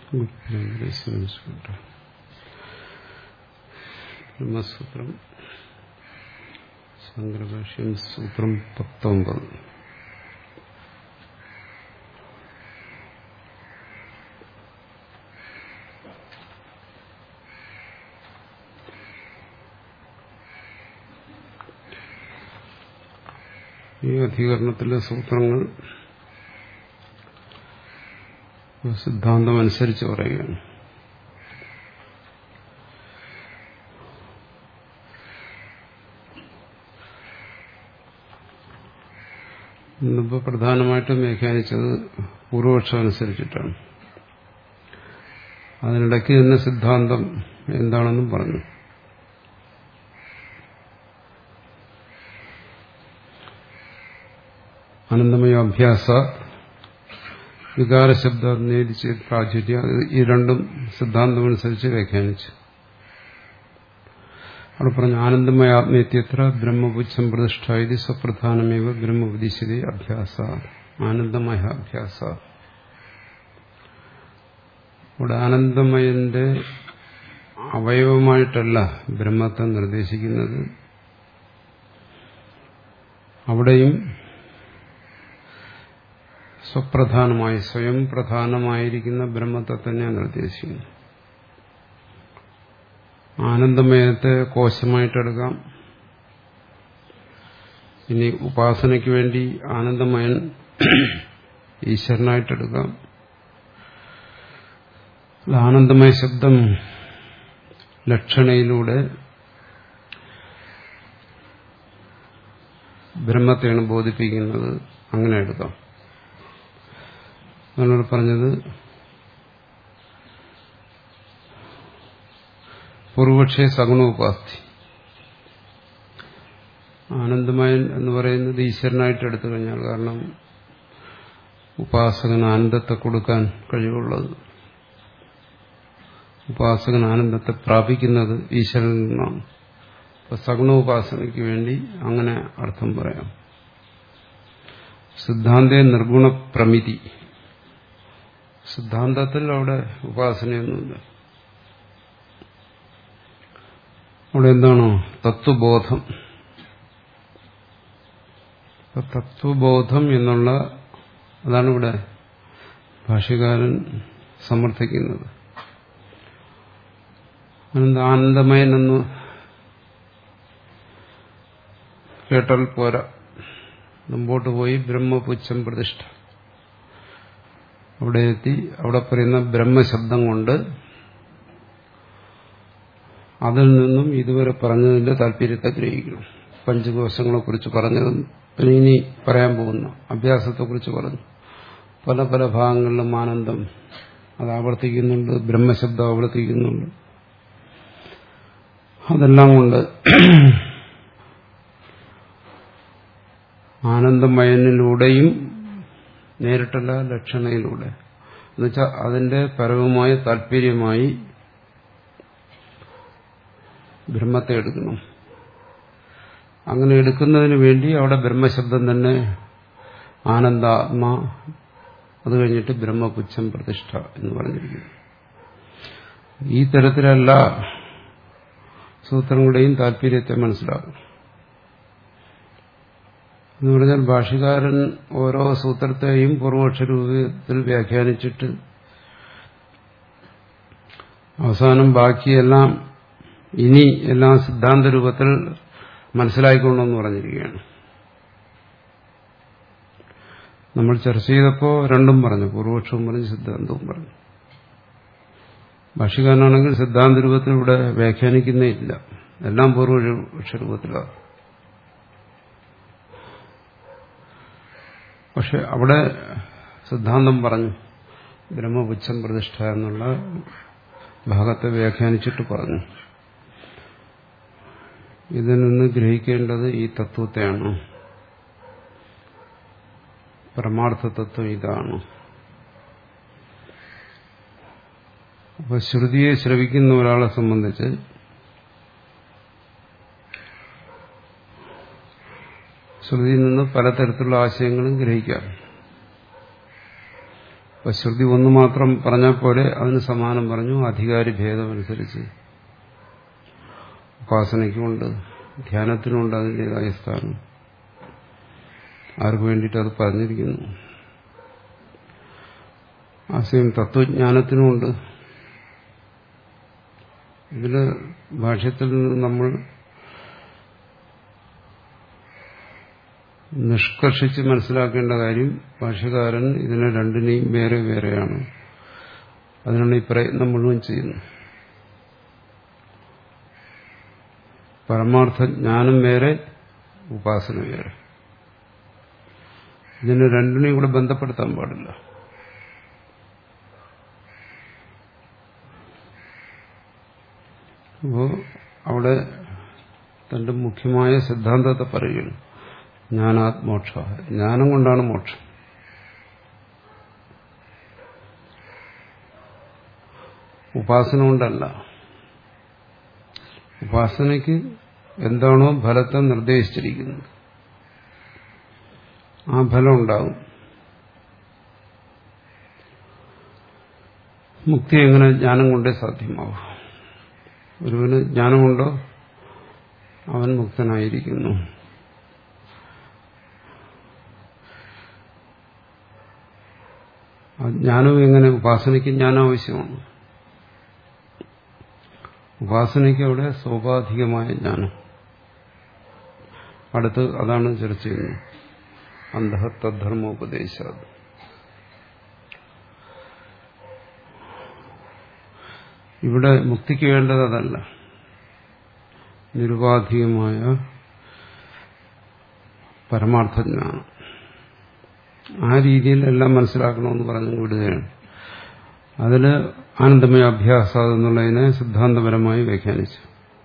ബ്രഹ്മസൂത്രം ശങ്കരഭാഷ്യം സൂത്രം പത്തൊമ്പത് ഈ അധികരണത്തിലെ സൂത്രങ്ങൾ സിദ്ധാന്തം അനുസരിച്ച് പറയുകയാണ് ഇന്നിപ്പോൾ പ്രധാനമായിട്ടും വ്യാഖ്യാനിച്ചത് പൂർവപക്ഷം അനുസരിച്ചിട്ടാണ് അതിനിടയ്ക്ക് തന്നെ സിദ്ധാന്തം എന്താണെന്നും പറഞ്ഞു അനന്തമയ അഭ്യാസ വികാരശബ്ദ നേരിച്ച് പ്രാചുര്യ ഈ രണ്ടും സിദ്ധാന്തമനുസരിച്ച് വ്യാഖ്യാനിച്ചു അവിടെ പറഞ്ഞു ആനന്ദമയ ആത്മീയത്യത്ര ബ്രഹ്മപുച്ഛം പ്രതിഷ്ഠ ഇത് സ്വപ്രധാനമേവ ബ്രഹ്മോപദിശതി അഭ്യാസ ആനന്ദമയ അഭ്യാസ ഇവിടെ ആനന്ദമയന്റെ അവയവമായിട്ടല്ല ബ്രഹ്മത്തെ നിർദ്ദേശിക്കുന്നത് അവിടെയും സ്വപ്രധാനമായി സ്വയം പ്രധാനമായിരിക്കുന്ന ബ്രഹ്മത്തെ തന്നെയാണ് നിർദ്ദേശിക്കുന്നത് ആനന്ദമയത്തെ കോശമായിട്ടെടുക്കാം ഇനി ഉപാസനയ്ക്ക് വേണ്ടി ആനന്ദമയൻ ഈശ്വരനായിട്ടെടുക്കാം ആനന്ദമയ ശബ്ദം ലക്ഷണയിലൂടെ ബ്രഹ്മത്തെയാണ് ബോധിപ്പിക്കുന്നത് അങ്ങനെ എടുക്കാം നമ്മൾ പറഞ്ഞത് പൂർവപക്ഷേ സഗുണോപാസ്തി ആനന്ദമയൻ എന്ന് പറയുന്നത് ഈശ്വരനായിട്ട് എടുത്തു കഴിഞ്ഞാൽ കാരണം ഉപാസകൻ ആനന്ദത്തെ കൊടുക്കാൻ കഴിവുള്ളത് ഉപാസകൻ ആനന്ദത്തെ പ്രാപിക്കുന്നത് ഈശ്വരനിൽ നിന്നാണ് അപ്പൊ സഗുണോപാസനയ്ക്ക് വേണ്ടി അങ്ങനെ അർത്ഥം പറയാം സിദ്ധാന്തേ നിർഗുണ പ്രമിതി സിദ്ധാന്തത്തിൽ അവിടെ ഉപാസനയൊന്നുമില്ല അവിടെ എന്താണോ തത്വബോധം തത്വബോധം എന്നുള്ള അതാണ് ഇവിടെ ഭാഷ്യകാരൻ സമർത്ഥിക്കുന്നത് അനന്ത ആനന്ദമയൻ എന്ന് കേട്ടാൽ പോരാ മുമ്പോട്ട് പോയി ബ്രഹ്മപുച്ഛം പ്രതിഷ്ഠ അവിടെ എത്തി അവിടെ പറയുന്ന ബ്രഹ്മശബ്ദം കൊണ്ട് അതിൽ നിന്നും ഇതുവരെ പറഞ്ഞതിന്റെ താല്പര്യത്തെ ഗ്രഹിക്കണം പഞ്ചകോശങ്ങളെ കുറിച്ച് പറഞ്ഞതും പിന്നെ ഇനി പറയാൻ പോകുന്ന അഭ്യാസത്തെക്കുറിച്ച് പറഞ്ഞു പല പല ഭാഗങ്ങളിലും ആനന്ദം അത് ആവർത്തിക്കുന്നുണ്ട് ബ്രഹ്മശബ്ദം ആവർത്തിക്കുന്നുണ്ട് അതെല്ലാം കൊണ്ട് ആനന്ദമയനിലൂടെയും നേരിട്ടല്ല ലക്ഷണയിലൂടെ എന്നുവെച്ചാൽ അതിന്റെ പരമമായ താല്പര്യമായി ബ്രഹ്മത്തെ എടുക്കണം അങ്ങനെ എടുക്കുന്നതിന് വേണ്ടി അവിടെ ബ്രഹ്മശബ്ദം തന്നെ ആനന്ദാത്മ അത് കഴിഞ്ഞിട്ട് ബ്രഹ്മപുച്ഛം പ്രതിഷ്ഠ എന്ന് പറഞ്ഞിരിക്കുന്നു ഈ തരത്തിലല്ല സൂത്രങ്ങളുടെയും താല്പര്യത്തെ മനസ്സിലാക്കും എന്ന് പറഞ്ഞാൽ ഭാഷകാരൻ ഓരോ സൂത്രത്തെയും പൂർവക്ഷ രൂപത്തിൽ വ്യാഖ്യാനിച്ചിട്ട് അവസാനം ബാക്കിയെല്ലാം ഇനി എല്ലാം സിദ്ധാന്ത രൂപത്തിൽ മനസ്സിലായിക്കൊണ്ടെന്ന് പറഞ്ഞിരിക്കുകയാണ് നമ്മൾ ചർച്ച ചെയ്തപ്പോൾ രണ്ടും പറഞ്ഞു പൂർവക്ഷവും പറഞ്ഞു സിദ്ധാന്തവും പറഞ്ഞു ഭാഷകാരനാണെങ്കിൽ സിദ്ധാന്ത രൂപത്തിൽ ഇവിടെ വ്യാഖ്യാനിക്കുന്നേ ഇല്ല എല്ലാം പൂർവപക്ഷ രൂപത്തിലാണ് പക്ഷെ അവിടെ സിദ്ധാന്തം പറഞ്ഞു ബ്രഹ്മപുച്ഛം പ്രതിഷ്ഠ എന്നുള്ള ഭാഗത്തെ വ്യാഖ്യാനിച്ചിട്ട് പറഞ്ഞു ഇതിൽ നിന്ന് ഗ്രഹിക്കേണ്ടത് ഈ തത്വത്തെയാണ് പരമാർത്ഥ തത്വം ഇതാണ് അപ്പൊ ശ്രുതിയെ ശ്രവിക്കുന്ന ഒരാളെ സംബന്ധിച്ച് ശ്രുതിയിൽ നിന്ന് പലതരത്തിലുള്ള ആശയങ്ങളും ഗ്രഹിക്കാം അപ്പൊ ശ്രുതി ഒന്ന് മാത്രം പറഞ്ഞാൽ പോലെ അതിന് സമാനം പറഞ്ഞു അധികാരി ഭേദമനുസരിച്ച് ഉപാസനയ്ക്കുമുണ്ട് ധ്യാനത്തിനുമുണ്ട് അതിൻ്റെതായ സ്ഥാനം ആർക്ക് വേണ്ടിയിട്ട് അത് പറഞ്ഞിരിക്കുന്നു ആശയം തത്വജ്ഞാനത്തിനുമുണ്ട് ഇതില് ഭാഷ്യത്തിൽ നിന്ന് നമ്മൾ നിഷ്കർഷിച്ച് മനസ്സിലാക്കേണ്ട കാര്യം ഭാഷ്യകാരൻ ഇതിനെ രണ്ടിനെയും വേറെ വേറെയാണ് അതിനാണ് ഈ പ്രയത്നം മുഴുവൻ ചെയ്യുന്നത് പരമാർത്ഥ ജ്ഞാനം വേറെ ഉപാസന വേറെ ഇതിനെ രണ്ടിനെയും കൂടെ ബന്ധപ്പെടുത്താൻ പാടില്ല അപ്പോ അവിടെ തന്റെ മുഖ്യമായ സിദ്ധാന്തത്തെ പറയുകയാണ് ജ്ഞാനാത് മോക്ഷ ജ്ഞാനം കൊണ്ടാണ് മോക്ഷം ഉപാസന കൊണ്ടല്ല ഉപാസനയ്ക്ക് എന്താണോ ഫലത്തെ നിർദ്ദേശിച്ചിരിക്കുന്നത് ആ ഫലം ഉണ്ടാകും മുക്തി എങ്ങനെ ജ്ഞാനം കൊണ്ടേ സാധ്യമാവും ഒരുവന് ജ്ഞാനമുണ്ടോ അവൻ മുക്തനായിരിക്കുന്നു ആ ജ്ഞാനവും എങ്ങനെ ഉപാസനയ്ക്ക് ജ്ഞാനം ആവശ്യമാണ് ഉപാസനയ്ക്ക് അവിടെ സ്വാഭാവികമായ ജ്ഞാനം അടുത്ത് അതാണ് ചർച്ച ചെയ്യുന്നത് അന്ധഹത്തധർമ്മോപദേശാത് ഇവിടെ മുക്തിക്ക് വേണ്ടത് അതല്ല നിരുപാധികമായ പരമാർത്ഥജ്ഞാനം ആ രീതിയിൽ എല്ലാം മനസ്സിലാക്കണമെന്ന് പറഞ്ഞു വിടുകയാണ് അതിന് ആനന്ദമയ അഭ്യാസം എന്നുള്ളതിനെ സിദ്ധാന്തപരമായി വ്യാഖ്യാനിച്ചു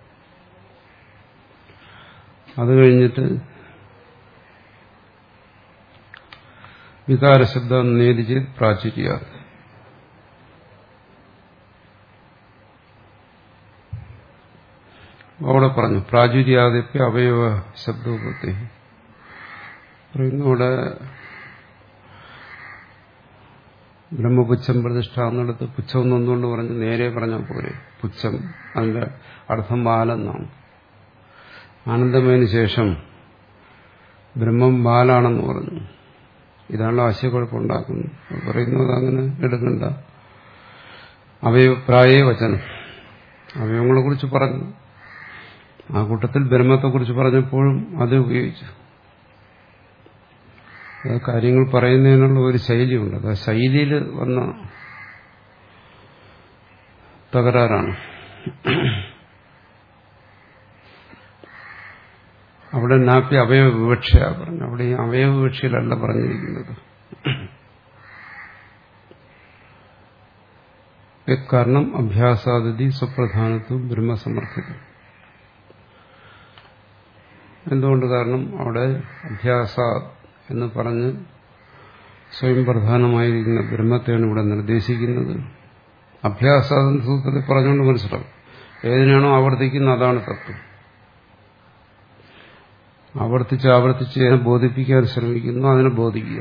അത് കഴിഞ്ഞിട്ട് വികാരശബ്ദം നേതിച്ച് പ്രാചുര്യ അവിടെ പറഞ്ഞു പ്രാചുര്യാദിപ്യ അവയവ ശബ്ദോപത്തി പറയുന്നു അവിടെ ബ്രഹ്മപുച്ഛം പ്രതിഷ്ഠ എന്നിടത്ത് പുച്ഛം എന്നൊന്നുകൊണ്ട് പറഞ്ഞ് നേരെ പറഞ്ഞാൽ പോരെ പുച്ഛം അതിന്റെ അർത്ഥം ബാലെന്നാണ് ആനന്ദമയന് ശേഷം ബ്രഹ്മം ബാലാണെന്ന് പറഞ്ഞു ഇതാണ് ആശയക്കുഴപ്പമുണ്ടാക്കുന്നത് പറയുന്നത് അങ്ങനെ എടുക്കണ്ട അവയവ പ്രായേ വചനം അവയവങ്ങളെ കുറിച്ച് പറഞ്ഞു ആ കൂട്ടത്തിൽ ബ്രഹ്മത്തെക്കുറിച്ച് പറഞ്ഞപ്പോഴും അത് ഉപയോഗിച്ചു കാര്യങ്ങൾ പറയുന്നതിനുള്ള ഒരു ശൈലിയുണ്ട് അത് ആ ശൈലിയിൽ വന്ന തകരാറാണ് അവിടെ നാപ്പി അവയവ വിവക്ഷയാ പറഞ്ഞു അവിടെ ഈ അവയവ വിവക്ഷയിലല്ല പറഞ്ഞിരിക്കുന്നത് കാരണം അഭ്യാസാദിതി സ്വപ്രധാനത്വം ബ്രഹ്മസമർത്ഥിതം എന്തുകൊണ്ട് കാരണം അവിടെ അഭ്യാസ എന്ന് പറഞ്ഞ് സ്വയം പ്രധാനമായിരിക്കുന്ന ബ്രഹ്മത്തെയാണ് ഇവിടെ നിർദ്ദേശിക്കുന്നത് അഭ്യാസ സൂത്രത്തിൽ പറഞ്ഞുകൊണ്ട് മനസ്സിലാവും ഏതിനാണോ ആവർത്തിക്കുന്നത് അതാണ് തത്വം ആവർത്തിച്ച് ആവർത്തിച്ച് അതിനെ ബോധിപ്പിക്കാൻ ശ്രമിക്കുന്നു അതിനെ ബോധിക്കുക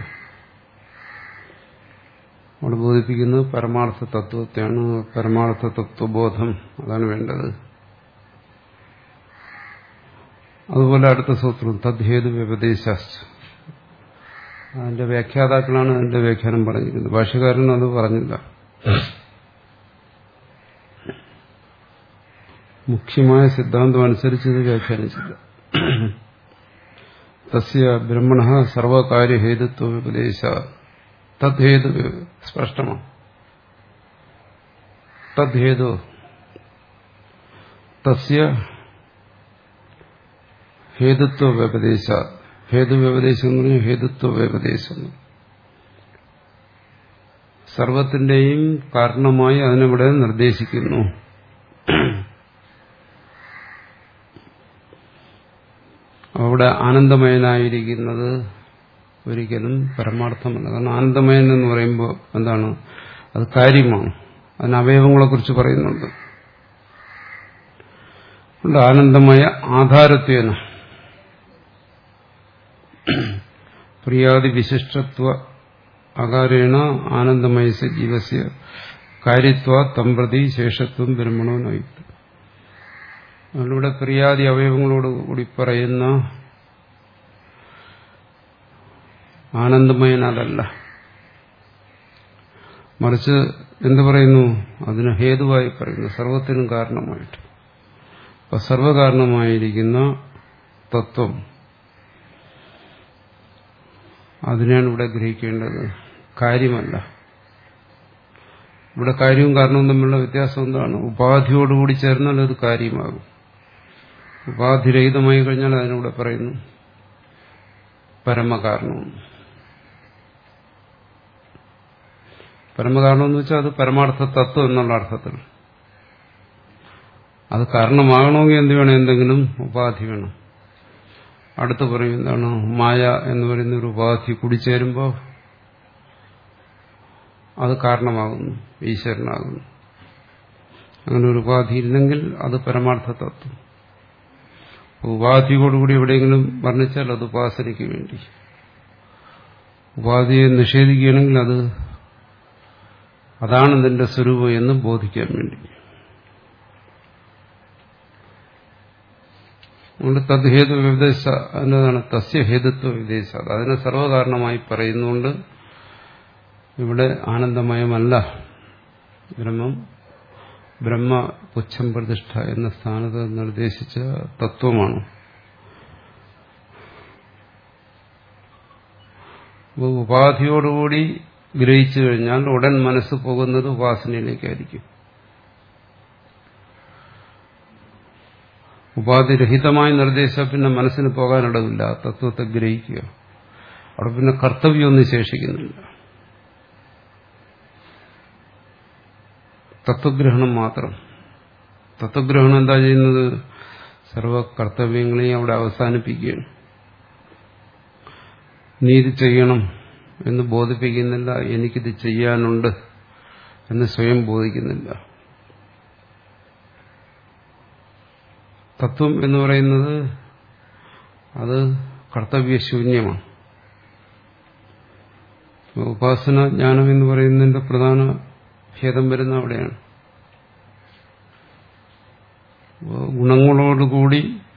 അവിടെ ബോധിപ്പിക്കുന്നത് പരമാർത്ഥ തത്വത്തെയാണ് പരമാർത്ഥ തത്വബോധം അതാണ് വേണ്ടത് അതുപോലെ അടുത്ത സൂത്രം തദ്ഹേതു വ്യപദേശാശ്ച അതിന്റെ വ്യാഖ്യാതാക്കളാണ് അതിന്റെ വ്യാഖ്യാനം പറഞ്ഞിരിക്കുന്നത് ഭാഷകാരൻ അത് പറഞ്ഞില്ല മുഖ്യമായ സിദ്ധാന്തം അനുസരിച്ച് ഇത് വ്യാഖ്യാനിച്ചില്ല തസ്യ ബ്രഹ്മണ സർവകാര്യഹേതുത്വ ഉപദേശ തദ്ഹേതു സ്പഷ്ടമാണ് തദ്ഹേതു തസ്യ ഹേതുത്വ വ്യപദേശ ഹേതു വ്യപദേശം എന്ന് പറഞ്ഞാൽ ഹേതുത്വ വ്യപദേശം സർവത്തിന്റെയും കാരണമായി അതിനിവിടെ നിർദ്ദേശിക്കുന്നു അവിടെ ആനന്ദമയനായിരിക്കുന്നത് ഒരിക്കലും പരമാർത്ഥമല്ല കാരണം ആനന്ദമയൻ എന്ന് പറയുമ്പോൾ എന്താണ് അത് കാര്യമാണ് അതിന് അവയവങ്ങളെക്കുറിച്ച് പറയുന്നുണ്ട് അതുകൊണ്ട് ആനന്ദമയ ആധാരത്വേന പ്രിയാദി വിശിഷ്ടത്വ അകാരേണ ആനന്ദമയസ ജീവസ്യ കാര്യത്വ തമ്പ്രതി ശേഷത്വം ബ്രഹ്മണോ നയുക്തം നമ്മളിവിടെ ക്രിയാദി അവയവങ്ങളോട് കൂടി പറയുന്ന ആനന്ദമയൻ അതല്ല മറിച്ച് എന്ത് പറയുന്നു അതിന് ഹേതുവായി പറയുന്നു സർവത്തിനും കാരണമായിട്ട് അപ്പൊ സർവകാരണമായിരിക്കുന്ന തത്വം അതിനാണ് ഇവിടെ ഗ്രഹിക്കേണ്ടത് കാര്യമല്ല ഇവിടെ കാര്യവും കാരണവും തമ്മിലുള്ള വ്യത്യാസം എന്താണ് ഉപാധിയോടുകൂടി ചേർന്നാൽ അത് കാര്യമാകും ഉപാധിരഹിതമായി കഴിഞ്ഞാൽ അതിനിവിടെ പറയുന്നു പരമകാരണവും പരമകാരണം എന്ന് വെച്ചാൽ അത് പരമാർത്ഥ തത്വം എന്നുള്ള അർത്ഥത്തിൽ അത് കാരണമാകണമെങ്കിൽ എന്ത് വേണം എന്തെങ്കിലും ഉപാധി വേണം അടുത്ത് പറയും എന്താണ് മായ എന്ന് പറയുന്ന ഒരു ഉപാധി കൂടിച്ചേരുമ്പോൾ അത് കാരണമാകുന്നു ഈശ്വരനാകുന്നു അങ്ങനെ ഒരു ഉപാധി ഇല്ലെങ്കിൽ അത് പരമാർത്ഥ തത്വം ഉപാധിയോടുകൂടി എവിടെയെങ്കിലും വർണ്ണിച്ചാൽ അത് ഉപാസനയ്ക്ക് വേണ്ടി ഉപാധിയെ നിഷേധിക്കുകയാണെങ്കിൽ അത് അതാണ് നിന്റെ സ്വരൂപം എന്ന് ബോധിക്കാൻ വേണ്ടി അതുകൊണ്ട് തദ്ഹേതു വിദേശ എന്നതാണ് തസ്യ ഹേതുത്വ വിദേശ അതിനെ സർവകാരണമായി പറയുന്നുകൊണ്ട് ഇവിടെ ആനന്ദമയമല്ല ബ്രഹ്മം ബ്രഹ്മ പുച്ഛം പ്രതിഷ്ഠ എന്ന സ്ഥാനത്ത് നിർദ്ദേശിച്ച തത്വമാണ് ഉപാധിയോടുകൂടി ഗ്രഹിച്ചു കഴിഞ്ഞാൽ ഉടൻ മനസ്സ് പോകുന്നത് ഉപാസനയിലേക്കായിരിക്കും ഉപാധിരഹിതമായി നിർദ്ദേശിച്ചാൽ പിന്നെ മനസ്സിന് പോകാനിടവില്ല തത്വത്തെ ഗ്രഹിക്കുക അവിടെ പിന്നെ കർത്തവ്യമൊന്നും ശേഷിക്കുന്നില്ല തത്വഗ്രഹണം മാത്രം തത്വഗ്രഹണം എന്താ ചെയ്യുന്നത് സർവ കർത്തവ്യങ്ങളെയും അവിടെ അവസാനിപ്പിക്കുകയാണ് നീ ഇത് ചെയ്യണം എന്ന് ബോധിപ്പിക്കുന്നില്ല എനിക്കിത് ചെയ്യാനുണ്ട് എന്ന് സ്വയം ബോധിക്കുന്നില്ല തത്വം എന്ന് പറയുന്നത് അത് കർത്തവ്യശൂന്യമാണ് ഉപാസന ജ്ഞാനം എന്ന് പറയുന്നതിന്റെ പ്രധാന ഭേദം വരുന്ന അവിടെയാണ് ഗുണങ്ങളോടുകൂടി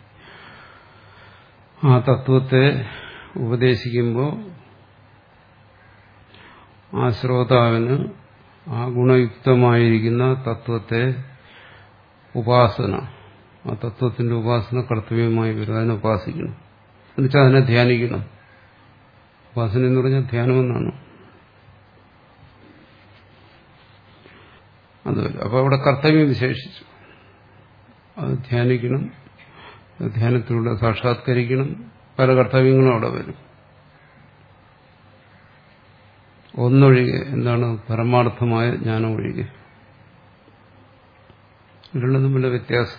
ആ തത്വത്തെ ഉപദേശിക്കുമ്പോൾ ആ ശ്രോതാവിന് ആ ഗുണയുക്തമായിരിക്കുന്ന തത്വത്തെ ഉപാസന ആ തത്വത്തിന്റെ ഉപാസന കർത്തവ്യമായി വരും അതിനെ ഉപാസിക്കണം എന്നുവെച്ചാൽ അതിനെ ധ്യാനിക്കണം ഉപാസന എന്ന് പറഞ്ഞാൽ ധ്യാനമെന്നാണ് അതുമല്ല അപ്പോൾ അവിടെ കർത്തവ്യം വിശേഷിച്ചു അത് ധ്യാനിക്കണം ധ്യാനത്തിലൂടെ സാക്ഷാത്കരിക്കണം പല കർത്തവ്യങ്ങളും അവിടെ വരും ഒന്നൊഴികെ എന്താണ് പരമാർത്ഥമായ ജ്ഞാനം ഒഴികെ ഇവരുടെ തമ്മിലുള്ള വ്യത്യാസം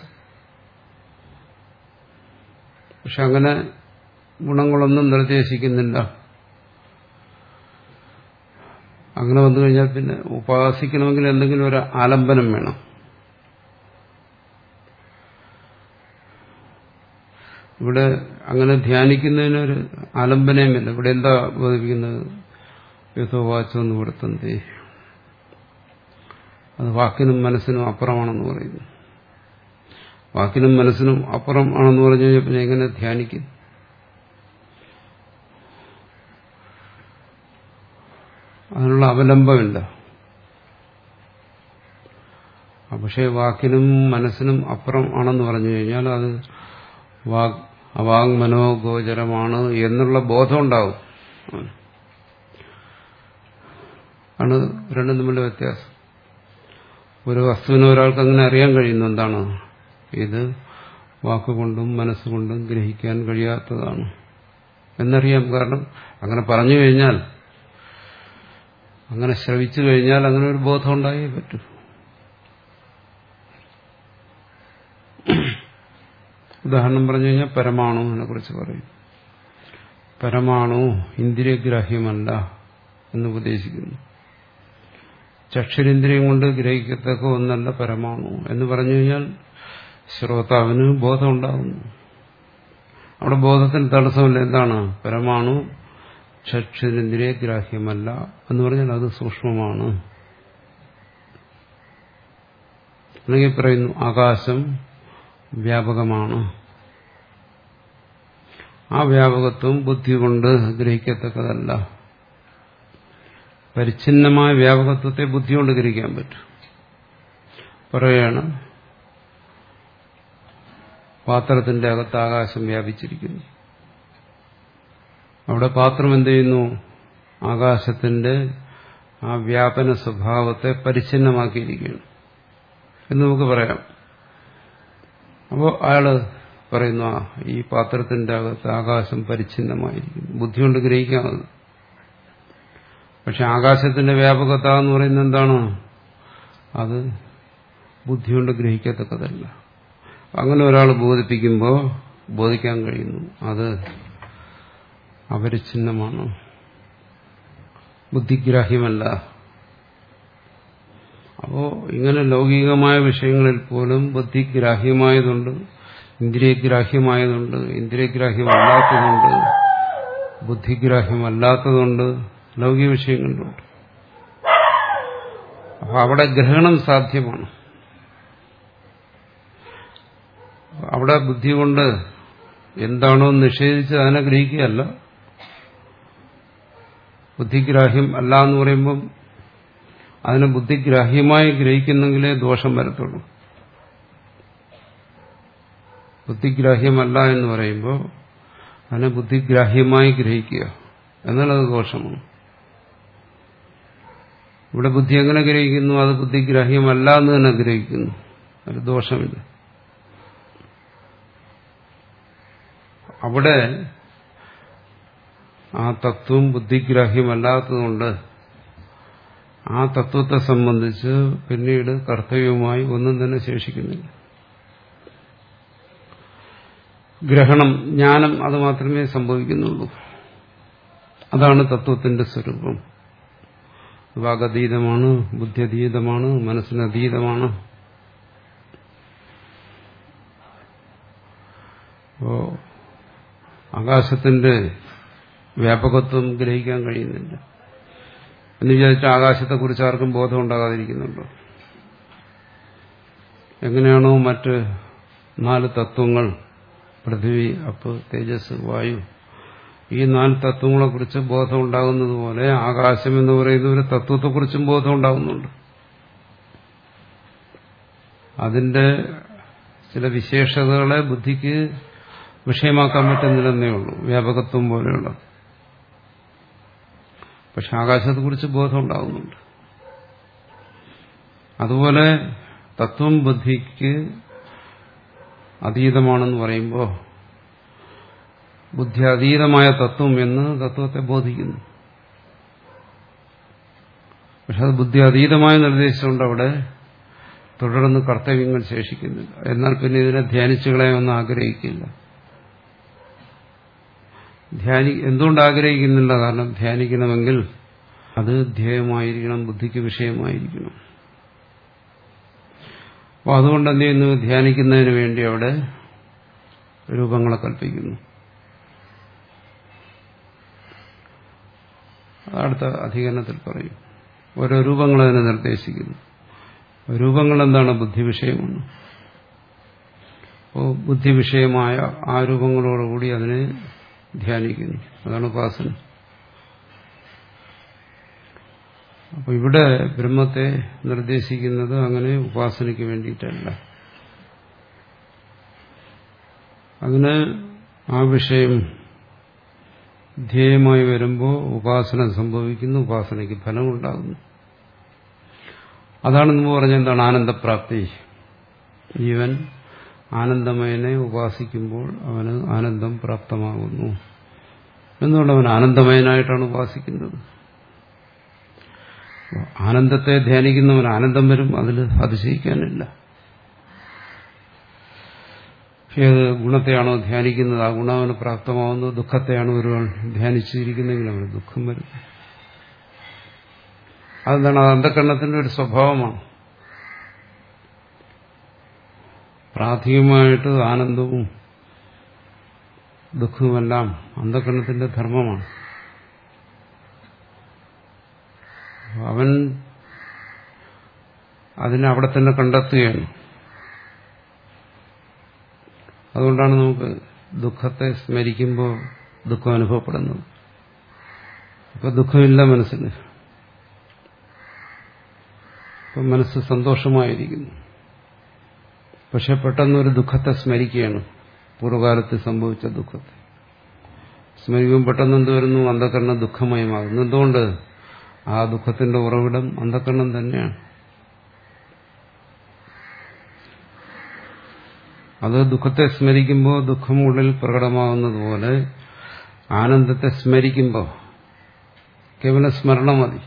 പക്ഷെ അങ്ങനെ ഗുണങ്ങളൊന്നും നിർദ്ദേശിക്കുന്നില്ല അങ്ങനെ വന്നു കഴിഞ്ഞാൽ പിന്നെ ഉപാസിക്കണമെങ്കിൽ എന്തെങ്കിലും ഒരു ആലംബനം വേണം ഇവിടെ അങ്ങനെ ധ്യാനിക്കുന്നതിനൊരു ആലംബനയുമില്ല ഇവിടെ എന്താ ബോധിപ്പിക്കുന്നത് യഥോവാച്ചെന്ന് കൊടുത്തന്തേ അത് വാക്കിനും മനസ്സിനും അപ്പുറമാണെന്ന് പറയുന്നു വാക്കിനും മനസ്സിനും അപ്പുറം ആണെന്ന് പറഞ്ഞു കഴിഞ്ഞാൽ പിന്നെ എങ്ങനെ ധ്യാനിക്കും അതിനുള്ള അവലംബമില്ല പക്ഷേ വാക്കിനും മനസ്സിനും അപ്പുറം ആണെന്ന് പറഞ്ഞു കഴിഞ്ഞാൽ അത് വാഗ് അവാങ് മനോഗോചരമാണ് എന്നുള്ള ബോധം ഉണ്ടാവും ആണ് രണ്ടും തമ്മിലുള്ള വ്യത്യാസം ഒരു വസ്തുവിനെ ഒരാൾക്ക് അങ്ങനെ അറിയാൻ കഴിയുന്നു എന്താണ് ഇത് വാക്കുകൊണ്ടും മനസ്സുകൊണ്ടും ഗ്രഹിക്കാൻ കഴിയാത്തതാണ് എന്നറിയാം കാരണം അങ്ങനെ പറഞ്ഞു കഴിഞ്ഞാൽ അങ്ങനെ ശ്രവിച്ചു കഴിഞ്ഞാൽ അങ്ങനെ ഒരു ബോധം ഉണ്ടായേ പറ്റൂ ഉദാഹരണം പറഞ്ഞു കഴിഞ്ഞാൽ പരമാണുവിനെ കുറിച്ച് പറയും പരമാണു ഇന്ദ്രിയഗ്രാഹ്യമല്ല എന്ന് ഉപദേശിക്കുന്നു ചക്ഷുരേന്ദ്രിയം കൊണ്ട് ഗ്രഹിക്കത്തക്ക ഒന്നല്ല പരമാണു എന്ന് പറഞ്ഞു കഴിഞ്ഞാൽ ശ്രോതാവിന് ബോധം ഉണ്ടാകുന്നു അവിടെ ബോധത്തിന് തടസ്സമില്ല എന്താണ് പരമാണു ചക്ഷുരേന്ദ്രിയഗ്രാഹ്യമല്ല എന്ന് പറഞ്ഞാൽ അത് സൂക്ഷ്മമാണ് അല്ലെങ്കിൽ പറയുന്നു ആകാശം വ്യാപകമാണ് ആ വ്യാപകത്വം ബുദ്ധി കൊണ്ട് ഗ്രഹിക്കത്തക്കതല്ല പരിച്ഛിന്നമായ വ്യാപകത്വത്തെ ബുദ്ധി കൊണ്ട് ഗ്രഹിക്കാൻ പറ്റും പറയുകയാണ് പാത്രത്തിന്റെ അകത്ത് ആകാശം വ്യാപിച്ചിരിക്കുന്നു അവിടെ പാത്രം എന്ത് ചെയ്യുന്നു ആകാശത്തിന്റെ ആ വ്യാപന സ്വഭാവത്തെ പരിച്ഛിന്നമാക്കിയിരിക്കുകയാണ് എന്ന് നമുക്ക് പറയാം അപ്പോൾ അയാള് പറയുന്നു ആ ഈ പാത്രത്തിന്റെ അകത്ത് ആകാശം പരിച്ഛിന്നമായിരിക്കുന്നു ബുദ്ധി കൊണ്ട് ഗ്രഹിക്കാമത് പക്ഷെ ആകാശത്തിന്റെ വ്യാപകത എന്ന് പറയുന്നത് എന്താണ് അത് ബുദ്ധി കൊണ്ട് ഗ്രഹിക്കത്തക്കതല്ല അങ്ങനെ ഒരാൾ ബോധിപ്പിക്കുമ്പോൾ ബോധിക്കാൻ കഴിയുന്നു അത് അപരിച്ഛിന്നമാണ് ബുദ്ധിഗ്രാഹ്യമല്ല അപ്പോ ഇങ്ങനെ ലൗകികമായ വിഷയങ്ങളിൽ പോലും ബുദ്ധിഗ്രാഹ്യമായതുണ്ട് ഇന്ദ്രിയഗ്രാഹ്യമായതുണ്ട് ഇന്ദ്രിയഗ്രാഹ്യമല്ലാത്തതുണ്ട് ബുദ്ധിഗ്രാഹ്യമല്ലാത്തതുണ്ട് ലൗകിക വിഷയങ്ങളിലുണ്ട് അപ്പൊ അവിടെ ഗ്രഹണം സാധ്യമാണ് അവിടെ ബുദ്ധി കൊണ്ട് എന്താണോ നിഷേധിച്ച് അതിനെ ഗ്രഹിക്കുകയല്ല ബുദ്ധിഗ്രാഹ്യം അല്ല എന്ന് പറയുമ്പം അതിനെ ബുദ്ധിഗ്രാഹ്യമായി ഗ്രഹിക്കുന്നെങ്കിലേ ദോഷം വരത്തുള്ളൂ ബുദ്ധിഗ്രാഹ്യമല്ല എന്ന് പറയുമ്പോൾ അതിനെ ബുദ്ധിഗ്രാഹ്യമായി ഗ്രഹിക്കുക എന്നാലത് ദോഷമാണ് ഇവിടെ ബുദ്ധി എങ്ങനെ ഗ്രഹിക്കുന്നു അത് ബുദ്ധിഗ്രാഹ്യമല്ല എന്ന് തന്നെ ഗ്രഹിക്കുന്നു അത് ദോഷമില്ല അവിടെ ആ തത്വം ബുദ്ധിഗ്രാഹ്യമല്ലാത്തതുകൊണ്ട് ആ തത്വത്തെ സംബന്ധിച്ച് പിന്നീട് കർത്തവ്യവുമായി ഒന്നും തന്നെ ശേഷിക്കുന്നില്ല ഗ്രഹണം ജ്ഞാനം അത് മാത്രമേ സംഭവിക്കുന്നുള്ളൂ അതാണ് തത്വത്തിന്റെ സ്വരൂപം വാഗതീതമാണ് ബുദ്ധ്യതീതമാണ് മനസ്സിനതീതമാണ് അപ്പോ ആകാശത്തിന്റെ വ്യാപകത്വം ഗ്രഹിക്കാൻ കഴിയുന്നില്ല എന്ന് വിചാരിച്ചാൽ ആകാശത്തെക്കുറിച്ച് ആർക്കും ബോധം ഉണ്ടാകാതിരിക്കുന്നുണ്ടോ എങ്ങനെയാണോ മറ്റ് നാല് തത്വങ്ങൾ പൃഥ്വി അപ്പ് തേജസ് വായു ഈ നാല് തത്വങ്ങളെക്കുറിച്ച് ബോധം ഉണ്ടാകുന്നത് പോലെ ആകാശം എന്ന് പറയുന്ന ഒരു തത്വത്തെക്കുറിച്ചും ബോധം ഉണ്ടാകുന്നുണ്ട് അതിന്റെ ചില വിശേഷതകളെ ബുദ്ധിക്ക് വിഷയമാക്കാൻ പറ്റുന്നില്ലെന്നേ ഉള്ളൂ വ്യാപകത്വം പോലെയുള്ള പക്ഷെ ആകാശത്തെക്കുറിച്ച് ബോധം ഉണ്ടാകുന്നുണ്ട് അതുപോലെ തത്വം ബുദ്ധിക്ക് അതീതമാണെന്ന് പറയുമ്പോൾ ബുദ്ധി അതീതമായ തത്വം എന്ന് തത്വത്തെ ബോധിക്കുന്നു പക്ഷെ അത് ബുദ്ധി അതീതമായി നിർദ്ദേശിച്ചുകൊണ്ട് അവിടെ തുടർന്ന് കർത്തവ്യങ്ങൾ ശേഷിക്കുന്നില്ല എന്നാൽ പിന്നെ ഇതിനെ ധ്യാനിച്ചു കളയാമെന്ന് ആഗ്രഹിക്കില്ല ധ്യാനി എന്തുകൊണ്ട് ആഗ്രഹിക്കുന്നില്ല കാരണം ധ്യാനിക്കണമെങ്കിൽ അത് ധ്യേയമായിരിക്കണം ബുദ്ധിക്ക് വിഷയമായിരിക്കണം അപ്പോൾ അതുകൊണ്ട് എന്ത് ചെയ്യുന്നു ധ്യാനിക്കുന്നതിന് വേണ്ടി അവിടെ രൂപങ്ങളെ കൽപ്പിക്കുന്നു അടുത്ത അധികരണത്തിൽ പറയും ഓരോ രൂപങ്ങൾ അതിനെ നിർദ്ദേശിക്കുന്നു രൂപങ്ങൾ എന്താണ് ബുദ്ധി വിഷയമാണ് അപ്പോൾ ബുദ്ധി വിഷയമായ ആ രൂപങ്ങളോടുകൂടി അതിനെ ധ്യാനിക്കുന്നു അതാണ് ഉപാസന അപ്പോൾ ഇവിടെ ബ്രഹ്മത്തെ നിർദ്ദേശിക്കുന്നത് അങ്ങനെ ഉപാസനയ്ക്ക് വേണ്ടിയിട്ടല്ല അതിന് ആ വിഷയം ധ്യേയമായി വരുമ്പോൾ ഉപാസന സംഭവിക്കുന്നു ഉപാസനയ്ക്ക് ഫലമുണ്ടാകുന്നു അതാണ് മുമ്പ് പറഞ്ഞ എന്താണ് ആനന്ദപ്രാപ്തി ജീവൻ ആനന്ദമയനെ ഉപാസിക്കുമ്പോൾ അവന് ആനന്ദം പ്രാപ്തമാകുന്നു എന്തുകൊണ്ട് അവൻ ആനന്ദമയനായിട്ടാണ് ഉപാസിക്കുന്നത് ആനന്ദത്തെ ധ്യാനിക്കുന്നവൻ ആനന്ദം വരും അതിൽ അതിശയിക്കാനില്ല ഏത് ഗുണത്തെയാണോ ധ്യാനിക്കുന്നത് ആ ഗുണം അവന് പ്രാപ്തമാവുന്നത് ദുഃഖത്തെയാണ് ഒരുവൻ ധ്യാനിച്ചിരിക്കുന്നെങ്കിൽ അവന് ദുഃഖം വരും അതെന്താണ് അത് അന്ധകരണത്തിന്റെ ഒരു സ്വഭാവമാണ് പ്രാഥമികമായിട്ട് ആനന്ദവും ദുഃഖവുമെല്ലാം അന്ധകരണത്തിന്റെ ധർമ്മമാണ് അവൻ അതിനെ അവിടെ തന്നെ കണ്ടെത്തുകയാണ് അതുകൊണ്ടാണ് നമുക്ക് ദുഃഖത്തെ സ്മരിക്കുമ്പോൾ ദുഃഖം അനുഭവപ്പെടുന്നത് അപ്പൊ ദുഃഖമില്ല മനസ്സിന് ഇപ്പൊ മനസ്സ് സന്തോഷമായിരിക്കുന്നു പക്ഷെ പെട്ടെന്നൊരു ദുഃഖത്തെ സ്മരിക്കുകയാണ് പൂർവ്വകാലത്ത് സംഭവിച്ച ദുഃഖത്തെ സ്മരിക്കുമ്പോൾ പെട്ടെന്ന് എന്ത് വരുന്നു അന്ധകരണം ദുഃഖമയമാകുന്നു എന്തുകൊണ്ട് ആ ദുഃഖത്തിന്റെ ഉറവിടം അന്ധകരണം തന്നെയാണ് അത് ദുഃഖത്തെ സ്മരിക്കുമ്പോൾ ദുഃഖം ഉള്ളിൽ പ്രകടമാകുന്നത് പോലെ ആനന്ദത്തെ സ്മരിക്കുമ്പോൾ കേവല സ്മരണ മതി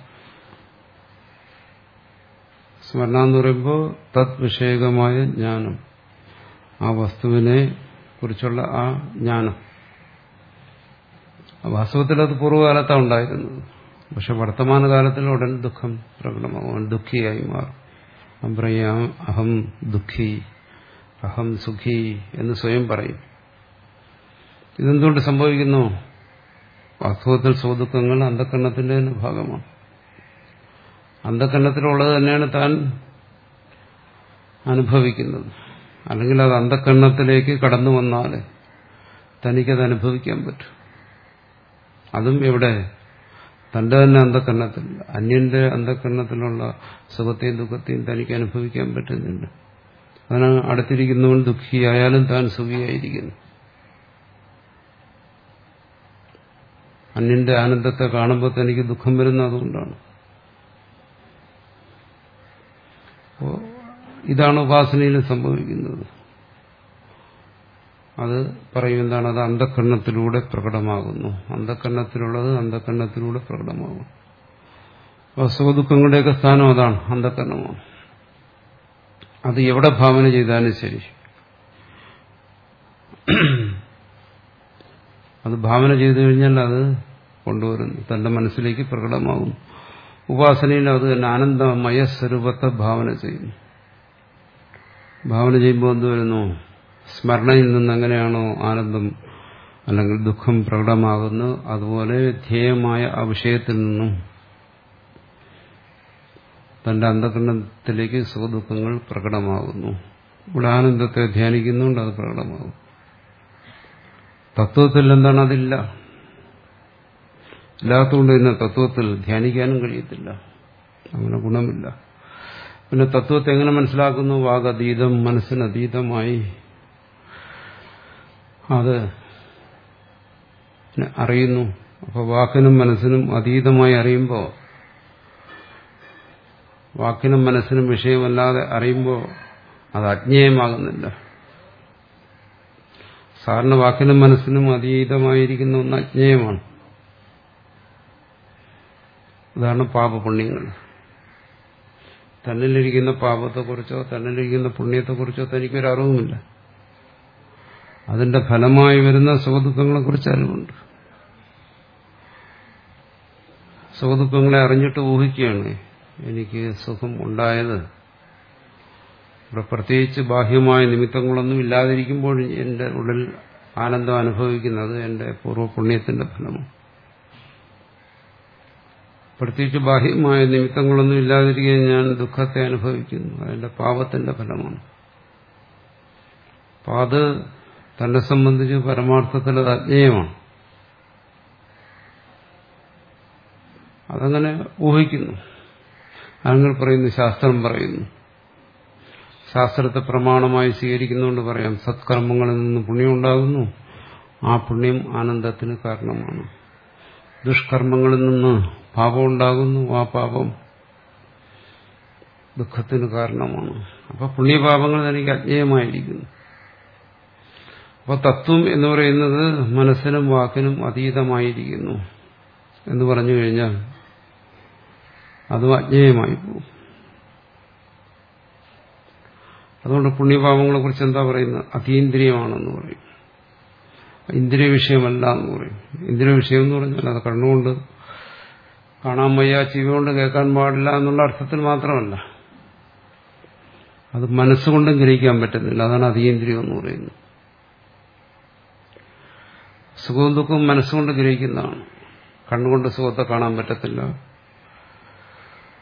സ്മരണ എന്ന് പറയുമ്പോൾ തത് വിഷയകമായ ജ്ഞാനം ആ വസ്തുവിനെ കുറിച്ചുള്ള ആ ജ്ഞാനം വാസ്തവത്തിൽ അത് പൂർവ്വകാലത്താണ് ഉണ്ടായിരുന്നത് പക്ഷെ വർത്തമാനകാലത്തിൽ ഉടൻ ദുഃഖം പ്രകടമാകും ദുഃഖിയായി മാറും അവൻ പറയാം അഹം ദുഃഖി അഹം സുഖി എന്ന് സ്വയം പറയും ഇതെന്തുകൊണ്ട് സംഭവിക്കുന്നു വാസ്തവത്തിൽ സ്വദുഃഖങ്ങൾ അന്ധക്കരണത്തിന്റെ തന്നെ ഭാഗമാണ് അന്ധക്കരണത്തിലുള്ളത് തന്നെയാണ് താൻ അനുഭവിക്കുന്നത് അല്ലെങ്കിൽ അത് അന്ധക്കരണത്തിലേക്ക് കടന്നു വന്നാൽ തനിക്കത് അനുഭവിക്കാൻ പറ്റും അതും എവിടെ തന്റെ തന്നെ അന്ധക്കരണത്തിൽ അന്യന്റെ അന്ധക്കരണത്തിലുള്ള സുഖത്തെയും ദുഃഖത്തെയും തനിക്ക് അനുഭവിക്കാൻ പറ്റുന്നുണ്ട് അതിന് അടുത്തിരിക്കുന്നവൻ ദുഃഖിയായാലും താൻ സുഖിയായിരിക്കുന്നു അന്യന്റെ ആനന്ദത്തെ കാണുമ്പോൾ തനിക്ക് ദുഃഖം വരുന്ന അതുകൊണ്ടാണ് അപ്പോ ഇതാണ് ഉപാസനയിൽ സംഭവിക്കുന്നത് അത് പറയും എന്താണ് അത് അന്ധക്കരണത്തിലൂടെ പ്രകടമാകുന്നു അന്ധക്കരണത്തിലുള്ളത് അന്ധക്കരണത്തിലൂടെ പ്രകടമാകും അപ്പോൾ സുഖദുഃഖങ്ങളുടെയൊക്കെ സ്ഥാനം അതാണ് അന്ധക്കരണമാണ് അത് എവിടെ ഭാവന ചെയ്താലും ശരി അത് ഭാവന ചെയ്തു കഴിഞ്ഞാൽ അത് കൊണ്ടുവരുന്നു തന്റെ മനസ്സിലേക്ക് പ്രകടമാകും ഉപാസനയിൽ അത് തന്നെ ആനന്ദമയ സ്വരൂപത്തെ ഭാവന ചെയ്യുന്നു ഭാവന ചെയ്യുമ്പോൾ എന്ത് വരുന്നു സ്മരണയിൽ നിന്ന് എങ്ങനെയാണോ ആനന്ദം അല്ലെങ്കിൽ ദുഃഖം പ്രകടമാകുന്നത് അതുപോലെ ധ്യേയമായ ആ വിഷയത്തിൽ നിന്നും തന്റെ അന്ധകരണത്തിലേക്ക് സുഖദുഃഖങ്ങൾ പ്രകടമാകുന്നു ഇവിടെ ആനന്ദത്തെ ധ്യാനിക്കുന്നുണ്ട് അത് പ്രകടമാകും തത്വത്തിൽ എന്താണ് അതില്ല ഇല്ലാത്തതുകൊണ്ട് തന്നെ തത്വത്തിൽ ധ്യാനിക്കാനും കഴിയത്തില്ല അങ്ങനെ ഗുണമില്ല പിന്നെ തത്വത്തെ എങ്ങനെ മനസ്സിലാക്കുന്നു വാഗതീതം മനസ്സിനതീതമായി അത് അറിയുന്നു അപ്പൊ വാക്കിനും മനസ്സിനും അതീതമായി അറിയുമ്പോൾ വാക്കിനും മനസ്സിനും വിഷയമല്ലാതെ അറിയുമ്പോൾ അത് അജ്ഞേയമാകുന്നില്ല സാറിന് വാക്കിനും മനസ്സിനും അതീതമായിരിക്കുന്ന ഒന്ന് അജ്ഞേയമാണ് ഉദാഹരണം പാപപുണ്യങ്ങൾ തന്നിലിരിക്കുന്ന പാപത്തെക്കുറിച്ചോ തന്നിലിരിക്കുന്ന പുണ്യത്തെക്കുറിച്ചോ തനിക്കൊരു അറിവുമില്ല അതിന്റെ ഫലമായി വരുന്ന സുഖദുഃഖങ്ങളെക്കുറിച്ച് അറിവുണ്ട് സുഖദുഃഖങ്ങളെ അറിഞ്ഞിട്ട് ഊഹിക്കുകയാണ് എനിക്ക് സുഖം ഉണ്ടായത് ഇവിടെ പ്രത്യേകിച്ച് ബാഹ്യമായ നിമിത്തങ്ങളൊന്നും ഇല്ലാതിരിക്കുമ്പോൾ എന്റെ ഉള്ളിൽ ആനന്ദം അനുഭവിക്കുന്നത് എന്റെ പൂർവ്വപുണ്യത്തിന്റെ ഫലമാണ് പ്രത്യേകിച്ച് ബാഹ്യമായ നിമിത്തങ്ങളൊന്നും ഇല്ലാതിരിക്കാൻ ഞാൻ ദുഃഖത്തെ അനുഭവിക്കുന്നു അതിന്റെ പാപത്തിന്റെ ഫലമാണ് അപ്പം അത് തന്നെ സംബന്ധിച്ച് പരമാർത്ഥത്തിൽ അത് അജ്ഞേയമാണ് അതങ്ങനെ ഊഹിക്കുന്നു ആളുകൾ പറയുന്നു ശാസ്ത്രം പറയുന്നു ശാസ്ത്രത്തെ പ്രമാണമായി സ്വീകരിക്കുന്നതുകൊണ്ട് പറയാം സത്കർമ്മങ്ങളിൽ നിന്ന് പുണ്യം ഉണ്ടാകുന്നു ആ പുണ്യം ആനന്ദത്തിന് കാരണമാണ് ദുഷ്കർമ്മങ്ങളിൽ നിന്ന് പാപം ഉണ്ടാകുന്നു ആ പാപം ദുഃഖത്തിന് കാരണമാണ് അപ്പൊ പുണ്യപാപങ്ങൾ തനിക്ക് അജ്ഞേയമായിരിക്കുന്നു അപ്പൊ തത്വം എന്ന് പറയുന്നത് മനസ്സിനും വാക്കിനും അതീതമായിരിക്കുന്നു എന്ന് പറഞ്ഞു കഴിഞ്ഞാൽ അതും അജ്ഞേയമായി പോകും അതുകൊണ്ട് പുണ്യപാപങ്ങളെ കുറിച്ച് എന്താ പറയുന്നത് അതീന്ദ്രിയമാണെന്ന് പറയും ഇന്ദ്രിയ വിഷയമല്ല എന്ന് പറയും ഇന്ദ്രിയ വിഷയം എന്ന് പറഞ്ഞാൽ അത് കണ്ണുകൊണ്ട് കാണാൻ വയ്യ ചെവി കൊണ്ട് കേൾക്കാൻ പാടില്ല എന്നുള്ള അർത്ഥത്തിൽ മാത്രമല്ല അത് മനസ്സുകൊണ്ടും ഗ്രഹിക്കാൻ പറ്റുന്നില്ല അതാണ് അതീന്ദ്രിയം എന്ന് പറയുന്നത് സുഖവും ദുഃഖവും മനസ്സുകൊണ്ട് ഗ്രഹിക്കുന്നതാണ് കണ്ണുകൊണ്ട് സുഖത്തെ കാണാൻ പറ്റത്തില്ല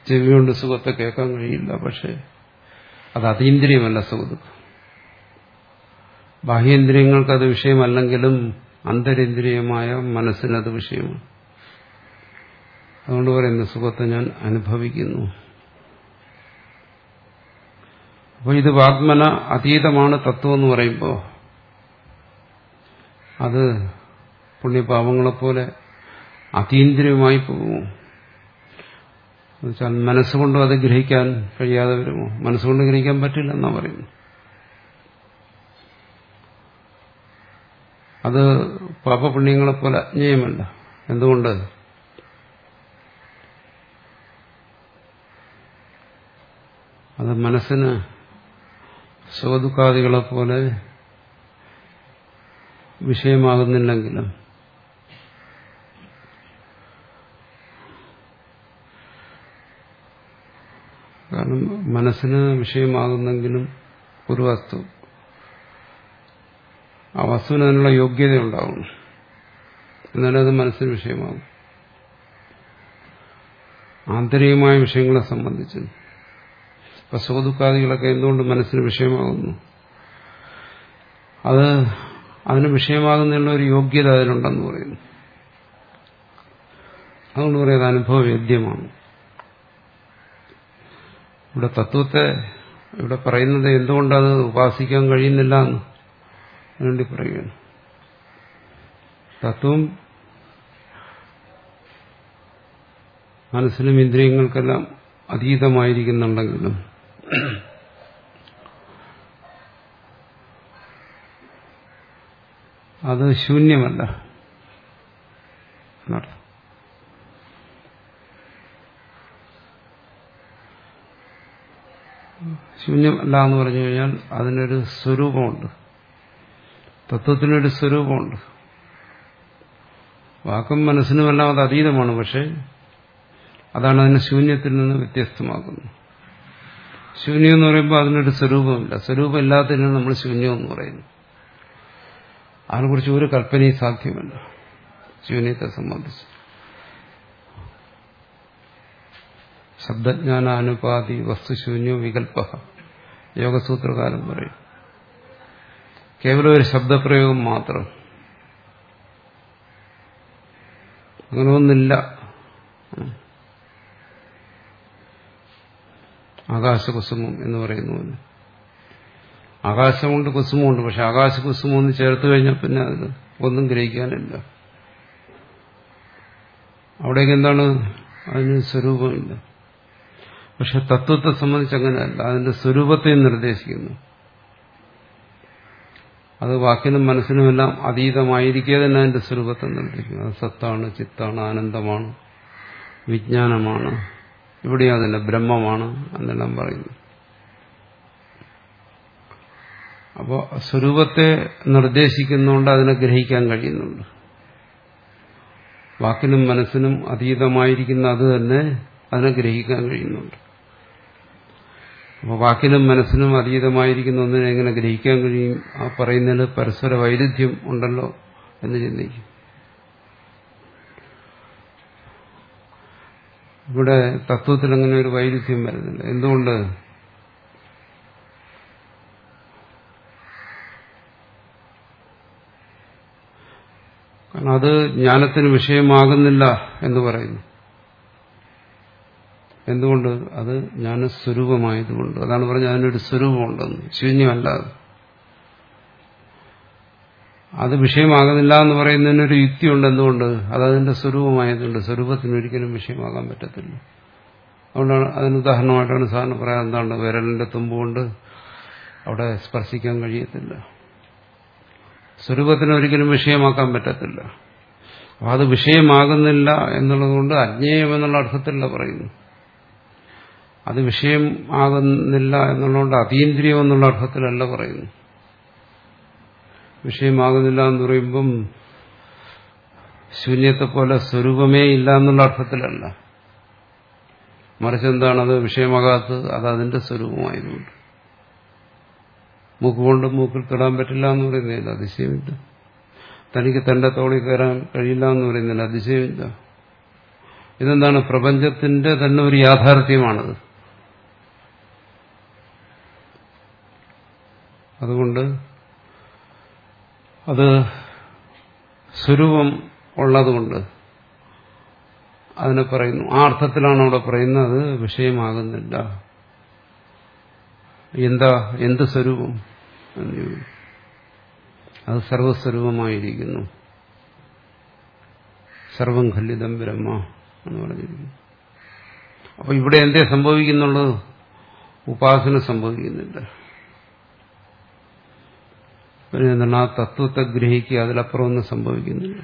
ചെവി കൊണ്ട് സുഖത്തെ കേൾക്കാൻ കഴിയില്ല പക്ഷെ അത് അതീന്ദ്രിയമല്ല സുഖദുഃഖം ബാഹ്യേന്ദ്രിയങ്ങൾക്കത് വിഷയമല്ലെങ്കിലും അന്തരേന്ദ്രിയമായ മനസ്സിനത് വിഷയമാണ് അതുകൊണ്ട് പറയുന്നു സുഖത്തെ ഞാൻ അനുഭവിക്കുന്നു അപ്പോൾ ഇത് വാഗ്മന അതീതമാണ് തത്വം എന്ന് പറയുമ്പോൾ അത് പുണ്യപാപങ്ങളെപ്പോലെ അതീന്ദ്രിയമായി പോകുമോ എന്നുവെച്ചാൽ മനസ്സുകൊണ്ടും അത് ഗ്രഹിക്കാൻ കഴിയാതെ വരുമോ മനസ്സുകൊണ്ട് ഗ്രഹിക്കാൻ പറ്റില്ല എന്നാ പറയുന്നു അത് പാപപുണ്യങ്ങളെപ്പോലെ അജ്ഞേയമല്ല എന്തുകൊണ്ട് അത് മനസ്സിന് സുഖദുഃഖാദികളെ പോലെ വിഷയമാകുന്നില്ലെങ്കിലും കാരണം മനസ്സിന് വിഷയമാകുന്നെങ്കിലും ഒരു വസ്തു ആ വസ്തുവിന് അതിനുള്ള യോഗ്യത ഉണ്ടാവണം എന്നാലും അത് മനസ്സിന് വിഷയമാകും ആന്തരികമായ വിഷയങ്ങളെ സംബന്ധിച്ച് ഇപ്പൊ സുഖദുഃഖാദികളൊക്കെ എന്തുകൊണ്ട് മനസ്സിന് വിഷയമാകുന്നു അത് അതിന് വിഷയമാകുന്നതിനുള്ള ഒരു യോഗ്യത അതിനുണ്ടെന്ന് പറയുന്നു അതുകൊണ്ട് പറയുന്നത് അനുഭവവേദ്യമാണ് ഇവിടെ തത്വത്തെ ഇവിടെ പറയുന്നത് എന്തുകൊണ്ടത് ഉപാസിക്കാൻ കഴിയുന്നില്ല എന്ന് വേണ്ടി പറയുകയാണ് തത്വം മനസ്സിനും ഇന്ദ്രിയങ്ങൾക്കെല്ലാം അതീതമായിരിക്കുന്നുണ്ടെങ്കിലും അത് ശൂന്യമല്ല എന്നർത്ഥം ശൂന്യമല്ല എന്ന് പറഞ്ഞു കഴിഞ്ഞാൽ അതിനൊരു സ്വരൂപമുണ്ട് തത്വത്തിനൊരു സ്വരൂപമുണ്ട് വാക്കും മനസ്സിനുമെല്ലാം അത് അതീതമാണ് പക്ഷെ അതാണ് അതിനെ ശൂന്യത്തിൽ നിന്ന് വ്യത്യസ്തമാക്കുന്നത് ശൂന്യം എന്ന് പറയുമ്പോൾ അതിനൊരു സ്വരൂപമില്ല സ്വരൂപം ഇല്ലാത്തതിനാണ് നമ്മൾ ശൂന്യം എന്ന് പറയുന്നത് അതിനെക്കുറിച്ച് ഒരു കൽപ്പനയും സാധ്യമല്ല ശൂന്യത്തെ സംബന്ധിച്ച് ശബ്ദജ്ഞാനാനുപാതി വസ്തുശൂന്യോ വികല്പ യോഗസൂത്രകാലം പറയും കേവലം ഒരു ശബ്ദപ്രയോഗം മാത്രം അങ്ങനെ ഒന്നില്ല ആകാശകുസുമം എന്ന് പറയുന്നു ആകാശമുണ്ട് കുസുമമുണ്ട് പക്ഷെ ആകാശകുസുമം ഒന്ന് ചേർത്ത് കഴിഞ്ഞാൽ പിന്നെ അതിൽ ഒന്നും ഗ്രഹിക്കാനില്ല അവിടേക്ക് എന്താണ് അതിന് സ്വരൂപമില്ല പക്ഷെ തത്വത്തെ സംബന്ധിച്ച് അങ്ങനെയല്ല അതിന്റെ സ്വരൂപത്തെ നിർദ്ദേശിക്കുന്നു അത് വാക്കിനും മനസ്സിനുമെല്ലാം അതീതമായിരിക്കെ തന്നെ അതിന്റെ സ്വരൂപത്തെ നിർദ്ദേശിക്കുന്നു അത് സത്താണ് ചിത്താണ് ആനന്ദമാണ് വിജ്ഞാനമാണ് ഇവിടെ അതില്ല ബ്രഹ്മമാണ് എന്നെല്ലാം പറയുന്നു അപ്പോൾ സ്വരൂപത്തെ നിർദ്ദേശിക്കുന്നുണ്ട് അതിനെ ഗ്രഹിക്കാൻ കഴിയുന്നുണ്ട് വാക്കിനും മനസ്സിനും അതീതമായിരിക്കുന്ന അത് തന്നെ അതിനെ ഗ്രഹിക്കാൻ കഴിയുന്നുണ്ട് അപ്പോൾ വാക്കിനും മനസ്സിനും അതീതമായിരിക്കുന്ന ഒന്നിനെ എങ്ങനെ ഗ്രഹിക്കാൻ കഴിയും ആ പറയുന്നതിൽ പരസ്പര വൈരുദ്ധ്യം ഉണ്ടല്ലോ എന്ന് ചിന്തിക്കും ഇവിടെ തത്വത്തിൽ അങ്ങനെ ഒരു വൈരുദ്ധ്യം വരുന്നില്ല എന്തുകൊണ്ട് കാരണം അത് ജ്ഞാനത്തിന് വിഷയമാകുന്നില്ല എന്ന് പറയുന്നു എന്തുകൊണ്ട് അത് ജ്ഞാനസ്വരൂപമായതുകൊണ്ട് അതാണ് പറഞ്ഞത് അതിനൊരു സ്വരൂപമുണ്ടെന്ന് ശൂന്യമല്ല അത് അത് വിഷയമാകുന്നില്ല എന്ന് പറയുന്നതിനൊരു യുക്തിയുണ്ട് എന്തുകൊണ്ട് അതതിന്റെ സ്വരൂപമായതുകൊണ്ട് സ്വരൂപത്തിന് ഒരിക്കലും വിഷയമാകാൻ പറ്റത്തില്ല അതുകൊണ്ടാണ് അതിന് ഉദാഹരണമായിട്ടാണ് സാറിന് പറയാൻ എന്താണ് വിരലിന്റെ തുമ്പുകൊണ്ട് അവിടെ സ്പർശിക്കാൻ കഴിയത്തില്ല സ്വരൂപത്തിന് ഒരിക്കലും വിഷയമാക്കാൻ പറ്റത്തില്ല അപ്പം അത് വിഷയമാകുന്നില്ല എന്നുള്ളതുകൊണ്ട് അജ്ഞേയം എന്നുള്ള അർത്ഥത്തിലല്ല പറയുന്നു അത് വിഷയം ആകുന്നില്ല എന്നുള്ളതുകൊണ്ട് അതീന്ദ്രിയം എന്നുള്ള അർത്ഥത്തിലല്ല പറയുന്നു വിഷയമാകുന്നില്ല എന്ന് പറയുമ്പം ശൂന്യത്തെ പോലെ സ്വരൂപമേ ഇല്ല എന്നുള്ള അർത്ഥത്തിലല്ല മറിച്ച് എന്താണ് അത് വിഷയമാകാത്തത് അത് അതിന്റെ സ്വരൂപമായതുകൊണ്ട് മൂക്കുകൊണ്ട് മൂക്കിൽ തൊടാൻ പറ്റില്ല എന്ന് പറയുന്നില്ല അതിശയമില്ല തനിക്ക് തന്റെ തോളിൽ കയറാൻ കഴിയില്ല എന്ന് പറയുന്നില്ല അതിശയമില്ല ഇതെന്താണ് പ്രപഞ്ചത്തിന്റെ തന്നെ ഒരു യാഥാർത്ഥ്യമാണത് അതുകൊണ്ട് അത് സ്വരൂപം ഉള്ളതുകൊണ്ട് അതിനെ പറയുന്നു ആ അർത്ഥത്തിലാണ് അവിടെ പറയുന്നത് വിഷയമാകുന്നില്ല എന്താ എന്ത് സ്വരൂപം എന്ന് ചോദിക്കും. അത് സർവസ്വരൂപമായിരിക്കുന്നു സർവം ഖല്ലിതം ബ്രഹ്മ എന്ന് പറഞ്ഞിരിക്കുന്നു അപ്പൊ ഇവിടെ എന്തേ സംഭവിക്കുന്നുള്ളൂ ഉപാസന സംഭവിക്കുന്നില്ല പിന്നെ എന്താണ് ആ തത്വത്തെ ഗ്രഹിക്കുക അതിലപ്പുറം ഒന്നും സംഭവിക്കുന്നില്ല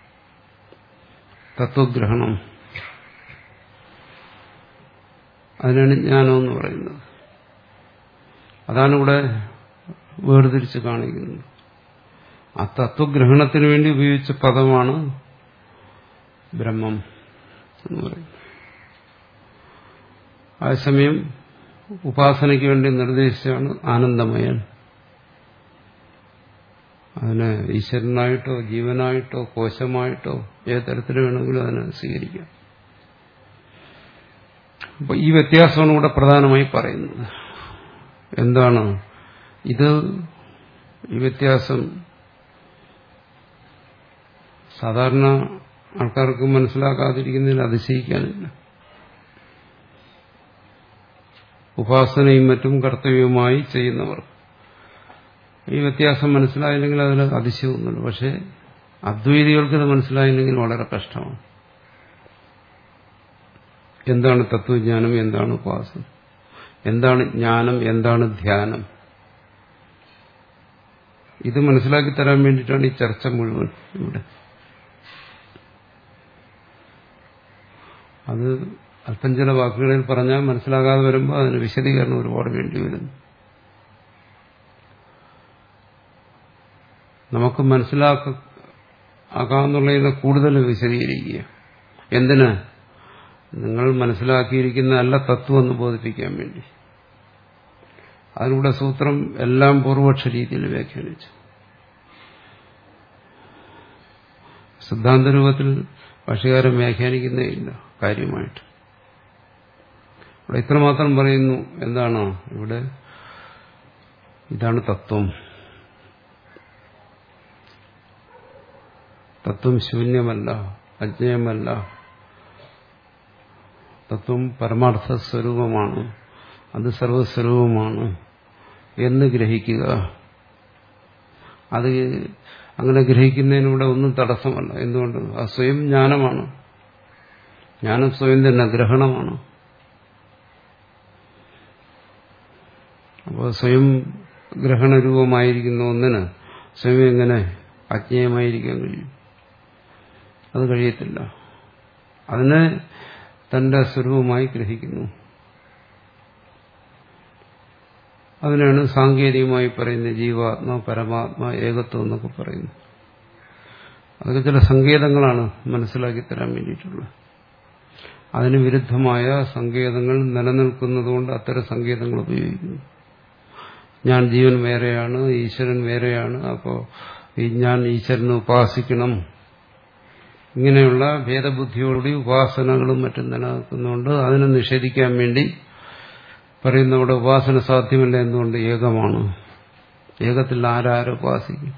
തത്വഗ്രഹണം അതിനാണ് ജ്ഞാനമെന്ന് പറയുന്നത് അതാണ് ഇവിടെ വേർതിരിച്ച് കാണിക്കുന്നത് ആ തത്വഗ്രഹണത്തിന് വേണ്ടി ഉപയോഗിച്ച പദമാണ് ബ്രഹ്മം എന്ന് പറയുന്നത് അതേസമയം ഉപാസനയ്ക്ക് വേണ്ടി നിർദ്ദേശിച്ചാണ് ആനന്ദമയൻ അതിന് ഈശ്വരനായിട്ടോ ജീവനായിട്ടോ കോശമായിട്ടോ ഏത് തരത്തിൽ വേണമെങ്കിലും അതിനെ സ്വീകരിക്കാം അപ്പൊ ഈ വ്യത്യാസമാണ് ഇവിടെ പ്രധാനമായി പറയുന്നത് എന്താണ് ഇത് ഈ വ്യത്യാസം സാധാരണ ആൾക്കാർക്ക് മനസ്സിലാക്കാതിരിക്കുന്നതിൽ അതിശയിക്കാനില്ല ഉപാസനയും മറ്റും കർത്തവ്യവുമായി ചെയ്യുന്നവർ ഈ വ്യത്യാസം മനസ്സിലായില്ലെങ്കിൽ അതിൽ അതിശയമൊന്നുമില്ല പക്ഷെ അദ്വൈതികൾക്ക് ഇത് മനസ്സിലായില്ലെങ്കിൽ വളരെ കഷ്ടമാണ് എന്താണ് തത്വജ്ഞാനം എന്താണ് ഉപാസന എന്താണ് ജ്ഞാനം എന്താണ് ധ്യാനം ഇത് മനസ്സിലാക്കി തരാൻ വേണ്ടിയിട്ടാണ് ഈ ചർച്ച മുഴുവൻ ഇവിടെ അത് അല്പം ചില വാക്കുകളിൽ പറഞ്ഞാൽ മനസ്സിലാകാതെ വരുമ്പോൾ അതിന് വിശദീകരണം ഒരുപാട് വേണ്ടി വരുന്നു നമുക്ക് മനസ്സിലാക്കാന്നുള്ളതിനെ കൂടുതൽ വിശദീകരിക്കുക എന്തിന് നിങ്ങൾ മനസ്സിലാക്കിയിരിക്കുന്ന നല്ല തത്വം എന്ന് ബോധിപ്പിക്കാൻ വേണ്ടി അതിലൂടെ സൂത്രം എല്ലാം പൂർവപക്ഷ രീതിയിൽ വ്യാഖ്യാനിച്ചു സിദ്ധാന്ത രൂപത്തിൽ ഭാഷകാരം വ്യാഖ്യാനിക്കുന്നേ ഇല്ല കാര്യമായിട്ട് ഇവിടെ ഇത്രമാത്രം പറയുന്നു എന്താണ് ഇവിടെ ഇതാണ് തത്വം തത്വം ശൂന്യമല്ല അജ്ഞേയമല്ല തത്വം പരമാർത്ഥ സ്വരൂപമാണ് അത് സർവസ്വരൂപമാണ് എന്ന് ഗ്രഹിക്കുക അത് അങ്ങനെ ഗ്രഹിക്കുന്നതിനൂടെ ഒന്നും തടസ്സമല്ല എന്തുകൊണ്ട് ആ സ്വയം ജ്ഞാനമാണ് ജ്ഞാനം സ്വയം തന്നെ ഗ്രഹണമാണ് അപ്പോൾ സ്വയം ഗ്രഹണരൂപമായിരിക്കുന്ന ഒന്നിന് സ്വയം എങ്ങനെ അജ്ഞേയമായിരിക്കാൻ കഴിയും അത് കഴിയത്തില്ല അതിനെ തന്റെ സ്വരൂപമായി ഗ്രഹിക്കുന്നു അതിനാണ് സാങ്കേതികമായി പറയുന്നത് ജീവാത്മ പരമാത്മ ഏകത്വം എന്നൊക്കെ പറയുന്നു അതൊക്കെ ചില സങ്കേതങ്ങളാണ് മനസ്സിലാക്കി തരാൻ വേണ്ടിയിട്ടുള്ളത് അതിന് വിരുദ്ധമായ സങ്കേതങ്ങൾ നിലനിൽക്കുന്നതുകൊണ്ട് അത്തരം സങ്കേതങ്ങൾ ഉപയോഗിക്കുന്നു ഞാൻ ജീവൻ വേറെയാണ് ഈശ്വരൻ വേറെയാണ് അപ്പോൾ ഈ ഞാൻ ഈശ്വരനെ ഉപാസിക്കണം ഇങ്ങനെയുള്ള ഭേദബുദ്ധിയോടുകൂടി ഉപാസനകളും മറ്റും നിലനിൽക്കുന്നുണ്ട് അതിനെ നിഷേധിക്കാൻ വേണ്ടി പറയുന്ന അവിടെ ഉപാസന സാധ്യമല്ല എന്തുകൊണ്ട് ഏകമാണ് ഏകത്തിൽ ആരാരെ ഉപാസിക്കും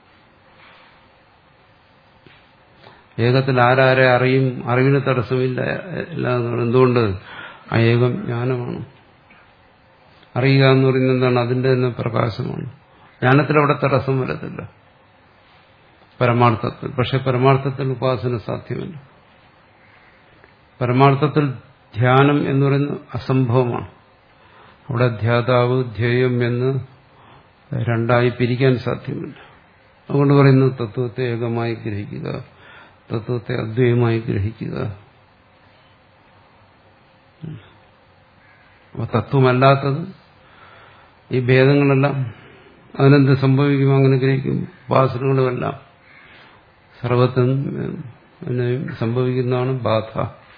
ഏകത്തിൽ ആരാരെ അറിയും അറിവിന് തടസ്സമില്ല ഇല്ല എന്നുള്ളത് എന്തുകൊണ്ട് ആ ഏകം ജ്ഞാനമാണ് അറിയുക എന്ന് പറയുന്നത് എന്താണ് അതിന്റെ തന്നെ പ്രകാശമാണ് ജ്ഞാനത്തിൽ അവിടെ തടസ്സം വരത്തില്ല പരമാർത്ഥത്തിൽ പക്ഷെ പരമാർത്ഥത്തിൽ ഉപാസന സാധ്യമല്ല പരമാർത്ഥത്തിൽ ധ്യാനം എന്ന് പറയുന്നത് അസംഭവമാണ് അവിടെ ധ്യാതാവ് ധ്യേയം എന്ന് രണ്ടായി പിരിക്കാൻ സാധ്യമല്ല അതുകൊണ്ട് പറയുന്നു തത്വത്തെ ഏകമായി ഗ്രഹിക്കുക തത്വത്തെ അദ്വൈതമായി ഗ്രഹിക്കുക അപ്പൊ തത്വമല്ലാത്തത് ഈ ഭേദങ്ങളെല്ലാം അതിനെന്ത് സംഭവിക്കും അങ്ങനെ ഗ്രഹിക്കും ഉപാസനകളുമെല്ലാം സർവത്തും സംഭവിക്കുന്നതാണ് ബാധ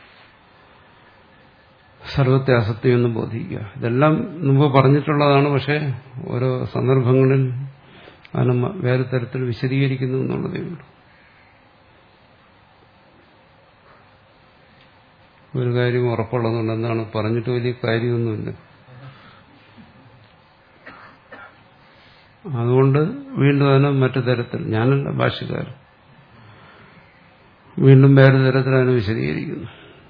സർവത്തെ അസത്യമെന്ന് ബോധിക്കുക ഇതെല്ലാം മുമ്പ് പറഞ്ഞിട്ടുള്ളതാണ് പക്ഷെ ഓരോ സന്ദർഭങ്ങളിൽ അതിനെ വേറെ തരത്തിൽ വിശദീകരിക്കുന്നു എന്നുള്ളതേ ഉള്ളൂ ഒരു കാര്യം ഉറപ്പുള്ളതുകൊണ്ട് എന്താണ് പറഞ്ഞിട്ട് വലിയ കാര്യമൊന്നുമില്ല അതുകൊണ്ട് വീണ്ടും അതിനെ മറ്റു തരത്തിൽ ഞാനല്ല ഭാഷകാരൻ വീണ്ടും വേറെ തരത്തിൽ അതിനെ വിശദീകരിക്കുന്നു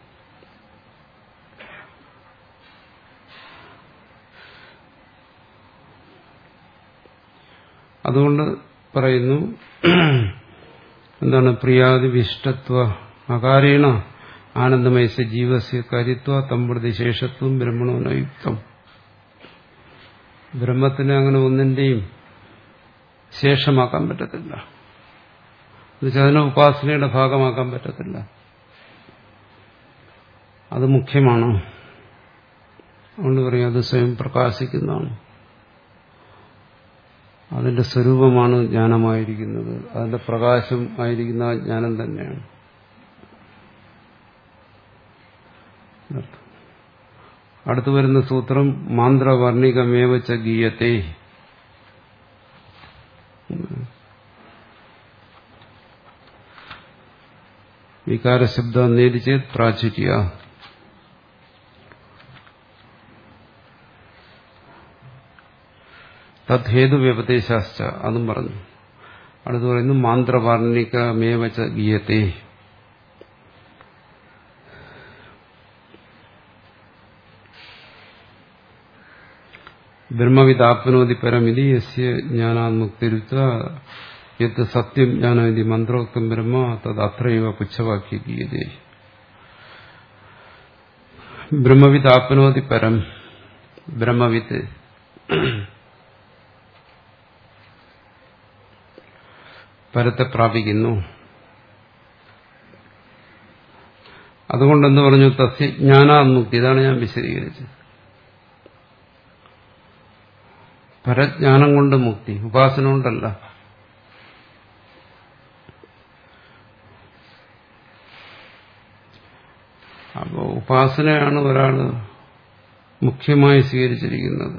അതുകൊണ്ട് പറയുന്നു എന്താണ് പ്രിയാതിവിഷ്ടത്വ അകാരേണ ആനന്ദമയസ്യ ജീവസ്യ കാര്യത്വ തമ്പ്രതി ശേഷത്വം ബ്രഹ്മണോനയുക്തം ബ്രഹ്മത്തിന് അങ്ങനെ ഒന്നിന്റെയും ശേഷമാക്കാൻ പറ്റത്തില്ല എന്നുവെച്ചാൽ അതിനെ ഉപാസനയുടെ ഭാഗമാക്കാൻ പറ്റത്തില്ല അത് മുഖ്യമാണ് അതുകൊണ്ട് പറയും അത് സ്വയം പ്രകാശിക്കുന്നതാണ് അതിന്റെ സ്വരൂപമാണ് ജ്ഞാനമായിരിക്കുന്നത് അതിന്റെ പ്രകാശം ആയിരിക്കുന്ന ആ ജ്ഞാനം തന്നെയാണ് അടുത്തു വരുന്ന സൂത്രം മാന്ത്രവർണികമേവച്ച ഗീയത്തെ വികാരശബ്ദ നേരിച്ചേത് പ്രാചുര്യ തദ്ഹേതു വ്യപദേശാശ്ച അതും പറഞ്ഞു അടുത്ത് പറയുന്നു മാന്ത്രവാർണികമേവച്ച ഗീയത്തെ ബ്രഹ്മവിദാപ്നോതി പരമിതി യസ്യ ജ്ഞാനാന്മുക്തിരുത്ത യത് സത്യം ജ്ഞാനമിതി മന്ത്രോക്തം ബ്രഹ്മ തത് അത്രയുവ പുച്ഛവാക്യ ഗീയതേ ബ്രഹ്മവിദാപ്നോതി പരം ബ്രഹ്മവിത്ത് പരത്തെ പ്രാപിക്കുന്നു അതുകൊണ്ട് എന്ത് പറഞ്ഞു തസ്യ ജ്ഞാനാന്മുക്തി ഇതാണ് ഞാൻ വിശദീകരിച്ചത് പരജ്ഞാനം കൊണ്ട് മുക്തി ഉപാസന കൊണ്ടല്ല അപ്പോൾ ഉപാസനയാണ് ഒരാൾ മുഖ്യമായി സ്വീകരിച്ചിരിക്കുന്നത്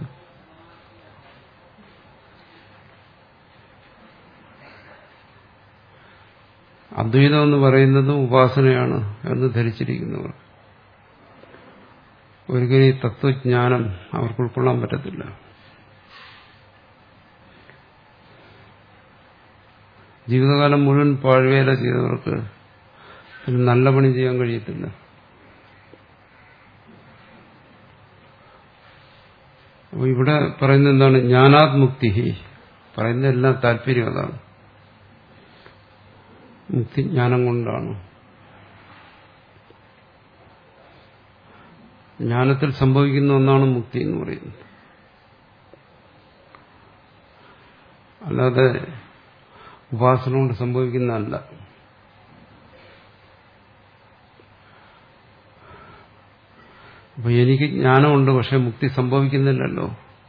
അദ്വൈതം എന്ന് പറയുന്നത് ഉപാസനയാണ് എന്ന് ധരിച്ചിരിക്കുന്നവർ ഒരിക്കലും ഈ തത്വജ്ഞാനം അവർക്ക് ഉൾക്കൊള്ളാൻ പറ്റത്തില്ല ജീവിതകാലം മുഴുവൻ പാഴ്വേല ചെയ്തവർക്ക് പിന്നെ നല്ല പണി ചെയ്യാൻ കഴിയത്തില്ല അപ്പോൾ ഇവിടെ പറയുന്നത് എന്താണ് ജ്ഞാനാത്മുക്തി പറയുന്ന എല്ലാം താല്പര്യം അതാണ് മുക്തി ജ്ഞാനം കൊണ്ടാണ് ജ്ഞാനത്തിൽ സംഭവിക്കുന്ന ഒന്നാണ് മുക്തി എന്ന് പറയുന്നത് അല്ലാതെ ഉപാസന കൊണ്ട് സംഭവിക്കുന്നതല്ല അപ്പൊ എനിക്ക് ജ്ഞാനമുണ്ട് പക്ഷെ മുക്തി സംഭവിക്കുന്നില്ലല്ലോ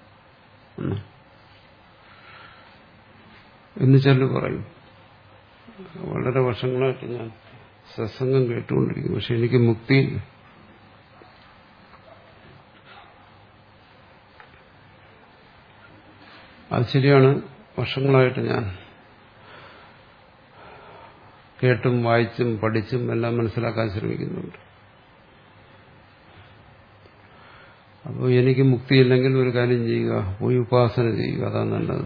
എന്ന് ചെല്ലു പറയും വളരെ വർഷങ്ങളായിട്ട് ഞാൻ സത്സംഗം കേട്ടുകൊണ്ടിരിക്കുന്നു പക്ഷെ എനിക്ക് മുക്തി അത് ശരിയാണ് വർഷങ്ങളായിട്ട് ഞാൻ കേട്ടും വായിച്ചും പഠിച്ചും എല്ലാം മനസ്സിലാക്കാൻ ശ്രമിക്കുന്നുണ്ട് അപ്പോൾ എനിക്ക് മുക്തിയില്ലെങ്കിൽ ഒരു കാര്യം ചെയ്യുക പോയി ഉപാസന ചെയ്യുക അതാണ് നല്ലത്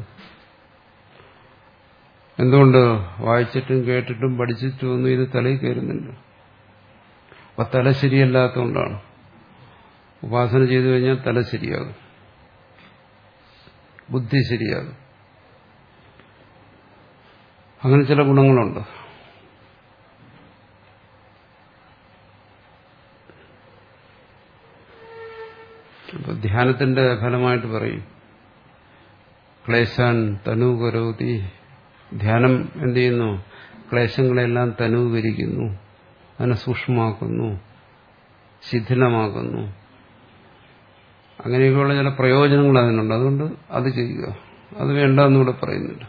എന്തുകൊണ്ട് വായിച്ചിട്ടും കേട്ടിട്ടും പഠിച്ചിട്ടും ഒന്നും ഇത് തലയിൽ കയറുന്നില്ല അപ്പൊ തല ശരിയല്ലാത്തതുകൊണ്ടാണ് ഉപാസന ചെയ്തു കഴിഞ്ഞാൽ തല ശരിയാകും ബുദ്ധി ശരിയാകും അങ്ങനെ ചില ഗുണങ്ങളുണ്ട് അപ്പൊ ധ്യാനത്തിന്റെ ഫലമായിട്ട് പറയും ക്ലേശാൻ തനുകരോതി ധ്യാനം എന്ത് ചെയ്യുന്നു ക്ലേശങ്ങളെല്ലാം തനുകരിക്കുന്നു അതിനെ സൂക്ഷ്മമാക്കുന്നു ശിഥിലമാക്കുന്നു അങ്ങനെയൊക്കെയുള്ള ചില പ്രയോജനങ്ങൾ അതിനുണ്ട് അതുകൊണ്ട് അത് ചെയ്യുക അത് വേണ്ടെന്നിവിടെ പറയുന്നില്ല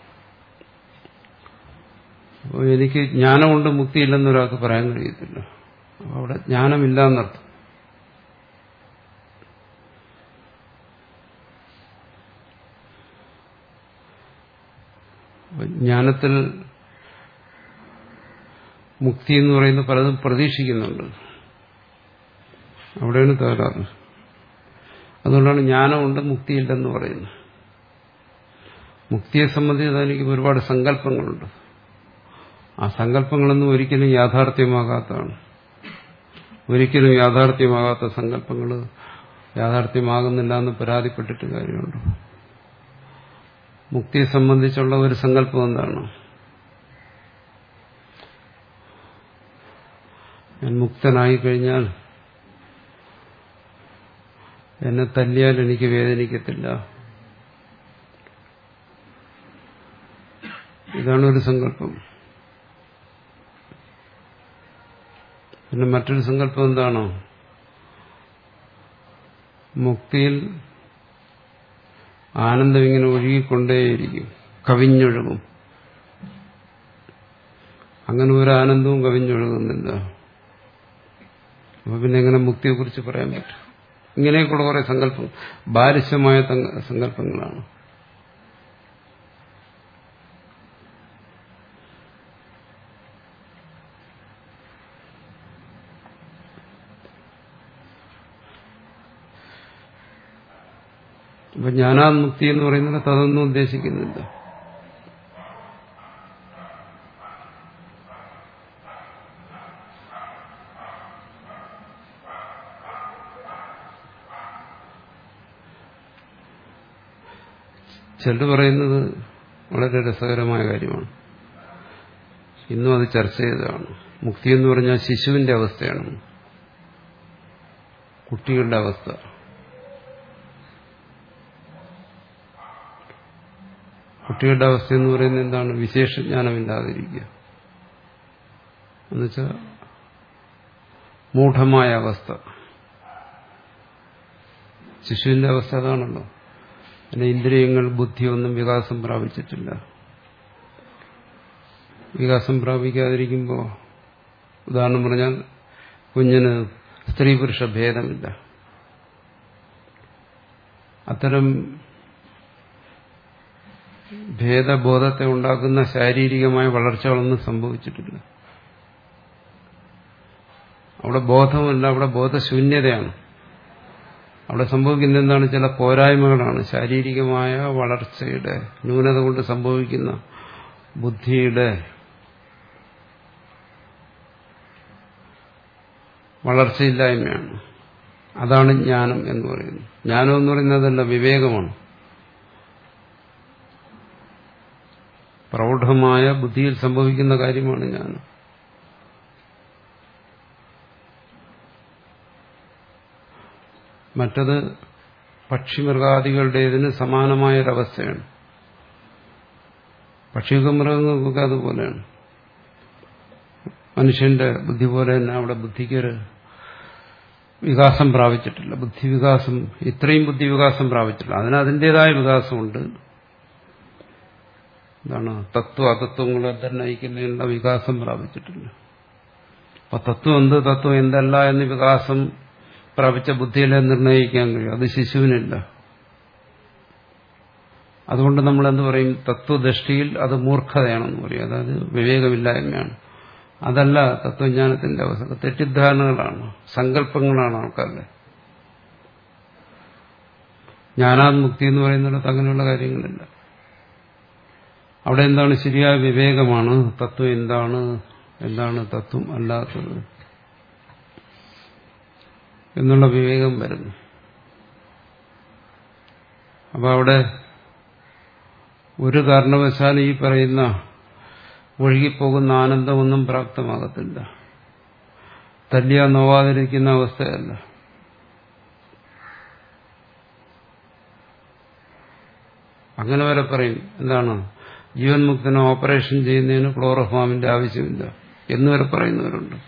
അപ്പോൾ എനിക്ക് ജ്ഞാനമുണ്ട് മുക്തിയില്ലെന്ന് ഒരാൾക്ക് പറയാൻ കഴിയത്തില്ല അപ്പോൾ അവിടെ ജ്ഞാനമില്ല എന്നർത്ഥം ജ്ഞാനത്തിൽ മുക്തി എന്ന് പറയുന്ന പലതും പ്രതീക്ഷിക്കുന്നുണ്ട് അവിടെയാണ് തകരാറ് അതുകൊണ്ടാണ് ജ്ഞാനമുണ്ട് മുക്തിയില്ലെന്ന് പറയുന്നത് മുക്തിയെ സംബന്ധിച്ച് എനിക്ക് ഒരുപാട് സങ്കല്പങ്ങളുണ്ട് ആ സങ്കല്പങ്ങളൊന്നും ഒരിക്കലും യാഥാർത്ഥ്യമാകാത്തതാണ് ഒരിക്കലും യാഥാർത്ഥ്യമാകാത്ത സങ്കല്പങ്ങൾ യാഥാർത്ഥ്യമാകുന്നില്ല എന്ന് പരാതിപ്പെട്ടിട്ട് കാര്യമുണ്ട് മുക്തിയെ സംബന്ധിച്ചുള്ള ഒരു സങ്കല്പം എന്താണ് ഞാൻ മുക്തനായി കഴിഞ്ഞാൽ എന്നെ തല്ലിയാൽ എനിക്ക് വേദനിക്കത്തില്ല ഇതാണ് ഒരു സങ്കല്പം പിന്നെ മറ്റൊരു സങ്കല്പം എന്താണോ മുക്തിയിൽ ആനന്ദം ഇങ്ങനെ ഒഴുകിക്കൊണ്ടേയിരിക്കും കവിഞ്ഞൊഴുകും അങ്ങനെ ഒരു ആനന്ദവും കവിഞ്ഞൊഴുകുന്നില്ല അപ്പൊ പിന്നെ എങ്ങനെ മുക്തിയെക്കുറിച്ച് പറയാൻ പറ്റും ഇങ്ങനെയൊക്കെയുള്ള കുറെ സങ്കല്പം ബാലിശമായ സങ്കല്പങ്ങളാണ് അപ്പൊ ജ്ഞാനാമുക്തി എന്ന് പറയുന്നത് അതൊന്നും ഉദ്ദേശിക്കുന്നില്ല ചിലർ പറയുന്നത് വളരെ രസകരമായ കാര്യമാണ് ഇന്നും അത് ചർച്ച ചെയ്തതാണ് മുക്തി എന്ന് പറഞ്ഞാൽ ശിശുവിന്റെ അവസ്ഥയാണ് കുട്ടികളുടെ അവസ്ഥ കുട്ടികളുടെ അവസ്ഥ എന്ന് പറയുന്നത് എന്താണ് വിശേഷജ്ഞാനമില്ലാതിരിക്കുക എന്നുവെച്ചാൽ മൂഢമായ അവസ്ഥ ശിശുവിന്റെ അവസ്ഥ അതാണല്ലോ പിന്നെ ഇന്ദ്രിയങ്ങൾ ബുദ്ധിയൊന്നും വികാസം പ്രാപിച്ചിട്ടില്ല വികാസം പ്രാപിക്കാതിരിക്കുമ്പോൾ ഉദാഹരണം പറഞ്ഞാൽ കുഞ്ഞിന് സ്ത്രീ പുരുഷ ഭേദമില്ല അത്തരം ഭേദബോധത്തെ ഉണ്ടാക്കുന്ന ശാരീരികമായ വളർച്ചകളൊന്നും സംഭവിച്ചിട്ടില്ല അവിടെ ബോധമല്ല അവിടെ ബോധശൂന്യതയാണ് അവിടെ സംഭവിക്കുന്ന എന്താണ് ചില പോരായ്മകളാണ് ശാരീരികമായ വളർച്ചയുടെ ന്യൂനത കൊണ്ട് സംഭവിക്കുന്ന ബുദ്ധിയുടെ വളർച്ചയില്ലായ്മയാണ് അതാണ് ജ്ഞാനം എന്ന് പറയുന്നത് ജ്ഞാനം എന്ന് പറയുന്നതല്ല വിവേകമാണ് പ്രൗഢമായ ബുദ്ധിയിൽ സംഭവിക്കുന്ന കാര്യമാണ് ജ്ഞാനം മറ്റത് പക്ഷിമൃഗാദികളുടേതിന് സമാനമായൊരവസ്ഥയാണ് പക്ഷിക മൃഗങ്ങൾക്കൊക്കെ അതുപോലെയാണ് മനുഷ്യന്റെ ബുദ്ധി പോലെ തന്നെ അവിടെ ബുദ്ധിക്കൊരു വികാസം പ്രാപിച്ചിട്ടില്ല ബുദ്ധിവികാസം ഇത്രയും ബുദ്ധിവികാസം പ്രാപിച്ചിട്ടില്ല അതിന് അതിൻ്റെതായ വികാസമുണ്ട് എന്താണ് തത്വ അതത്വങ്ങളെ തന്നെ നയിക്കുന്നതിനുള്ള വികാസം പ്രാപിച്ചിട്ടില്ല അപ്പൊ തത്വം എന്ത് തത്വം എന്തല്ല എന്ന് വികാസം പ്രാപിച്ച ബുദ്ധിയിലെ നിർണ്ണയിക്കാൻ കഴിയും അത് ശിശുവിനില്ല അതുകൊണ്ട് നമ്മൾ എന്ത് പറയും തത്വദൃഷ്ടിയിൽ അത് മൂർഖതയാണെന്ന് പറയും അതായത് വിവേകമില്ലായ്മയാണ് അതല്ല തത്വജ്ഞാനത്തിന്റെ അവസ്ഥ തെറ്റിദ്ധാരണകളാണ് സങ്കല്പങ്ങളാണ് ആൾക്കാരുടെ ജ്ഞാനാത്മുക്തി എന്ന് പറയുന്നിടത്ത് അങ്ങനെയുള്ള കാര്യങ്ങളില്ല അവിടെ എന്താണ് ശരിയായ വിവേകമാണ് തത്വം എന്താണ് എന്താണ് തത്വം അല്ലാത്തത് എന്നുള്ള വിവേകം വരുന്നു അപ്പൊ അവിടെ ഒരു കാരണവശാലും ഈ പറയുന്ന ഒഴുകിപ്പോകുന്ന ആനന്ദമൊന്നും പ്രാപ്തമാകത്തില്ല തല്ലിയ നോവാതിരിക്കുന്ന അവസ്ഥയല്ല അങ്ങനെ വരെ പറയും എന്താണ് ജീവൻ മുക്തന് ഓപ്പറേഷൻ ചെയ്യുന്നതിന് ക്ലോറോഫാമിന്റെ ആവശ്യമില്ല എന്ന് വരെ പറയുന്നവരുണ്ട്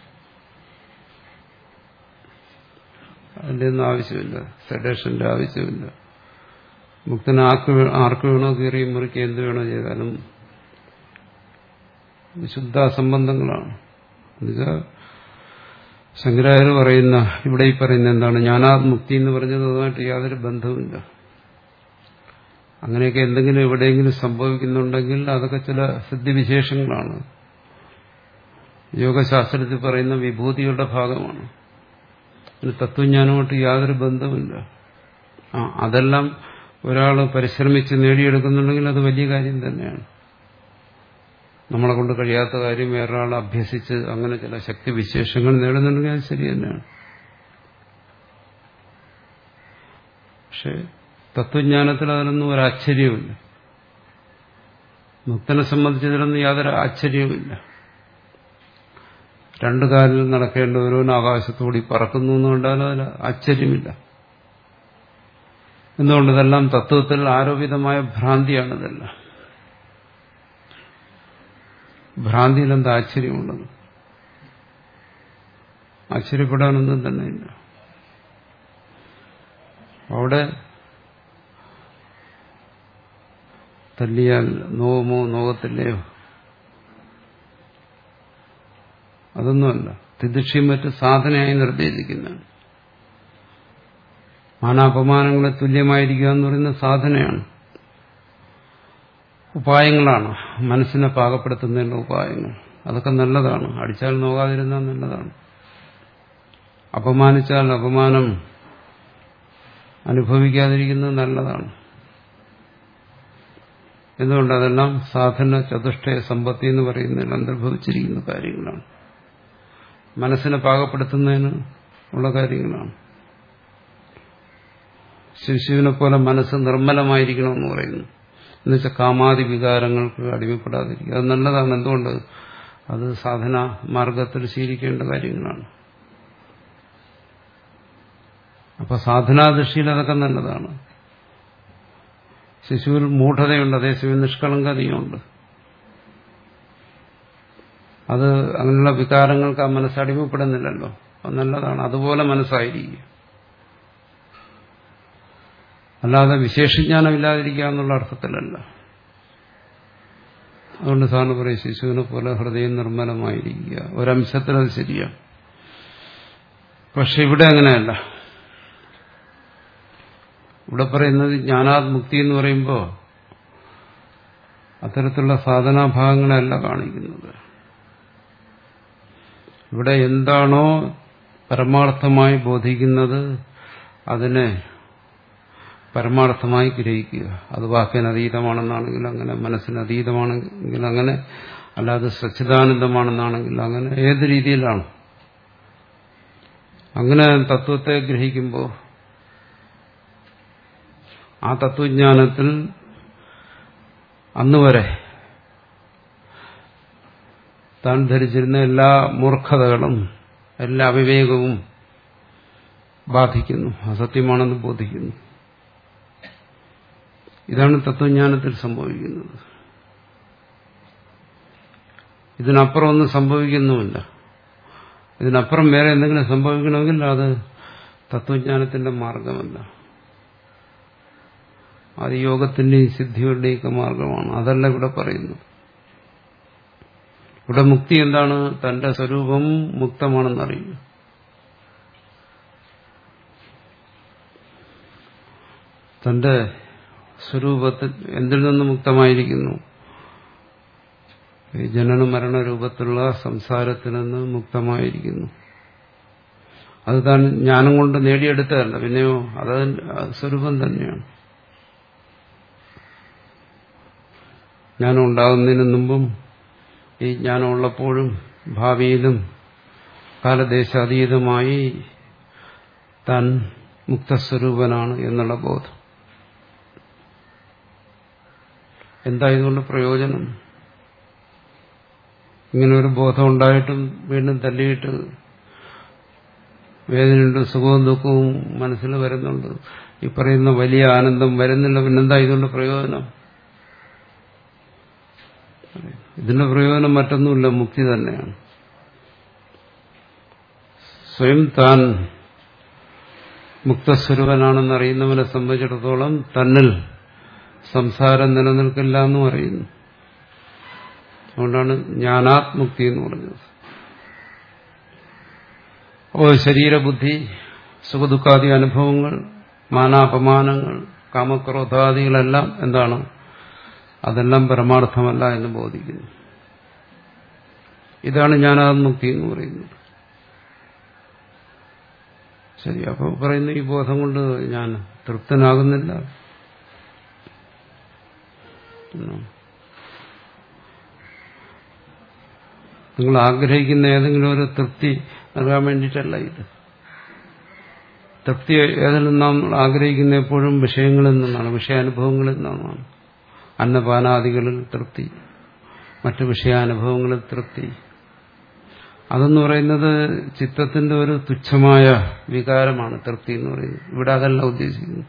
അതിന്റെ ഒന്നും ആവശ്യമില്ല സെഡേഷന്റെ ആവശ്യമില്ല മുക്തന് ആർക്ക് ആർക്ക് വേണോ കീറി മുറിക്കുക എന്ത് വേണോ ചെയ്താലും ശുദ്ധ സംബന്ധങ്ങളാണ് എന്നുവെച്ചാൽ ശങ്കരാചാര്യ പറയുന്ന ഇവിടെ ഈ പറയുന്ന എന്താണ് ജ്ഞാനാത്മുക്തി എന്ന് പറഞ്ഞത് അതുമായിട്ട് യാതൊരു ബന്ധവുമില്ല അങ്ങനെയൊക്കെ എന്തെങ്കിലും എവിടെയെങ്കിലും സംഭവിക്കുന്നുണ്ടെങ്കിൽ അതൊക്കെ ചില സിദ്ധിവിശേഷങ്ങളാണ് യോഗശാസ്ത്രത്തിൽ പറയുന്ന വിഭൂതിയുടെ ഭാഗമാണ് അതിന് തത്വജ്ഞാനമായിട്ട് യാതൊരു ബന്ധവുമില്ല ആ അതെല്ലാം ഒരാൾ പരിശ്രമിച്ച് നേടിയെടുക്കുന്നുണ്ടെങ്കിൽ അത് വലിയ കാര്യം തന്നെയാണ് നമ്മളെ കൊണ്ട് കഴിയാത്ത കാര്യം വേറൊരാൾ അഭ്യസിച്ച് അങ്ങനെ ചില ശക്തി വിശേഷങ്ങൾ നേടുന്നുണ്ടെങ്കിൽ അത് ശരി തന്നെയാണ് പക്ഷെ തത്വജ്ഞാനത്തിൽ അതിനൊന്നും ഒരു ആശ്ചര്യവുമില്ല മുക്തനെ സംബന്ധിച്ചതിലൊന്നും യാതൊരു ആശ്ചര്യവുമില്ല രണ്ടു കാലിൽ നടക്കേണ്ട ഓരോന്നും ആകാശത്തോടി പറക്കുന്നു എന്നുകൊണ്ടാൽ അതിൽ ആശ്ചര്യമില്ല എന്തുകൊണ്ട് ഇതെല്ലാം തത്വത്തിൽ ആരോപിതമായ ഭ്രാന്തിയാണ് ഇതെല്ലാം ഭ്രാന്തിയിൽ എന്താ ആശ്ചര്യമുള്ളത് ആശ്ചര്യപ്പെടാനൊന്നും തന്നെ ഇല്ല അവിടെ തല്ലിയാൽ നോവുമോ നോകത്തില്ലയോ അതൊന്നുമല്ല തിദിക്ഷ്യം മറ്റ് സാധനയായി നിർദ്ദേശിക്കുന്നതാണ് മാനാപമാനങ്ങളെ തുല്യമായിരിക്കുക എന്ന് പറയുന്ന സാധനയാണ് ഉപായങ്ങളാണ് മനസ്സിനെ പാകപ്പെടുത്തുന്നതിനുള്ള ഉപായങ്ങൾ അതൊക്കെ നല്ലതാണ് അടിച്ചാൽ നോക്കാതിരുന്നാൽ നല്ലതാണ് അപമാനിച്ചാൽ അപമാനം അനുഭവിക്കാതിരിക്കുന്നത് നല്ലതാണ് എന്തുകൊണ്ട് അതെല്ലാം സാധന ചതുഷ്ടയ സമ്പത്തി എന്ന് പറയുന്നതിൽ അന്തർഭവിച്ചിരിക്കുന്ന കാര്യങ്ങളാണ് മനസ്സിനെ പാകപ്പെടുത്തുന്നതിന് ഉള്ള കാര്യങ്ങളാണ് ശിശുവിനെ പോലെ മനസ്സ് നിർമ്മലമായിരിക്കണമെന്ന് പറയുന്നു എന്നുവെച്ചാൽ കാമാതി വികാരങ്ങൾക്ക് അടിമപ്പെടാതിരിക്കുക അത് നല്ലതാണ് എന്തുകൊണ്ട് അത് സാധന മാർഗത്തിൽ ശീലിക്കേണ്ട കാര്യങ്ങളാണ് അപ്പൊ സാധനാദൃഷ്ടിയിൽ അതൊക്കെ നല്ലതാണ് ശിശുവിൽ മൂഢതയുണ്ട് അതേസമയം നിഷ്കളങ്കതയുണ്ട് അത് അങ്ങനെയുള്ള വികാരങ്ങൾക്ക് ആ മനസ്സ് അടിമപ്പെടുന്നില്ലല്ലോ അത് നല്ലതാണ് അതുപോലെ മനസ്സായിരിക്കുക അല്ലാതെ വിശേഷജ്ഞാനമില്ലാതിരിക്കുക എന്നുള്ള അർത്ഥത്തിലല്ല അതുകൊണ്ട് സാറിന് പറയും ശിശുവിനെ പോലെ ഹൃദയം നിർമ്മലമായിരിക്കുക ഒരംശത്തിൽ അത് ശരിയാണ് പക്ഷെ ഇവിടെ അങ്ങനെയല്ല ഇവിടെ പറയുന്നത് ജ്ഞാനാത്മുക്തി എന്ന് പറയുമ്പോൾ അത്തരത്തിലുള്ള സാധനാഭാഗങ്ങളല്ല കാണിക്കുന്നത് ഇവിടെ എന്താണോ പരമാർത്ഥമായി ബോധിക്കുന്നത് അതിനെ പരമാർത്ഥമായി ഗ്രഹിക്കുക അത് വാക്കിനതീതമാണെന്നാണെങ്കിൽ അങ്ങനെ മനസ്സിനതീതമാണെങ്കിൽ അങ്ങനെ അല്ലാതെ സച്ചിദാനന്ദമാണെന്നാണെങ്കിൽ അങ്ങനെ ഏത് രീതിയിലാണ് അങ്ങനെ തത്വത്തെ ഗ്രഹിക്കുമ്പോൾ ആ തത്വജ്ഞാനത്തിൽ അന്നുവരെ താൻ ധരിച്ചിരുന്ന എല്ലാ മൂർഖതകളും എല്ലാ അവിവേകവും ബാധിക്കുന്നു അസത്യമാണെന്ന് ബോധിക്കുന്നു ഇതാണ് തത്വജ്ഞാനത്തിൽ സംഭവിക്കുന്നത് ഇതിനപ്പുറം ഒന്നും സംഭവിക്കുന്നുമില്ല ഇതിനപ്പുറം വേറെ എന്തെങ്കിലും സംഭവിക്കണമെങ്കിൽ അത് തത്വജ്ഞാനത്തിന്റെ മാർഗമല്ല അത് യോഗത്തിന്റെയും സിദ്ധികളുടെയൊക്കെ മാർഗമാണ് അതല്ല ഇവിടെ പറയുന്നത് ഇവിടെ മുക്തി എന്താണ് തന്റെ സ്വരൂപം മുക്തമാണെന്നറിയുക തന്റെ സ്വരൂപത്തിൽ എന്തിൽ നിന്ന് മുക്തമായിരിക്കുന്നു ഈ ജനന മരണ രൂപത്തിലുള്ള സംസാരത്തിൽ നിന്ന് മുക്തമായിരിക്കുന്നു അത് താൻ ജ്ഞാനം കൊണ്ട് നേടിയെടുത്തതല്ല പിന്നെയോ അത് സ്വരൂപം തന്നെയാണ് ജ്ഞാനം ഉണ്ടാകുന്നതിന് മുമ്പും ഈ ജ്ഞാനം ഉള്ളപ്പോഴും ഭാവിയിലും കാലദേശാതീതമായി താൻ മുക്തസ്വരൂപനാണ് എന്നുള്ള ബോധം എന്താ ഇതുകൊണ്ട് പ്രയോജനം ഇങ്ങനെ ഒരു ബോധം ഉണ്ടായിട്ടും വീണ്ടും തല്ലിയിട്ട് വേദനയുണ്ട് സുഖവും ദുഃഖവും മനസ്സിൽ വരുന്നുണ്ട് ഈ പറയുന്ന വലിയ ആനന്ദം വരുന്നില്ല പിന്നെന്താ ഇതുകൊണ്ട് പ്രയോജനം ഇതിന്റെ പ്രയോജനം മറ്റൊന്നുമില്ല മുക്തി തന്നെയാണ് സ്വയം താൻ മുക്തസ്വരൂപനാണെന്ന് അറിയുന്നവനെ സംബന്ധിച്ചിടത്തോളം തന്നിൽ സംസാരം നിലനിൽക്കില്ല എന്നും അറിയുന്നു അതുകൊണ്ടാണ് ജ്ഞാനാത്മുക്തി എന്ന് പറഞ്ഞത് ഓ ശരീരബുദ്ധി സുഖദുഃഖാദി അനുഭവങ്ങൾ മാനാപമാനങ്ങൾ കാമക്രോധാദികളെല്ലാം എന്താണ് അതെല്ലാം പരമാർത്ഥമല്ല എന്ന് ബോധിക്കുന്നു ഇതാണ് ജ്ഞാനാത്മുക്തി എന്ന് പറയുന്നത് ശരി അപ്പോൾ പറയുന്നു ഈ ബോധം കൊണ്ട് ഞാൻ തൃപ്തനാകുന്നില്ല എന്നാണ്. നിങ്ങൾ ആഗ്രഹിക്കുന്ന ഏതെങ്കിലും ഒരു തൃപ്തി നൽകാൻ വേണ്ടിയിട്ടല്ല ഇത് തൃപ്തി ഏതിൽ നിന്നാണ് നമ്മൾ ആഗ്രഹിക്കുന്ന എപ്പോഴും വിഷയങ്ങളിൽ നിന്നാണ് വിഷയാനുഭവങ്ങളിൽ നിന്നാണ് അന്നപാനാദികളിൽ തൃപ്തി മറ്റു വിഷയാനുഭവങ്ങളിൽ തൃപ്തി അതെന്ന് പറയുന്നത് ചിത്തത്തിന്റെ ഒരു തുച്ഛമായ വികാരമാണ് തൃപ്തി എന്ന് പറയുന്നത് ഇവിടെ അതല്ല ഉദ്ദേശിക്കുന്നത്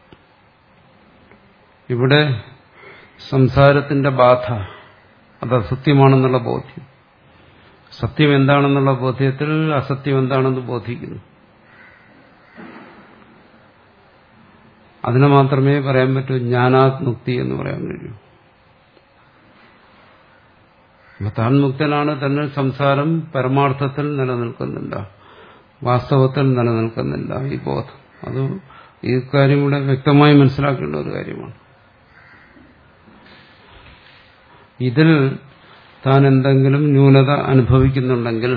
ഇവിടെ സംസാരത്തിന്റെ ബാധ അത് അസത്യമാണെന്നുള്ള ബോധ്യം സത്യം എന്താണെന്നുള്ള ബോധ്യത്തിൽ അസത്യം എന്താണെന്ന് ബോധിക്കുന്നു അതിനെ മാത്രമേ പറയാൻ പറ്റൂ ജ്ഞാനാത് മുക്തി എന്ന് പറയാൻ കഴിയൂ അപ്പൊ താൻ മുക്തനാണ് തന്നെ സംസാരം പരമാർത്ഥത്തിൽ നിലനിൽക്കുന്നില്ല വാസ്തവത്തിൽ നിലനിൽക്കുന്നില്ല ഈ ബോധം അത് ഈ കാര്യം കൂടെ വ്യക്തമായി മനസ്സിലാക്കേണ്ട ഒരു കാര്യമാണ് ഇതിൽ താൻ എന്തെങ്കിലും ന്യൂനത അനുഭവിക്കുന്നുണ്ടെങ്കിൽ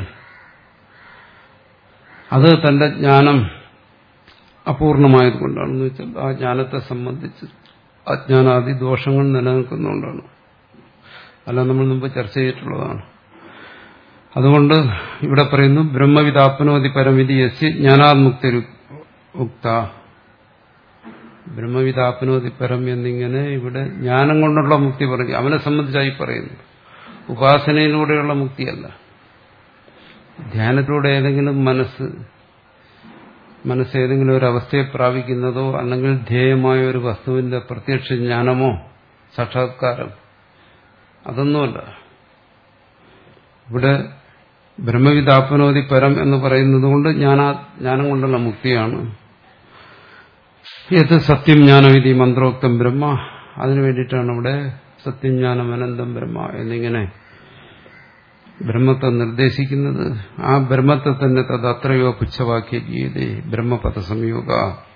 അത് തന്റെ ജ്ഞാനം അപൂർണമായതുകൊണ്ടാണെന്ന് വെച്ചാൽ ആ ജ്ഞാനത്തെ സംബന്ധിച്ച് അജ്ഞാനാദി ദോഷങ്ങൾ നിലനിൽക്കുന്നുകൊണ്ടാണ് അല്ല നമ്മൾ മുമ്പ് ചർച്ച ചെയ്തിട്ടുള്ളതാണ് അതുകൊണ്ട് ഇവിടെ പറയുന്നു ബ്രഹ്മവിതാപ്നോതി പരമിതി യസ്യ ജ്ഞാനാത്മുക്തി ഉക്ത ബ്രഹ്മവിതാപ്നോതി പരം എന്നിങ്ങനെ ഇവിടെ ജ്ഞാനം കൊണ്ടുള്ള മുക്തി പറഞ്ഞു അവനെ സംബന്ധിച്ചായി പറയുന്നു ഉപാസനയിലൂടെയുള്ള മുക്തിയല്ല ധ്യാനത്തിലൂടെ ഏതെങ്കിലും മനസ്സ് മനസ്സ് ഏതെങ്കിലും ഒരു അവസ്ഥയെ പ്രാപിക്കുന്നതോ അല്ലെങ്കിൽ ധ്യേയമായ ഒരു വസ്തുവിന്റെ പ്രത്യക്ഷ ജ്ഞാനമോ സാക്ഷാത്കാരം അതൊന്നുമല്ല ഇവിടെ ബ്രഹ്മവിതാപ്നോതി പരം എന്ന് പറയുന്നത് കൊണ്ട് ജ്ഞാന ജ്ഞാനം കൊണ്ടുള്ള മുക്തിയാണ് ഇത് സത്യം ജ്ഞാനവിധി മന്ത്രോക്തം ബ്രഹ്മ അതിനു വേണ്ടിയിട്ടാണ് ഇവിടെ സത്യം ജ്ഞാനം അനന്തം ബ്രഹ്മ എന്നിങ്ങനെ ബ്രഹ്മത്തെ നിർദ്ദേശിക്കുന്നത് ആ ബ്രഹ്മത്തെ തന്നെ തത് അത്രയോ പുച്ഛവാക്യ ഗീതേ ബ്രഹ്മപദ സംയോഗ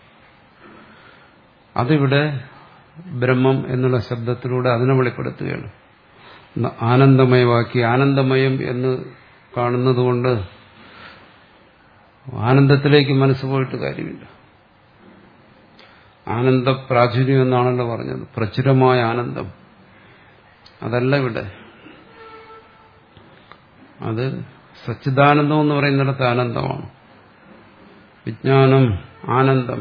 അതിവിടെ ബ്രഹ്മം എന്നുള്ള ശബ്ദത്തിലൂടെ അതിനെ വെളിപ്പെടുത്തുകയാണ് ആനന്ദമയമാക്കി ആനന്ദമയം എന്ന് കാണുന്നതുകൊണ്ട് ആനന്ദത്തിലേക്ക് മനസ്സ് പോയിട്ട് കാര്യമില്ല ആനന്ദ പ്രാചുര്യം എന്നാണല്ലോ പറഞ്ഞത് പ്രചുരമായ ആനന്ദം അതല്ല ഇവിടെ അത് സച്ചിദാനന്ദം എന്ന് പറയുന്നിടത്ത് ആനന്ദമാണ് വിജ്ഞാനം ആനന്ദം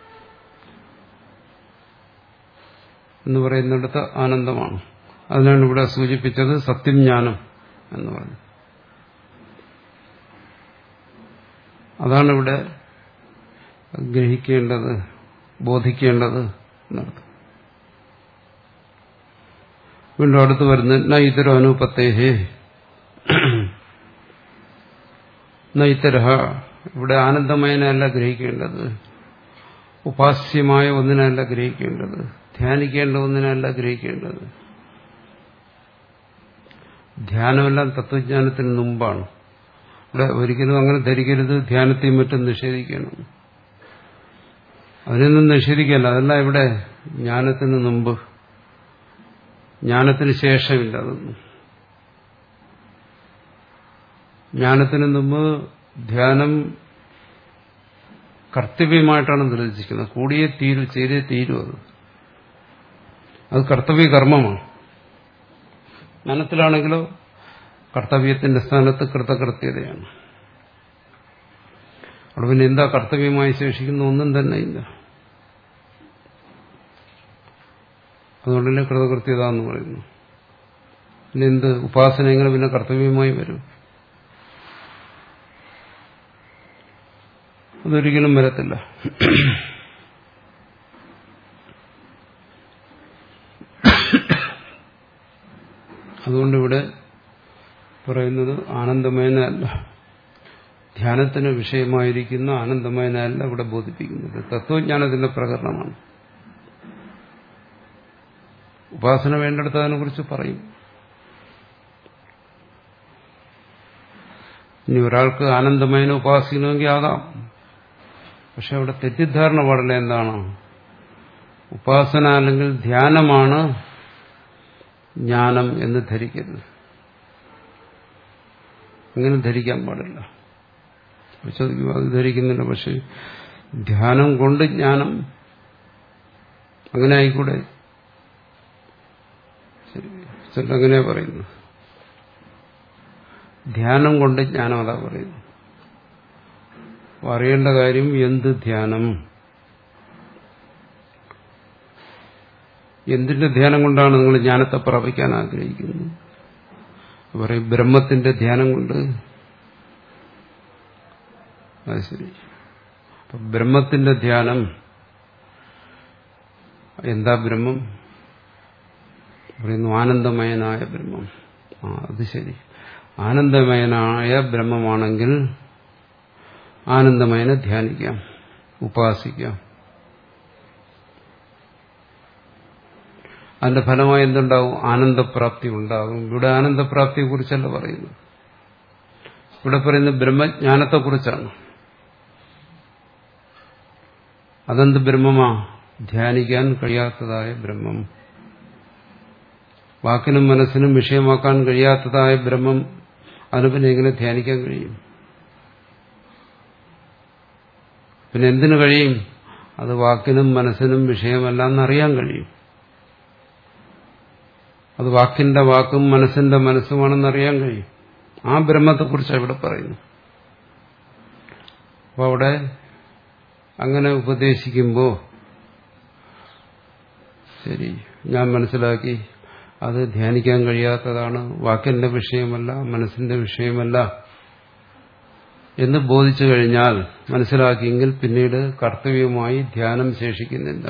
എന്ന് പറയുന്നിടത്ത് ആനന്ദമാണ് അതിനാണ് ഇവിടെ സൂചിപ്പിച്ചത് സത്യജ്ഞാനം എന്ന് പറഞ്ഞു അതാണ് ഇവിടെ ഗ്രഹിക്കേണ്ടത് ബോധിക്കേണ്ടത് എന്നർത്ഥം വീണ്ടും അടുത്ത് വരുന്നത് ന ഇതര അനുപത്തേഹേ ന ഇതരഹ ഇവിടെ ആനന്ദമയനല്ല ഗ്രഹിക്കേണ്ടത് ഉപാസ്യമായ ഒന്നിനല്ല ഗ്രഹിക്കേണ്ടത് ധ്യാനിക്കേണ്ട ഒന്നിനല്ല ഗ്രഹിക്കേണ്ടത് ധ്യാനമെല്ലാം തത്വജ്ഞാനത്തിന് മുമ്പാണ് ഇവിടെ ഒരിക്കലും അങ്ങനെ ധരിക്കരുത് ധ്യാനത്തെയും മറ്റും നിഷേധിക്കണം അതിനൊന്നും നിഷേധിക്കല്ല അതല്ല ഇവിടെ ജ്ഞാനത്തിന് മുമ്പ് ജ്ഞാനത്തിന് ശേഷമില്ല അതൊന്നും ജ്ഞാനത്തിന് മുമ്പ് ധ്യാനം കർത്തവ്യമായിട്ടാണ് നിർദ്ദേശിക്കുന്നത് കൂടിയേ തീരു ചെയ്തേ തീരും അത് അത് കർത്തവ്യ കർമ്മമാണ് ജ്ഞാനത്തിലാണെങ്കിലോ കർത്തവ്യത്തിന്റെ സ്ഥാനത്ത് കൃതകൃത്യതയാണ് അവിടെ പിന്നെ എന്താ കർത്തവ്യമായി ശേഷിക്കുന്ന ഒന്നും തന്നെ ഇല്ല അതുകൊണ്ടല്ലേ കൃതകൃത്യത എന്ന് പറയുന്നു പിന്നെ എന്ത് ഉപാസന എങ്ങനെ പിന്നെ കർത്തവ്യമായി വരും അതൊരിക്കലും വരത്തില്ല അതുകൊണ്ട് ഇവിടെ പറയുന്നത് ആനന്ദമയനല്ല ധ്യാനത്തിന് വിഷയമായിരിക്കുന്ന ആനന്ദമയനല്ല ഇവിടെ ബോധിപ്പിക്കുന്നത് തത്വജ്ഞാനത്തിന്റെ പ്രകരണമാണ് ഉപാസന വേണ്ടെടുത്ത് അതിനെക്കുറിച്ച് പറയും ഇനി ഒരാൾക്ക് ആനന്ദമയനെ ഉപാസിക്കണമെങ്കിൽ ആകാം പക്ഷെ അവിടെ തെറ്റിദ്ധാരണ പാടില്ല എന്താണ് ഉപാസന അല്ലെങ്കിൽ ധ്യാനമാണ് ജ്ഞാനം എന്ന് ധരിക്കരുത് അങ്ങനെ ധരിക്കാൻ പാടില്ല ചോദിക്കും അത് ധരിക്കുന്നില്ല പക്ഷെ ധ്യാനം കൊണ്ട് ജ്ഞാനം അങ്ങനെ ആയിക്കൂടെ ശരി അങ്ങനെ പറയുന്നു ധ്യാനം കൊണ്ട് ജ്ഞാനം അതാ പറയുന്നു അറിയേണ്ട കാര്യം എന്ത് ധ്യാനം എന്തിന്റെ ധ്യാനം കൊണ്ടാണ് നിങ്ങൾ ജ്ഞാനത്തെ പ്രാപിക്കാൻ ആഗ്രഹിക്കുന്നത് പറയും ബ്രഹ്മത്തിന്റെ ധ്യാനം കൊണ്ട് അത് ശരി അപ്പൊ ബ്രഹ്മത്തിന്റെ ധ്യാനം എന്താ ബ്രഹ്മം പറയുന്നു ആനന്ദമയനായ ബ്രഹ്മം ആ അത് ശരി ആനന്ദമയനായ ബ്രഹ്മമാണെങ്കിൽ ആനന്ദമയനെ ധ്യാനിക്കാം ഉപാസിക്കാം അതിന്റെ ഫലമായി എന്തുണ്ടാവും ആനന്ദപ്രാപ്തി ഉണ്ടാകും ഇവിടെ ആനന്ദപ്രാപ്തിയെ കുറിച്ചല്ല പറയുന്നു ഇവിടെ പറയുന്നത് ബ്രഹ്മജ്ഞാനത്തെക്കുറിച്ചാണ് അതെന്ത് ബ്രഹ്മമാ ധ്യാനിക്കാൻ കഴിയാത്തതായ ബ്രഹ്മം വാക്കിനും മനസ്സിനും വിഷയമാക്കാൻ കഴിയാത്തതായ ബ്രഹ്മം അതിന് പിന്നെ എങ്ങനെ ധ്യാനിക്കാൻ കഴിയും പിന്നെ എന്തിനു കഴിയും അത് വാക്കിനും മനസ്സിനും വിഷയമല്ല എന്നറിയാൻ കഴിയും അത് വാക്കിന്റെ വാക്കും മനസ്സിന്റെ മനസ്സുമാണെന്നറിയാൻ കഴിയും ആ ബ്രഹ്മത്തെക്കുറിച്ചാണ് ഇവിടെ പറയുന്നു അപ്പൊ അവിടെ അങ്ങനെ ഉപദേശിക്കുമ്പോൾ ശരി ഞാൻ മനസ്സിലാക്കി അത് ധ്യാനിക്കാൻ കഴിയാത്തതാണ് വാക്കിന്റെ വിഷയമല്ല മനസ്സിന്റെ വിഷയമല്ല എന്ന് ബോധിച്ചു കഴിഞ്ഞാൽ മനസ്സിലാക്കിയെങ്കിൽ പിന്നീട് കർത്തവ്യമായി ധ്യാനം ശേഷിക്കുന്നില്ല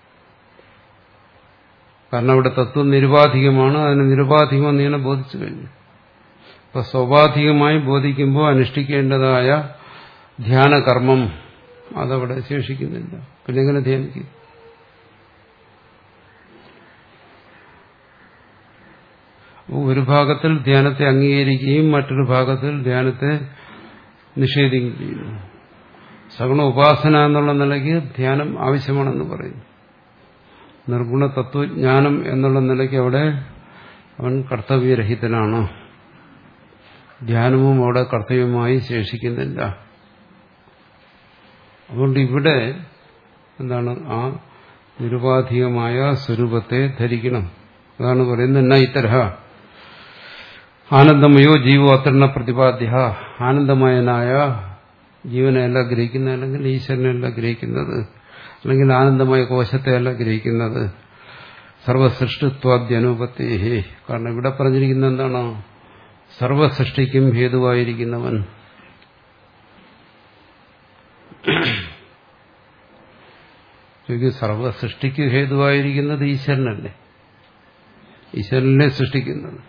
കാരണം അവിടെ തത്വം നിരുപാധികമാണ് അതിന് നിരുപാധികം നീനെ ബോധിച്ചു കഴിഞ്ഞു അപ്പൊ സ്വാഭാവികമായി ബോധിക്കുമ്പോൾ അനുഷ്ഠിക്കേണ്ടതായ ധ്യാനകർമ്മം അതവിടെ ശേഷിക്കുന്നില്ല പിന്നെ എങ്ങനെ ധ്യാനിക്കും ഒരു ഭാഗത്തിൽ ധ്യാനത്തെ അംഗീകരിക്കുകയും മറ്റൊരു ഭാഗത്തിൽ ധ്യാനത്തെ നിഷേധിക്കുകയും ചെയ്യുന്നു സഗുണ ഉപാസന എന്നുള്ള നിലയ്ക്ക് ധ്യാനം ആവശ്യമാണെന്ന് പറയുന്നു നിർഗുണ തത്വജ്ഞാനം എന്നുള്ള നിലയ്ക്ക് അവിടെ അവൻ കർത്തവ്യരഹിതനാണ് ധ്യാനവും അവിടെ കർത്തവ്യമായി ശേഷിക്കുന്നില്ല അതുകൊണ്ട് ഇവിടെ എന്താണ് ആ നിരുപാധികമായ സ്വരൂപത്തെ ധരിക്കണം അതാണ് പറയുന്നത് എന്നാ ഇത്തരഹ ആനന്ദമയോ ജീവോ അത്തരണ പ്രതിപാദ്യ ആനന്ദമയനായ ജീവനെയല്ല ഗ്രഹിക്കുന്ന അല്ലെങ്കിൽ ഈശ്വരനെയല്ല ഗ്രഹിക്കുന്നത് അല്ലെങ്കിൽ ആനന്ദമായ കോശത്തെയല്ല ഗ്രഹിക്കുന്നത് സർവസൃഷ്ടിത്വാദ്യനുപത്തി കാരണം ഇവിടെ പറഞ്ഞിരിക്കുന്ന എന്താണ് സർവസൃഷ്ടിക്കും ഹേതുവായിരിക്കുന്നവൻ സർവസൃഷ്ടിക്ക് ഹേതുവായിരിക്കുന്നത് ഈശ്വരനല്ലേ ഈശ്വരനെ സൃഷ്ടിക്കുന്നത്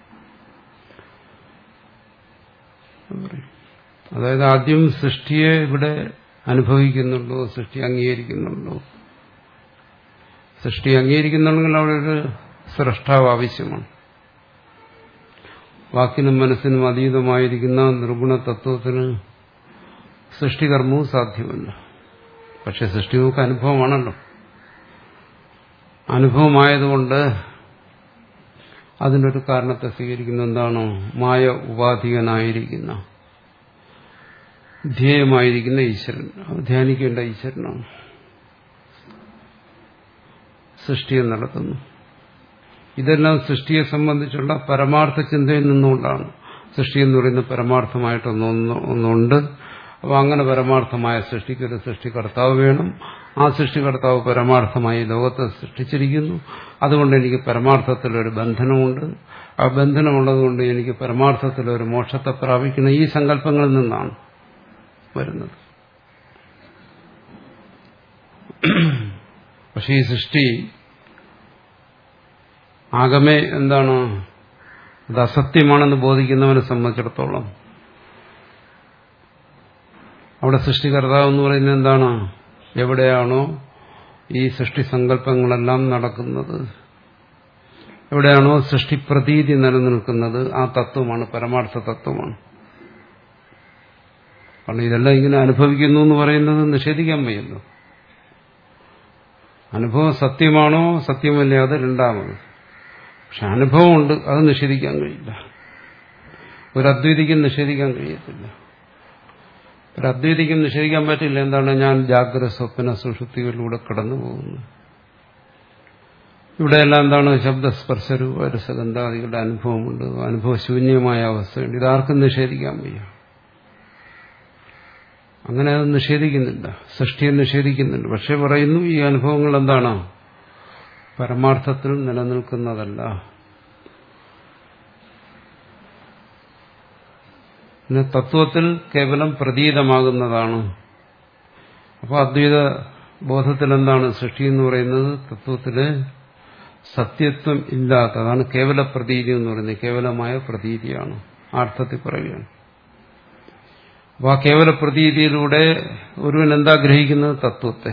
അതായത് ആദ്യം സൃഷ്ടിയെ ഇവിടെ അനുഭവിക്കുന്നുള്ളൂ സൃഷ്ടി അംഗീകരിക്കുന്നുള്ളൂ സൃഷ്ടി അംഗീകരിക്കുന്നുണ്ടെങ്കിൽ അവിടെ ഒരു സൃഷ്ടാവ് ആവശ്യമാണ് വാക്കിനും മനസ്സിനും അതീതമായിരിക്കുന്ന നിർഗുണ തത്വത്തിന് സൃഷ്ടികർമ്മവും സാധ്യമല്ല പക്ഷെ സൃഷ്ടി നമുക്ക് അനുഭവമാണല്ലോ അനുഭവമായതുകൊണ്ട് അതിനൊരു കാരണത്തെ സ്വീകരിക്കുന്ന എന്താണോ മായ ഉപാധികനായിരിക്കുന്ന ധ്യേയമായിരിക്കുന്ന ഈശ്വരൻ അത് ധ്യാനിക്കേണ്ട ഈശ്വരനാണ് സൃഷ്ടിയെ നടത്തുന്നു ഇതെല്ലാം സൃഷ്ടിയെ സംബന്ധിച്ചുള്ള പരമാർത്ഥ ചിന്തയിൽ നിന്നുകൊണ്ടാണ് സൃഷ്ടി എന്ന് പറയുന്ന പരമാർത്ഥമായിട്ടൊന്നൊന്ന് ഒന്നുണ്ട് അപ്പോൾ അങ്ങനെ പരമാർത്ഥമായ സൃഷ്ടിക്ക് ഒരു സൃഷ്ടികർത്താവ് വേണം ആ സൃഷ്ടികർത്താവ് പരമാർത്ഥമായി ലോകത്തെ സൃഷ്ടിച്ചിരിക്കുന്നു അതുകൊണ്ട് എനിക്ക് പരമാർത്ഥത്തിലൊരു ബന്ധനമുണ്ട് ആ ബന്ധനമുള്ളതുകൊണ്ട് എനിക്ക് പരമാർത്ഥത്തിലൊരു മോക്ഷത്തെ പ്രാപിക്കുന്ന ഈ സങ്കല്പങ്ങളിൽ നിന്നാണ് വരുന്നത് പക്ഷെ ഈ സൃഷ്ടി ആകമേ എന്താണ് അത് അസത്യമാണെന്ന് ബോധിക്കുന്നവനെ സംബന്ധിച്ചിടത്തോളം അവിടെ സൃഷ്ടികർത്താവ് എന്ന് പറയുന്നത് എന്താണ് എവിടെയാണോ ഈ സൃഷ്ടി സങ്കല്പങ്ങളെല്ലാം നടക്കുന്നത് എവിടെയാണോ സൃഷ്ടിപ്രതീതി നിലനിൽക്കുന്നത് ആ തത്വമാണ് പരമാർത്ഥ തത്വമാണ് കാരണം ഇതെല്ലാം ഇങ്ങനെ അനുഭവിക്കുന്നു എന്ന് പറയുന്നത് നിഷേധിക്കാൻ വയ്യല്ലോ അനുഭവം സത്യമാണോ സത്യമല്ലേ അത് രണ്ടാമത് പക്ഷെ അനുഭവമുണ്ട് അത് നിഷേധിക്കാൻ കഴിയില്ല ഒരു അദ്വൈതിക്കും നിഷേധിക്കാൻ കഴിയത്തില്ല ഒരു അദ്വൈതിക്കും നിഷേധിക്കാൻ പറ്റില്ല എന്താണ് ഞാൻ ജാഗ്രത സ്വപ്ന സുഷുപ്തികളിലൂടെ കടന്നു പോകുന്നു ഇവിടെയെല്ലാം എന്താണ് ശബ്ദസ്പർശരൂപ രസഗന്ധാദികളുടെ അനുഭവമുണ്ട് അനുഭവശൂന്യമായ അവസ്ഥയുണ്ട് ഇതാർക്കും നിഷേധിക്കാൻ വയ്യ അങ്ങനെ അത് നിഷേധിക്കുന്നില്ല സൃഷ്ടിയെ നിഷേധിക്കുന്നുണ്ട് പക്ഷെ പറയുന്നു ഈ അനുഭവങ്ങൾ എന്താണ് പരമാർത്ഥത്തിൽ നിലനിൽക്കുന്നതല്ല പിന്നെ തത്വത്തിൽ കേവലം പ്രതീതമാകുന്നതാണ് അപ്പോൾ അദ്വൈത ബോധത്തിൽ എന്താണ് സൃഷ്ടി എന്ന് പറയുന്നത് തത്വത്തില് സത്യത്വം ഇല്ലാത്ത അതാണ് കേവല പ്രതീതി എന്ന് പറയുന്നത് കേവലമായ പ്രതീതിയാണ് അർത്ഥത്തിൽ പറയുകയാണ് അപ്പോൾ ആ കേവല പ്രതീതിയിലൂടെ ഒരുവൻ എന്താ ഗ്രഹിക്കുന്നത് തത്വത്തെ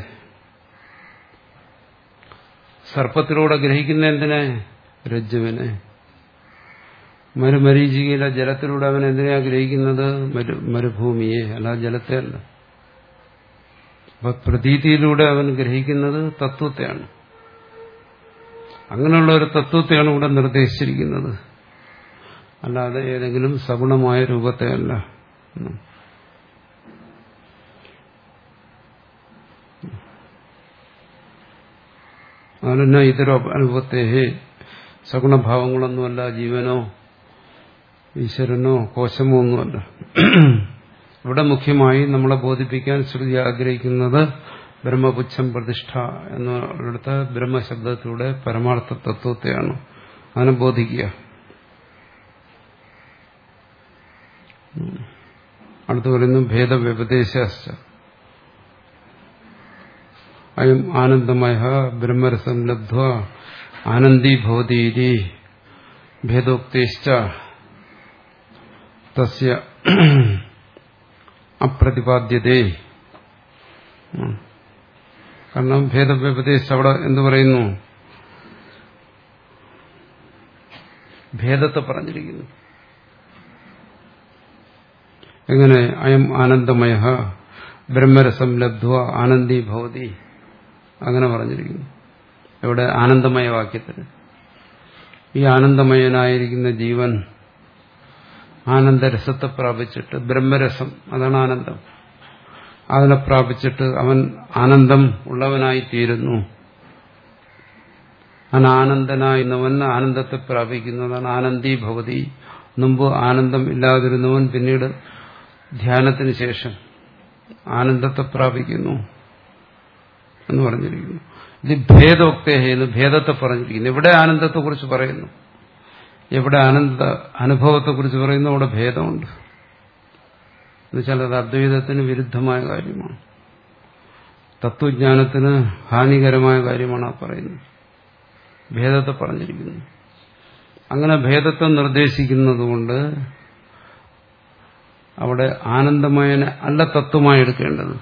സർപ്പത്തിലൂടെ ഗ്രഹിക്കുന്ന എന്തിനെ രജ്ജുവിനെ മരുമരീചികയിലെ ജലത്തിലൂടെ അവൻ എന്തിനാ ഗ്രഹിക്കുന്നത് മരു മരുഭൂമിയെ അല്ല ജലത്തെ അല്ല അപ്പൊ പ്രതീതിയിലൂടെ അവൻ ഗ്രഹിക്കുന്നത് തത്വത്തെയാണ് അങ്ങനെയുള്ള ഒരു തത്വത്തെയാണ് ഇവിടെ നിർദ്ദേശിച്ചിരിക്കുന്നത് അല്ലാതെ ഏതെങ്കിലും സഗുണമായ രൂപത്തെ അല്ല അതിനെ ഇതര അനുഭവത്തെ സഗുണഭാവങ്ങളൊന്നുമല്ല ജീവനോ ഈശ്വരനോ കോശമോ ഒന്നുമല്ല ഇവിടെ മുഖ്യമായി നമ്മളെ ബോധിപ്പിക്കാൻ ശ്രുതി ആഗ്രഹിക്കുന്നത് ബ്രഹ്മപുച്ഛം പ്രതിഷ്ഠ എന്നിടത്ത് ബ്രഹ്മശബ്ദത്തിലൂടെ പരമാർത്ഥ തത്വത്തെയാണ് അതിനെ ബോധിക്കുക അടുത്ത് പറയുന്നു ഭേദവ്യപദേശാശ്ച അയം ആനന്ദമയ ബ്രഹ്മരസം ലബ്ധ്വ ആനന്ദീഭവതീരി ഭേദോക്തേശ്ച തസ്യ അപ്രതിപാദ്യതേ കാരണം ഭേദവ്യപദേശം അവിടെ എന്തു പറയുന്നു ഭേദത്തെ പറഞ്ഞിരിക്കുന്നു എങ്ങനെ അയം ആനന്ദമയ ബ്രഹ്മരസം ലബ്ധ്വ ആനന്ദി ഭവതി അങ്ങനെ പറഞ്ഞിരിക്കുന്നു ഇവിടെ ആനന്ദമയ വാക്യത്തിൽ ഈ ആനന്ദമയനായിരിക്കുന്ന ജീവൻ ആനന്ദരസത്തെ പ്രാപിച്ചിട്ട് ബ്രഹ്മരസം അതാണ് ആനന്ദം അതിനെ പ്രാപിച്ചിട്ട് അവൻ ആനന്ദം ഉള്ളവനായി തീരുന്നു അനാനന്ദനായിരുന്നവൻ ആനന്ദത്തെ പ്രാപിക്കുന്നതാണ് ആനന്ദി ഭവതി മുമ്പ് ആനന്ദം ഇല്ലാതിരുന്നവൻ പിന്നീട് ധ്യാനത്തിന് ശേഷം ആനന്ദത്തെ പ്രാപിക്കുന്നു എന്ന് പറഞ്ഞിരിക്കുന്നു ഇത് ഭേദോക്തേഹയെന്ന് ഭേദത്തെ പറഞ്ഞിരിക്കുന്നു ഇവിടെ ആനന്ദത്തെക്കുറിച്ച് പറയുന്നു എവിടെ ആനന്ദ അനുഭവത്തെക്കുറിച്ച് പറയുന്നു അവിടെ ഭേദമുണ്ട് എന്നുവെച്ചാൽ അത് അദ്വൈതത്തിന് വിരുദ്ധമായ കാര്യമാണ് തത്വജ്ഞാനത്തിന് ഹാനികരമായ കാര്യമാണ് ആ പറയുന്നത് ഭേദത്തെ പറഞ്ഞിരിക്കുന്നു അങ്ങനെ ഭേദത്തെ നിർദ്ദേശിക്കുന്നതുകൊണ്ട് അവിടെ ആനന്ദമയനെ അല്ല തത്വമായി എടുക്കേണ്ടത്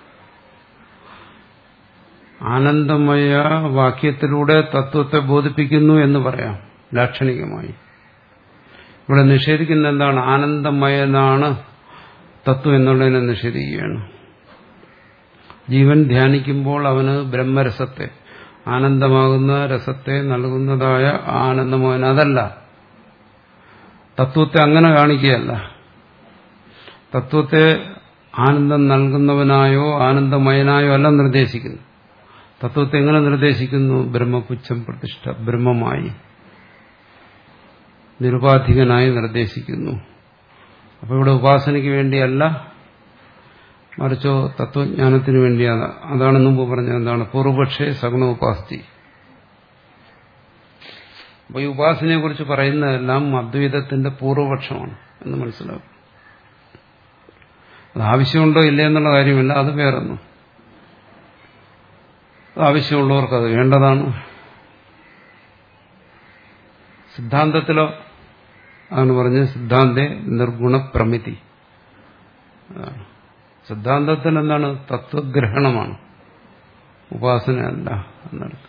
ആനന്ദമയ വാക്യത്തിലൂടെ തത്വത്തെ ബോധിപ്പിക്കുന്നു എന്ന് പറയാം ലാക്ഷണികമായി ഇവിടെ നിഷേധിക്കുന്ന എന്താണ് ആനന്ദമയനാണ് തത്വം എന്നുള്ളതിനെ നിഷേധിക്കുകയാണ് ജീവൻ ധ്യാനിക്കുമ്പോൾ അവന് ബ്രഹ്മരസത്തെ ആനന്ദമാകുന്ന രസത്തെ നൽകുന്നതായ ആനന്ദമോഹൻ അതല്ല തത്വത്തെ അങ്ങനെ കാണിക്കുകയല്ല തത്വത്തെ ആനന്ദം നൽകുന്നവനായോ ആനന്ദമയനായോ അല്ല നിർദ്ദേശിക്കുന്നു തത്വത്തെ എങ്ങനെ നിർദ്ദേശിക്കുന്നു ബ്രഹ്മപുച്ഛം പ്രതിഷ്ഠ ബ്രഹ്മമായി നിരുപാധികനായി നിർദ്ദേശിക്കുന്നു അപ്പോൾ ഇവിടെ ഉപാസനയ്ക്ക് വേണ്ടിയല്ല മറിച്ചോ തത്വജ്ഞാനത്തിന് വേണ്ടിയാണ് അതാണ് മുമ്പ് പറഞ്ഞത് എന്താണ് പൂർവപക്ഷേ സഗുണ ഉപാസ്തി അപ്പോൾ ഈ ഉപാസനയെ കുറിച്ച് പറയുന്നതെല്ലാം അദ്വൈതത്തിന്റെ പൂർവപക്ഷമാണ് എന്ന് മനസ്സിലാക്കും അത് ആവശ്യമുണ്ടോ ഇല്ല എന്നുള്ള കാര്യമില്ല അത് വേറൊന്നു ആവശ്യമുള്ളവർക്ക് അത് വേണ്ടതാണ് സിദ്ധാന്തത്തിലോ അതാണ് പറഞ്ഞത് സിദ്ധാന്ത നിർഗുണ പ്രമിതി അതാണ് സിദ്ധാന്തത്തിൽ എന്താണ് തത്വഗ്രഹണമാണ് ഉപാസനയല്ല എന്നർത്ഥം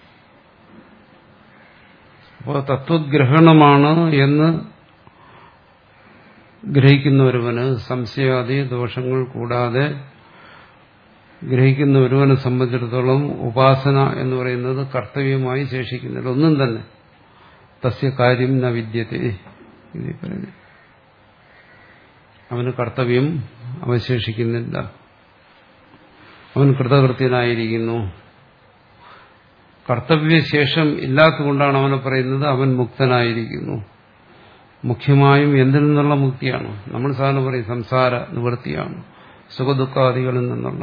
അപ്പോൾ തത്വഗ്രഹണമാണ് എന്ന് ഗ്രഹിക്കുന്ന ഒരുവന് സംശയാദി ദോഷങ്ങൾ കൂടാതെ ഗ്രഹിക്കുന്ന ഒരുവനെ സംബന്ധിച്ചിടത്തോളം ഉപാസന എന്ന് പറയുന്നത് കർത്തവ്യമായി ശേഷിക്കുന്നില്ല ഒന്നും തന്നെ തസ്യ കാര്യം ന വിദ്യത്തെ ഇതി പറയുന്നു അവന് കർത്തവ്യം അവശേഷിക്കുന്നില്ല അവൻ കൃതകൃത്യനായിരിക്കുന്നു കർത്തവ്യശേഷം ഇല്ലാത്തതുകൊണ്ടാണ് അവനെ പറയുന്നത് അവൻ മുക്തനായിരിക്കുന്നു മുഖ്യമായും എന്തിൽ നിന്നുള്ള മുക്തിയാണ് നമ്മൾ സാധാരണ പറയും സംസാര നിവൃത്തിയാണ് സുഖദുഃഖാദികളിൽ നിന്നുള്ള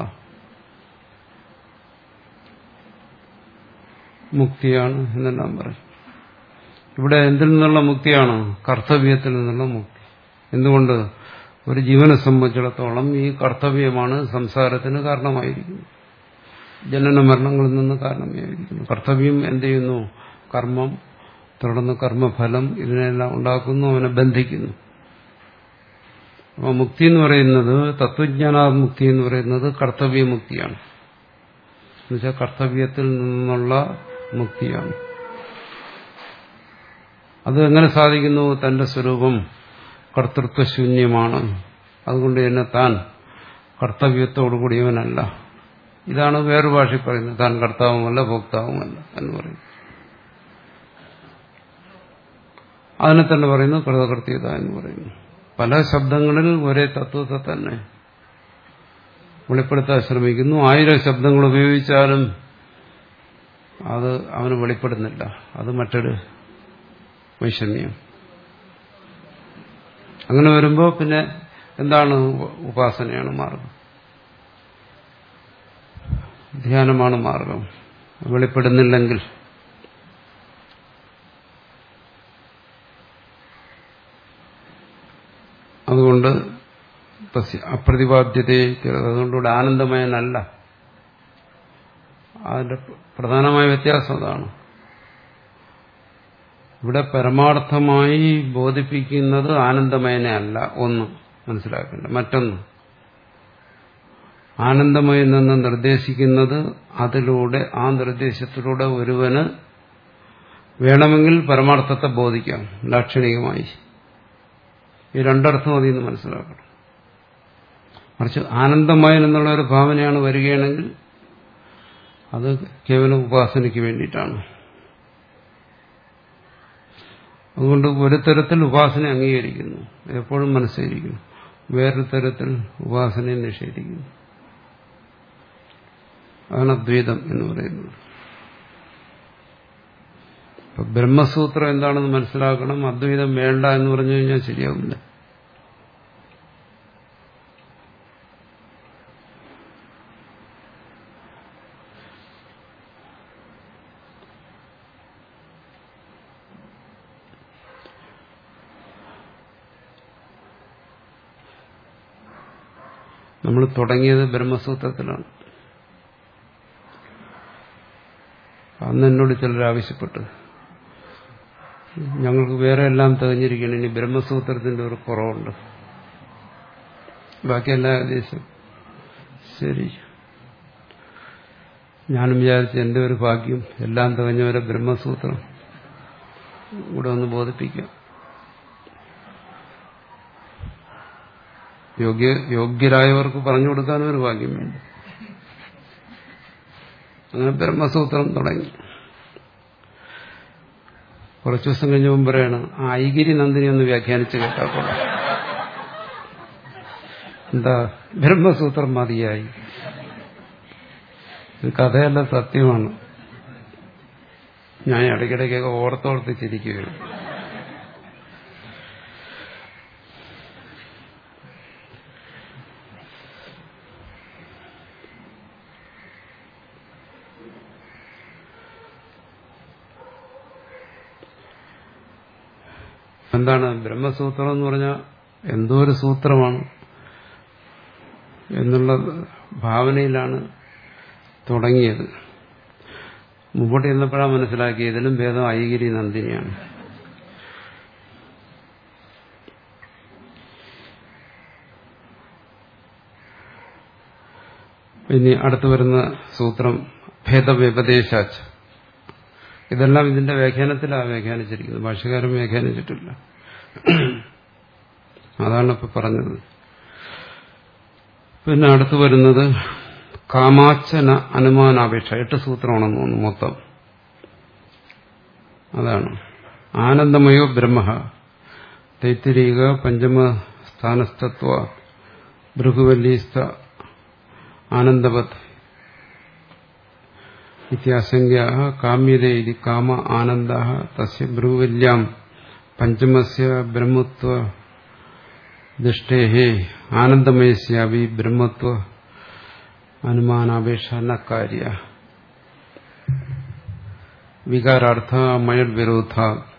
മുക്തിയാണ് എന്നെല്ലാം പറയും ഇവിടെ എന്തിൽ നിന്നുള്ള മുക്തിയാണ് കർത്തവ്യത്തിൽ നിന്നുള്ള മുക്തി എന്തുകൊണ്ട് ഒരു ജീവനെ സംബന്ധിച്ചിടത്തോളം ഈ കർത്തവ്യമാണ് സംസാരത്തിന് കാരണമായിരിക്കുന്നത് ജനന മരണങ്ങളിൽ നിന്ന് കാരണമായിരിക്കുന്നു കർത്തവ്യം എന്ത് ചെയ്യുന്നു കർമ്മം തുടർന്ന് കർമ്മഫലം ഇതിനെല്ലാം ഉണ്ടാക്കുന്നു അവനെ ബന്ധിക്കുന്നു അപ്പോൾ മുക്തി എന്ന് പറയുന്നത് തത്വജ്ഞാനാമുക്തി എന്ന് പറയുന്നത് കർത്തവ്യമുക്തിയാണ് എന്നുവെച്ചാൽ കർത്തവ്യത്തിൽ നിന്നുള്ള മുക്തിയാണ് അത് എങ്ങനെ സാധിക്കുന്നു തന്റെ സ്വരൂപം കർത്തൃത്വശൂന്യമാണ് അതുകൊണ്ട് തന്നെ താൻ കർത്തവ്യത്തോടുകൂടിയവനല്ല ഇതാണ് വേറൊരു ഭാഷയിൽ പറയുന്നത് താൻ കർത്താവുമല്ല ഭോക്താവുമല്ല എന്ന് പറയും അതിനെ തന്നെ പറയുന്നു കൃതകൃത്യത എന്ന് പറയുന്നു പല ശബ്ദങ്ങളിൽ ഒരേ തത്വത്തെ തന്നെ വെളിപ്പെടുത്താൻ ശ്രമിക്കുന്നു ആയിരം ശബ്ദങ്ങൾ ഉപയോഗിച്ചാലും അത് അവന് വെളിപ്പെടുന്നില്ല അത് മറ്റൊരു വൈഷമ്യം അങ്ങനെ വരുമ്പോൾ പിന്നെ എന്താണ് ഉപാസനയാണ് മാർഗം ധ്യാനമാണ് മാർഗം വെളിപ്പെടുന്നില്ലെങ്കിൽ അതുകൊണ്ട് അപ്രതിപാദ്യതയെ അതുകൊണ്ടിവിടെ ആനന്ദമയനല്ല അതിന്റെ പ്രധാനമായ വ്യത്യാസം അതാണ് ഇവിടെ പരമാർത്ഥമായി ബോധിപ്പിക്കുന്നത് ആനന്ദമയനെ അല്ല ഒന്ന് മനസ്സിലാക്കേണ്ട മറ്റൊന്ന് ആനന്ദമയം നിന്ന് നിർദ്ദേശിക്കുന്നത് അതിലൂടെ ആ നിർദ്ദേശത്തിലൂടെ ഒരുവന് വേണമെങ്കിൽ പരമാർത്ഥത്തെ ബോധിക്കാം ലാക്ഷണികമായി ഈ രണ്ടർത്ഥം അതിൽ നിന്ന് മനസ്സിലാക്കണം മറിച്ച് ആനന്ദമയൻ എന്നുള്ള ഒരു ഭാവനയാണ് വരികയാണെങ്കിൽ അത് കേവലം ഉപാസനയ്ക്ക് വേണ്ടിയിട്ടാണ് അതുകൊണ്ട് ഒരു തരത്തിൽ ഉപാസന അംഗീകരിക്കുന്നു എപ്പോഴും മനസ്സിലിരിക്കുന്നു വേറൊരു തരത്തിൽ ഉപാസനയെ നിഷേധിക്കുന്നു അതാണ് അദ്വൈതം എന്ന് പറയുന്നത് ഇപ്പൊ ബ്രഹ്മസൂത്രം എന്താണെന്ന് മനസ്സിലാക്കണം അദ്വൈതം വേണ്ട എന്ന് പറഞ്ഞു കഴിഞ്ഞാൽ ശരിയാവില്ല നമ്മൾ തുടങ്ങിയത് ബ്രഹ്മസൂത്രത്തിലാണ് അന്ന് എന്നോട് ചിലർ ആവശ്യപ്പെട്ടു ഞങ്ങൾക്ക് വേറെ എല്ലാം തികഞ്ഞിരിക്കണം ഇനി ബ്രഹ്മസൂത്രത്തിന്റെ ഒരു കുറവുണ്ട് ബാക്കി എല്ലാ ഏകദേശം ശരി ഞാനും വിചാരിച്ചു എന്റെ ഒരു ഭാഗ്യം എല്ലാം തികഞ്ഞവരെ ബ്രഹ്മസൂത്രം ഇവിടെ ഒന്ന് ബോധിപ്പിക്കാം യോഗ്യ യോഗ്യരായവർക്ക് പറഞ്ഞു കൊടുക്കാനും ഒരു ഭാഗ്യം വേണ്ട അങ്ങനെ ബ്രഹ്മസൂത്രം തുടങ്ങി കുറച്ചു ദിവസം കഴിഞ്ഞ മുമ്പ് പറയാണ് ആ ഐഗിരി നന്ദിനി ഒന്ന് വ്യാഖ്യാനിച്ച് കേട്ടാൽ കൊള്ളാം എന്താ ബ്രഹ്മസൂത്രം മതിയായി ഇത് കഥയല്ല സത്യമാണ് ഞാൻ ഇടയ്ക്കിടയ്ക്കൊക്കെ ഓർത്തോർത്ത് ചിരിക്കുകയാണ് എന്താണ് ബ്രഹ്മസൂത്രം എന്ന് പറഞ്ഞാൽ എന്തോ ഒരു സൂത്രമാണ് എന്നുള്ള ഭാവനയിലാണ് തുടങ്ങിയത് മുമ്പോട്ട് ചെന്നപ്പോഴാണ് മനസ്സിലാക്കിയത് ഇതിലും ഭേദം ഐഗിരി നന്ദിനിയാണ് ഇനി അടുത്തു വരുന്ന സൂത്രം ഭേദവ്യപദേശാച്ച് ഇതെല്ലാം ഇതിന്റെ വ്യാഖ്യാനത്തിലാണ് വ്യാഖ്യാനിച്ചിരിക്കുന്നത് ഭാഷകാരൻ വ്യാഖ്യാനിച്ചിട്ടില്ല അതാണ് ഇപ്പൊ പറഞ്ഞത് പിന്നെ അടുത്തു വരുന്നത് കാമാച്ചന അനുമാനാപേക്ഷ എട്ട് സൂത്രമാണെന്ന് തോന്നുന്നു മൊത്തം അതാണ് ആനന്ദമയോ ബ്രഹ്മ തൈത്തിരീക പഞ്ചമ സ്ഥാനസ്ഥത്വ ഭൃഗുവല്ലീസ്ത ആനന്ദവത് ഇത്യാശങ്ക കാമ്യത ഇതി കാമ ആനന്ദ തസ്യ ഭൃഗുവല്യാം പഞ്ചമസ്യ ബ്രഹ്മത്വ ദൃഷ്ടേ ആനന്ദമയസ്യാവി ബ്രഹ്മത്വ അനുമാനാപേക്ഷ ന കാര്യ വികാരാർത്ഥ മയൽ വിരോധ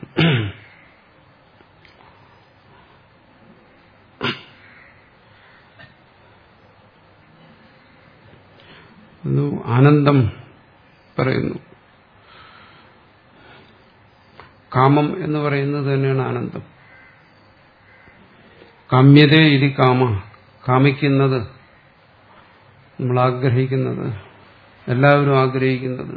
ആനന്ദം പറയുന്നു കാമം എന്ന് പറയുന്നത് തന്നെയാണ് ആനന്ദം കാമ്യത ഇതി കാമ കാമിക്കുന്നത് നമ്മൾ ആഗ്രഹിക്കുന്നത് എല്ലാവരും ആഗ്രഹിക്കുന്നത്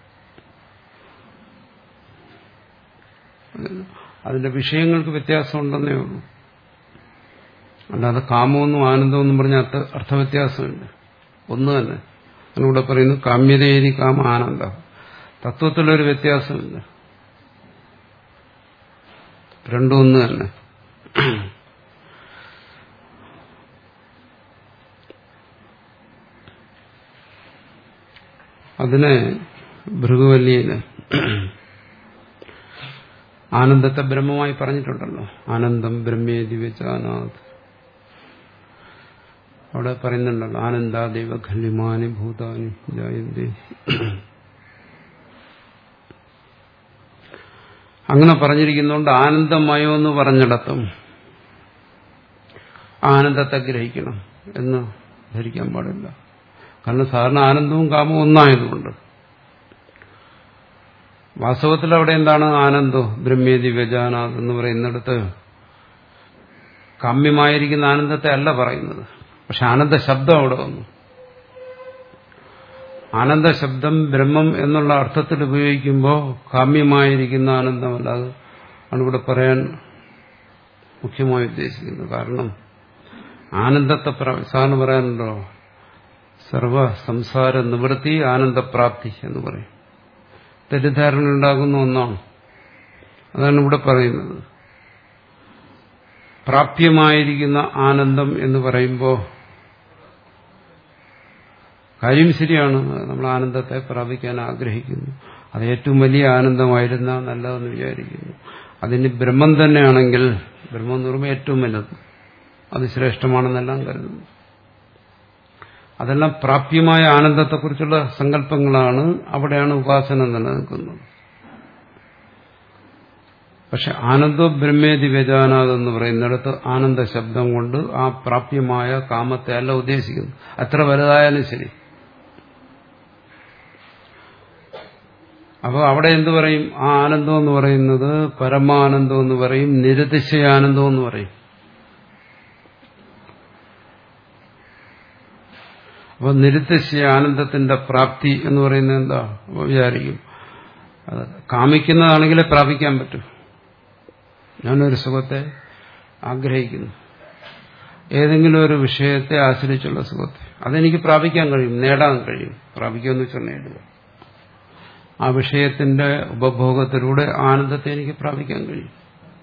അതിന്റെ വിഷയങ്ങൾക്ക് വ്യത്യാസമുണ്ടെന്നേ ഉള്ളൂ അല്ലാതെ കാമമെന്നും ആനന്ദമെന്നും പറഞ്ഞ അർത്ഥ അർത്ഥവ്യത്യാസമുണ്ട് ഒന്ന് തന്നെ അതിലൂടെ പറയുന്നു കാമ്യതേരി കാമ ആനന്ദ തത്വത്തിലൊരു വ്യത്യാസമില്ല രണ്ടും ഒന്ന് തന്നെ അതിനെ ഭൃഗുവല്ലിയില് ആനന്ദത്തെ ബ്രഹ്മമായി പറഞ്ഞിട്ടുണ്ടല്ലോ ആനന്ദം ബ്രഹ്മേതി വെച്ചാനാഥ് അവിടെ പറയുന്നുണ്ടല്ലോ ആനന്ദാദേവ ഖല്യമാനി ഭൂതാനി ജായന്തേ അങ്ങനെ പറഞ്ഞിരിക്കുന്നതുകൊണ്ട് ആനന്ദമയോ എന്ന് പറഞ്ഞിടത്തും ആനന്ദത്തെ ഗ്രഹിക്കണം എന്ന് ധരിക്കാൻ പാടില്ല കാരണം സാധാരണ ആനന്ദവും കാമവും ഒന്നായതുകൊണ്ട് വാസ്തവത്തിൽ അവിടെ എന്താണ് ആനന്ദോ ബ്രഹ്മേതി വ്യജാനാഥ് എന്ന് പറയുന്നിടത്ത് കാമ്യമായിരിക്കുന്ന ആനന്ദത്തെ അല്ല പറയുന്നത് പക്ഷെ ആനന്ദ ശബ്ദം അവിടെ വന്നു ആനന്ദ ശബ്ദം ബ്രഹ്മം എന്നുള്ള അർത്ഥത്തിൽ ഉപയോഗിക്കുമ്പോൾ കാമ്യമായിരിക്കുന്ന ആനന്ദമല്ല അത് ആണ് ഇവിടെ പറയാൻ മുഖ്യമായി ഉദ്ദേശിക്കുന്നത് കാരണം ആനന്ദത്തെ സാറിന് പറയാനുണ്ടോ സർവ സംസാര നിവൃത്തി ആനന്ദപ്രാപ്തി എന്ന് പറയും തെറ്റിദ്ധാരണ ഉണ്ടാകുന്ന ഒന്നാണ് അതാണ് ഇവിടെ പറയുന്നത് പ്രാപ്യമായിരിക്കുന്ന ആനന്ദം എന്ന് പറയുമ്പോൾ കാര്യം ശരിയാണ് നമ്മൾ ആനന്ദത്തെ പ്രാപിക്കാൻ ആഗ്രഹിക്കുന്നു അത് ഏറ്റവും വലിയ ആനന്ദമായിരുന്ന നല്ലതെന്ന് വിചാരിക്കുന്നു അതിന് ബ്രഹ്മം തന്നെയാണെങ്കിൽ ബ്രഹ്മം എന്ന് പറയുമ്പോൾ ഏറ്റവും വലുത് അത് ശ്രേഷ്ഠമാണെന്നെല്ലാം കരുതുന്നു അതെല്ലാം പ്രാപ്യമായ ആനന്ദത്തെക്കുറിച്ചുള്ള സങ്കല്പങ്ങളാണ് അവിടെയാണ് ഉപാസന നിലനിൽക്കുന്നത് പക്ഷെ ആനന്ദോ ബ്രഹ്മേതി വ്യജാനാഥ് എന്ന് പറയുന്നിടത്ത് ആനന്ദ ശബ്ദം കൊണ്ട് ആ പ്രാപ്യമായ കാമത്തെ അല്ല ഉദ്ദേശിക്കുന്നു അത്ര വലുതായാലും ശരി അപ്പോൾ അവിടെ എന്തു പറയും ആ ആനന്ദം എന്ന് പറയുന്നത് പരമാനന്ദം എന്ന് പറയും നിരതിശയാനന്ദം എന്ന് പറയും അപ്പോൾ നിരുത്തശ്യ ആനന്ദത്തിന്റെ പ്രാപ്തി എന്ന് പറയുന്നത് എന്താ വിചാരിക്കും അത് കാമിക്കുന്നതാണെങ്കിലേ പ്രാപിക്കാൻ പറ്റും ഞാനൊരു സുഖത്തെ ആഗ്രഹിക്കുന്നു ഏതെങ്കിലും ഒരു വിഷയത്തെ ആശ്രയിച്ചുള്ള സുഖത്തെ അതെനിക്ക് പ്രാപിക്കാൻ കഴിയും നേടാൻ കഴിയും പ്രാപിക്കുമെന്ന് വെച്ചാൽ നേടുക ആ വിഷയത്തിന്റെ ഉപഭോഗത്തിലൂടെ ആനന്ദത്തെ എനിക്ക് പ്രാപിക്കാൻ കഴിയും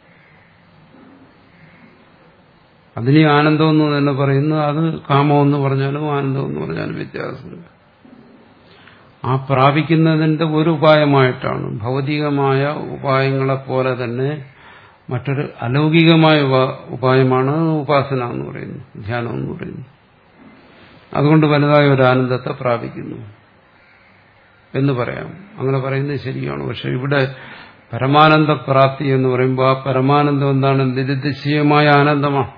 അതിന് ആനന്ദമെന്ന് തന്നെ പറയുന്നു അത് കാമമെന്ന് പറഞ്ഞാലും ആനന്ദമെന്ന് പറഞ്ഞാലും വ്യത്യാസമില്ല ആ പ്രാപിക്കുന്നതിന്റെ ഒരു ഉപായമായിട്ടാണ് ഭൗതികമായ ഉപായങ്ങളെപ്പോലെ തന്നെ മറ്റൊരു അലൗകികമായ ഉപായമാണ് ഉപാസന എന്ന് പറയുന്നത് ധ്യാനം എന്ന് പറയുന്നത് അതുകൊണ്ട് വലുതായ ഒരു ആനന്ദത്തെ പ്രാപിക്കുന്നു എന്ന് പറയാം അങ്ങനെ പറയുന്നത് ശരിയാണ് പക്ഷെ ഇവിടെ പരമാനന്ദ പ്രാപ്തി എന്ന് പറയുമ്പോൾ ആ പരമാനന്ദം എന്താണ് നിരുദ്ദേശീയമായ ആനന്ദമാണ്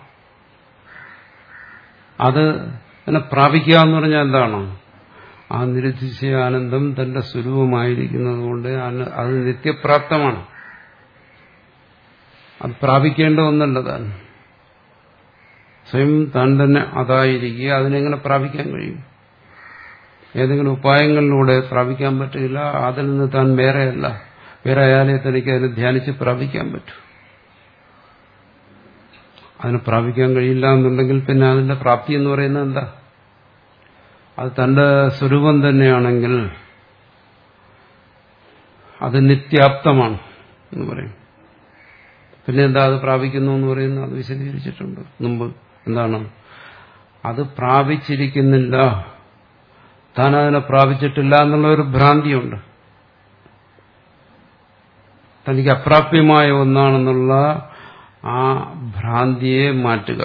അത് എന്നെ പ്രാപിക്കുക എന്ന് പറഞ്ഞാൽ എന്താണ് ആ നിരുദ്ദേശീയ ആനന്ദം തന്റെ സ്വരൂപമായിരിക്കുന്നത് കൊണ്ട് അത് നിത്യപ്രാപ്തമാണ് അത് പ്രാപിക്കേണ്ട ഒന്നല്ല താൻ സ്വയം താൻ തന്നെ അതായിരിക്കുക അതിനെങ്ങനെ പ്രാപിക്കാൻ കഴിയും ഏതെങ്കിലും ഉപായങ്ങളിലൂടെ പ്രാപിക്കാൻ പറ്റില്ല അതിൽ നിന്ന് താൻ വേറെയല്ല വേറെ ആയാലേ തനിക്ക് അതിനെ ധ്യാനിച്ച് പ്രാപിക്കാൻ പറ്റൂ അതിനെ പ്രാപിക്കാൻ കഴിയില്ല എന്നുണ്ടെങ്കിൽ പിന്നെ അതിന്റെ പ്രാപ്തി എന്ന് പറയുന്നത് എന്താ അത് തന്റെ സ്വരൂപം തന്നെയാണെങ്കിൽ അത് നിത്യാപ്തമാണ് എന്ന് പറയും പിന്നെ എന്താ അത് പ്രാപിക്കുന്നു എന്ന് പറയുന്നത് അത് വിശദീകരിച്ചിട്ടുണ്ട് മുമ്പ് എന്താണ് അത് പ്രാപിച്ചിരിക്കുന്നില്ല താൻ അതിനെ പ്രാപിച്ചിട്ടില്ല എന്നുള്ള ഒരു ഭ്രാന്തിയുണ്ട് തനിക്ക് അപ്രാപ്യമായ ഒന്നാണെന്നുള്ള ആ ഭ്രാന്തിയെ മാറ്റുക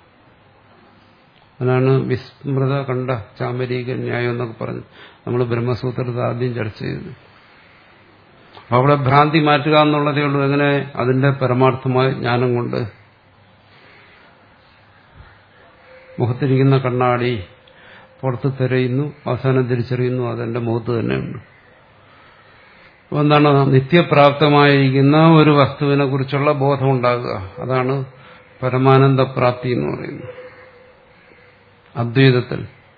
അതാണ് വിസ്മൃത കണ്ട ചാമരീക ന്യായം എന്നൊക്കെ പറഞ്ഞു നമ്മൾ ബ്രഹ്മസൂത്രത്തിൽ ആദ്യം ചർച്ച ചെയ്തു അപ്പൊ അവിടെ ഭ്രാന്തി മാറ്റുക എന്നുള്ളതേ ഉള്ളൂ എങ്ങനെ അതിന്റെ പരമാർത്ഥമായ ജ്ഞാനം കൊണ്ട് മുഖത്തിരിക്കുന്ന കണ്ണാടി പുറത്ത് തിരയുന്നു അവസാനം തിരിച്ചറിയുന്നു അതെന്റെ മുഖത്ത് തന്നെയുണ്ട് അപ്പൊ എന്താണ് നിത്യപ്രാപ്തമായിരിക്കുന്ന ഒരു വസ്തുവിനെ കുറിച്ചുള്ള ബോധം ഉണ്ടാകുക അതാണ് പരമാനന്ദപ്രാപ്തി എന്ന് പറയുന്നത് അദ്വൈതത്തിൽ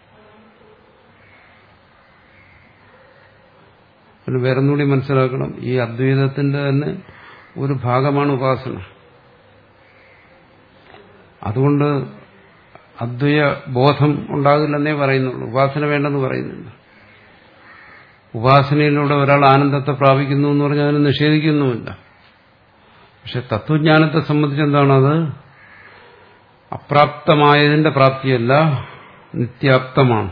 പിന്നെ വേറൊന്നുകൂടി മനസ്സിലാക്കണം ഈ അദ്വൈതത്തിന്റെ തന്നെ ഒരു ഭാഗമാണ് ഉപാസന അതുകൊണ്ട് അദ്വൈയ ബോധം ഉണ്ടാകില്ലെന്നേ പറയുന്നുള്ളൂ ഉപാസന വേണ്ടെന്ന് പറയുന്നില്ല ഉപാസനയിലൂടെ ഒരാൾ ആനന്ദത്തെ പ്രാപിക്കുന്നു എന്ന് പറഞ്ഞാൽ അതിനെ നിഷേധിക്കുന്നുമില്ല പക്ഷെ തത്വജ്ഞാനത്തെ സംബന്ധിച്ച് എന്താണത് അപ്രാപ്തമായതിന്റെ പ്രാപ്തിയല്ല നിത്യാപ്തമാണ്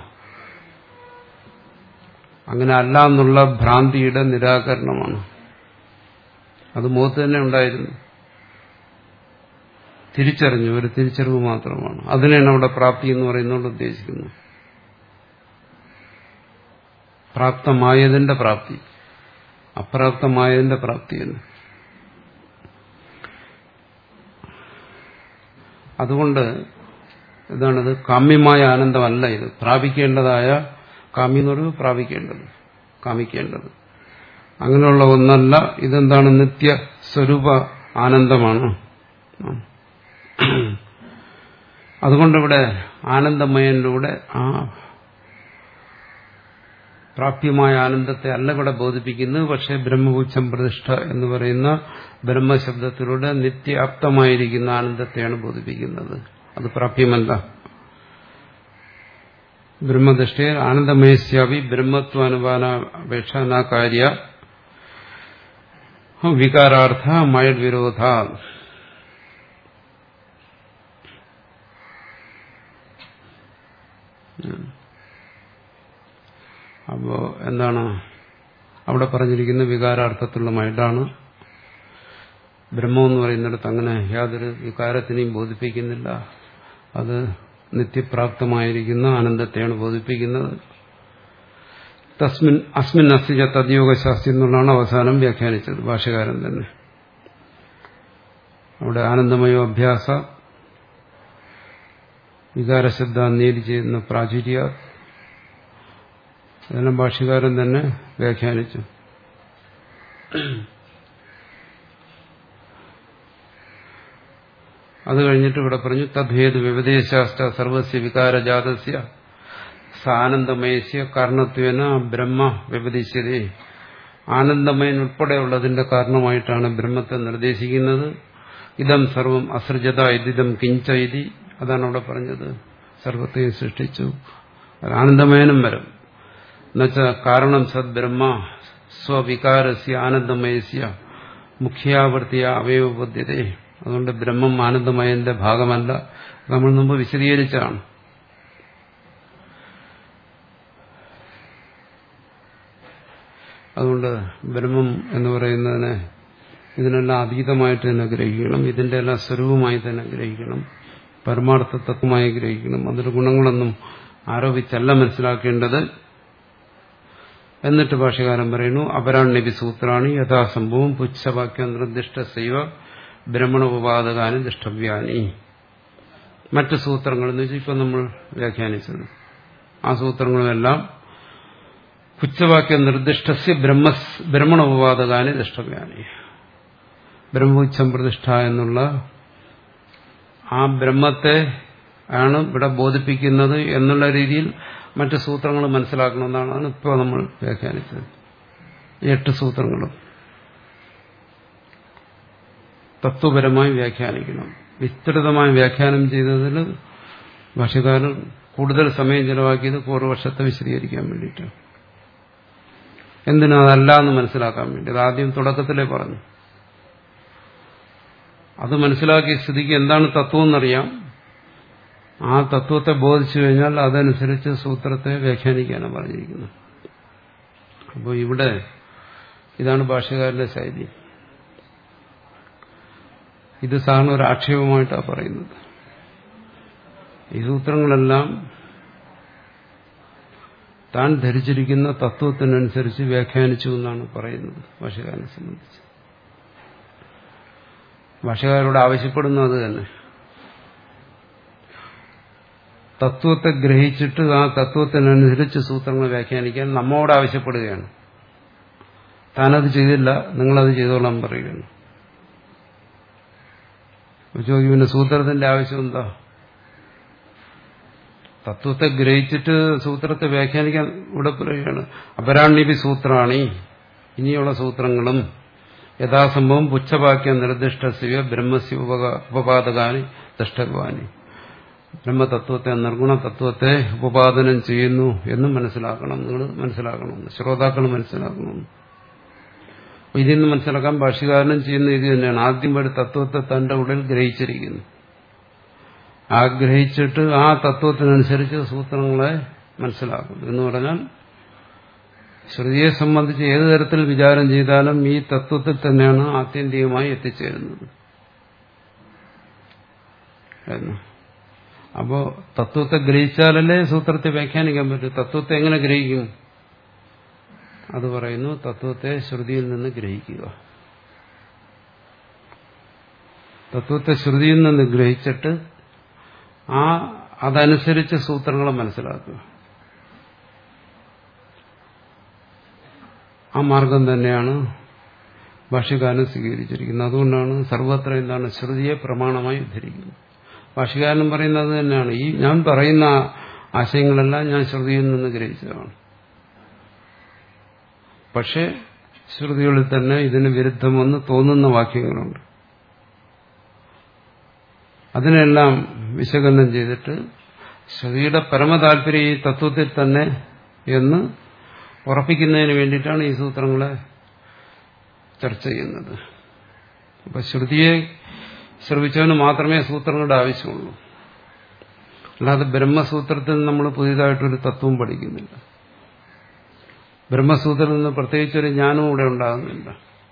അങ്ങനെ അല്ല എന്നുള്ള ഭ്രാന്തിയുടെ നിരാകരണമാണ് അത് മുഖത്ത് തന്നെ ഉണ്ടായിരുന്നു തിരിച്ചറിഞ്ഞു ഒരു തിരിച്ചറിവ് മാത്രമാണ് അതിനെയാണ് അവിടെ പ്രാപ്തി എന്ന് പറയുന്നതുകൊണ്ട് ഉദ്ദേശിക്കുന്നത് പ്രാപ്തമായതിന്റെ പ്രാപ്തി അപ്രാപ്തമായതിന്റെ പ്രാപ്തിയല്ല അതുകൊണ്ട് ഇതാണിത് കാമ്യമായ ആനന്ദമല്ല ഇത് പ്രാപിക്കേണ്ടതായ കാമ്യം എന്ന് പറയുമ്പോൾ പ്രാപിക്കേണ്ടത് കാമിക്കേണ്ടത് അങ്ങനെയുള്ള ഒന്നല്ല ഇതെന്താണ് നിത്യ സ്വരൂപ ആനന്ദമാണ് അതുകൊണ്ടിവിടെ ആനന്ദമയനിലൂടെ ആ പ്രാപ്യമായ ആനന്ദത്തെ അല്ല ഇവിടെ ബോധിപ്പിക്കുന്നത് പക്ഷേ ബ്രഹ്മപൂച്ഛം പ്രതിഷ്ഠ എന്ന് പറയുന്ന ബ്രഹ്മശബ്ദത്തിലൂടെ നിത്യാപ്തമായിരിക്കുന്ന ആനന്ദത്തെയാണ് ബോധിപ്പിക്കുന്നത് അത് പ്രാപ്യമല്ല ബ്രഹ്മദൃഷ്ടിയിൽ ആനന്ദമയസ്യാവി ബ്രഹ്മത്വാനുപാനാപേക്ഷ ന കാര്യ വികാരാർത്ഥ മയഡ് വിരോധ അപ്പോ എന്താണ് അവിടെ പറഞ്ഞിരിക്കുന്ന വികാരാർത്ഥത്തിലുള്ള മൈഡാണ് ബ്രഹ്മം എന്ന് പറയുന്നിടത്ത് അങ്ങനെ യാതൊരു വികാരത്തിനെയും ബോധിപ്പിക്കുന്നില്ല അത് നിത്യപ്രാപ്തമായിരിക്കുന്ന ആനന്ദത്തെയാണ് ബോധിപ്പിക്കുന്നത് തസ്മിൻ അസ്മിൻ അസ്തിജ തദ്യോഗശാസ്തി എന്നുള്ളതാണ് അവസാനം വ്യാഖ്യാനിച്ചത് ഭാഷകാരൻ തന്നെ അവിടെ ആനന്ദമയോ അഭ്യാസ വികാരശബ്ദ നീതി ചെയ്യുന്ന പ്രാചുര്യ അതെല്ലാം ഭാഷകാരൻ തന്നെ വ്യാഖ്യാനിച്ചു അത് കഴിഞ്ഞിട്ട് ഇവിടെ പറഞ്ഞു തദ്ഭേദ വ്യവദേശാഷ്ട സർവസ്യ വികാരജാതസ്യ സാനന്ദമയസ്യ കാരണത്വേന ബ്രഹ്മ വ്യപദേശിച്ചതേ ആനന്ദമയൻ ഉൾപ്പെടെയുള്ളതിന്റെ കാരണമായിട്ടാണ് ബ്രഹ്മത്തെ നിർദ്ദേശിക്കുന്നത് ഇതം സർവം അസൃജത ഇതിദം കിഞ്ച ഇതി അതാണ് അവിടെ പറഞ്ഞത് സർവത്തെയും സൃഷ്ടിച്ചു ആനന്ദമയനും വരും എന്നുവെച്ചാൽ കാരണം സദ് ബ്രഹ്മ സ്വവികാരസ്യ ആനന്ദമയസ്യ മുഖ്യാവർത്തിയ അവയവബദ്ധ്യതേ അതുകൊണ്ട് ബ്രഹ്മം ആനന്ദമയന്റെ ഭാഗമല്ല നമ്മൾ മുമ്പ് വിശദീകരിച്ചാണ് അതുകൊണ്ട് ബ്രഹ്മം എന്ന് പറയുന്നതിനെ ഇതിനെല്ലാം അതീതമായിട്ട് തന്നെ ഗ്രഹിക്കണം ഇതിന്റെ എല്ലാം സ്വരൂപമായി തന്നെ ഗ്രഹിക്കണം പരമാർത്ഥ തത്വമായി ഗ്രഹിക്കണം അതിന്റെ ഗുണങ്ങളൊന്നും ആരോപിച്ചല്ല മനസ്സിലാക്കേണ്ടത് എന്നിട്ട് ഭാഷകാരൻ പറയുന്നു അപരാണ്യപി സൂത്രാണി യഥാസംഭവം പുച്ഛവാക്യം നിർദ്ദിഷ്ട സൈവ ബ്രഹ്മണോപാദകാനി ദൃഷ്ടവ്യാനി മറ്റ് സൂത്രങ്ങൾ എന്ന് വെച്ചാൽ ഇപ്പം നമ്മൾ വ്യാഖ്യാനിച്ചത് ആ സൂത്രങ്ങളുമെല്ലാം പുച്ഛവാക്യ നിർദ്ദിഷ്ടസ്യ ബ്രഹ്മ ബ്രഹ്മണോപാദകാനി ദൃഷ്ടവ്യാനി ബ്രഹ്മോച്ഛം പ്രതിഷ്ഠ എന്നുള്ള ആ ബ്രഹ്മത്തെ ആണ് ഇവിടെ ബോധിപ്പിക്കുന്നത് എന്നുള്ള രീതിയിൽ മറ്റ് സൂത്രങ്ങൾ മനസ്സിലാക്കണമെന്നാണ് ഇപ്പോൾ നമ്മൾ വ്യാഖ്യാനിച്ചത് എട്ട് സൂത്രങ്ങളും തത്വപരമായി വ്യാഖ്യാനിക്കണം വിസ്തൃതമായി വ്യാഖ്യാനം ചെയ്തതിൽ ഭാഷകാരൻ കൂടുതൽ സമയം ചെലവാക്കിയത് പൂർവ്വവർഷത്തെ വിശദീകരിക്കാൻ വേണ്ടിയിട്ട് എന്തിനാ അതല്ല എന്ന് മനസ്സിലാക്കാൻ വേണ്ടി അത് ആദ്യം തുടക്കത്തിലേ പറഞ്ഞു അത് മനസ്സിലാക്കിയ സ്ഥിതിക്ക് എന്താണ് തത്വം എന്നറിയാം ആ തത്വത്തെ ബോധിച്ചു കഴിഞ്ഞാൽ അതനുസരിച്ച് സൂത്രത്തെ വ്യാഖ്യാനിക്കാനാണ് പറഞ്ഞിരിക്കുന്നത് അപ്പോൾ ഇവിടെ ഇതാണ് ഭാഷകാരന്റെ ശൈലി ഇത് സാറിന് ഒരു ആക്ഷേപമായിട്ടാണ് പറയുന്നത് ഈ സൂത്രങ്ങളെല്ലാം താൻ ധരിച്ചിരിക്കുന്ന തത്വത്തിനനുസരിച്ച് വ്യാഖ്യാനിച്ചു എന്നാണ് പറയുന്നത് ഭാഷകാരനെ സംബന്ധിച്ച് ഭാഷകാരോട് ആവശ്യപ്പെടുന്നത് അത് തന്നെ തത്വത്തെ ഗ്രഹിച്ചിട്ട് ആ തത്വത്തിനനുസരിച്ച് സൂത്രങ്ങൾ വ്യാഖ്യാനിക്കാൻ നമ്മോട് ആവശ്യപ്പെടുകയാണ് താനത് ചെയ്തില്ല നിങ്ങളത് ചെയ്തോളാൻ പറയുകയാണ് ചോദിക്കും പിന്നെ സൂത്രത്തിന്റെ ആവശ്യം എന്താ തത്വത്തെ ഗ്രഹിച്ചിട്ട് സൂത്രത്തെ വ്യാഖ്യാനിക്കാൻ ഇവിടെ പറയുകയാണ് അപരാണ്യപി സൂത്രാണി ഇനിയുള്ള സൂത്രങ്ങളും യഥാസംഭവം പുച്ഛവാക്യ നിർദ്ദിഷ്ട ശിവ ബ്രഹ്മസ്യ ഉപപാദകാനി ദഷ്ടവാനി ബ്രഹ്മതത്വത്തെ നിർഗുണ തത്വത്തെ ഉപപാദനം ചെയ്യുന്നു എന്നും മനസ്സിലാക്കണം നിങ്ങൾ മനസ്സിലാക്കണം ശ്രോതാക്കൾ മനസ്സിലാക്കണം ഇതിൽ നിന്ന് മനസ്സിലാക്കാൻ ഭാഷ്യകാരനും ചെയ്യുന്ന ഇത് തന്നെയാണ് ആദ്യം ഒരു തത്വത്തെ തന്റെ ഉള്ളിൽ ഗ്രഹിച്ചിരിക്കുന്നു ആഗ്രഹിച്ചിട്ട് ആ തത്വത്തിനനുസരിച്ച് സൂത്രങ്ങളെ മനസ്സിലാക്കുന്നു എന്ന് പറഞ്ഞാൽ ശ്രുതിയെ സംബന്ധിച്ച് ഏതു തരത്തിൽ വിചാരം ചെയ്താലും ഈ തത്വത്തിൽ തന്നെയാണ് ആത്യന്തികമായി എത്തിച്ചേരുന്നത് എന്ന് അപ്പോ തത്വത്തെ ഗ്രഹിച്ചാലല്ലേ സൂത്രത്തെ വ്യാഖ്യാനിക്കാൻ പറ്റൂ തത്വത്തെ എങ്ങനെ ഗ്രഹിക്കും അത് പറയുന്നു തത്വത്തെ ശ്രുതിയിൽ നിന്ന് ഗ്രഹിക്കുക തത്വത്തെ ശ്രുതിയിൽ നിന്ന് ഗ്രഹിച്ചിട്ട് ആ അതനുസരിച്ച് സൂത്രങ്ങളെ മനസ്സിലാക്കുക ആ മാർഗം തന്നെയാണ് ഭാഷ്യകാരൻ സ്വീകരിച്ചിരിക്കുന്നത് അതുകൊണ്ടാണ് സർവത്ര എന്താണ് ശ്രുതിയെ പ്രമാണമായി ഉദ്ധരിക്കുന്നത് ഭാഷ്യകാരൻ പറയുന്നത് തന്നെയാണ് ഈ ഞാൻ പറയുന്ന ആശയങ്ങളെല്ലാം ഞാൻ ശ്രുതിയിൽ നിന്ന് ഗ്രഹിച്ചതാണ് പക്ഷേ ശ്രുതികളിൽ തന്നെ ഇതിന് വിരുദ്ധമെന്ന് തോന്നുന്ന വാക്യങ്ങളുണ്ട് അതിനെല്ലാം വിശകലനം ചെയ്തിട്ട് ശ്രുതിയുടെ പരമതാല്പര്യം ഈ തത്വത്തിൽ തന്നെ എന്ന് ഉറപ്പിക്കുന്നതിന് വേണ്ടിയിട്ടാണ് ഈ സൂത്രങ്ങളെ ചർച്ച ചെയ്യുന്നത് അപ്പൊ ശ്രുതിയെ ശ്രവിച്ചവന് മാത്രമേ സൂത്രങ്ങളുടെ ആവശ്യമുള്ളൂ അല്ലാതെ ബ്രഹ്മസൂത്രത്തിൽ നമ്മൾ പുതിയതായിട്ടൊരു തത്വം പഠിക്കുന്നില്ല ബ്രഹ്മസൂത്രത്തിൽ നിന്ന് പ്രത്യേകിച്ചൊരു ജ്ഞാനവും ഇവിടെ ഉണ്ടാകുന്നില്ല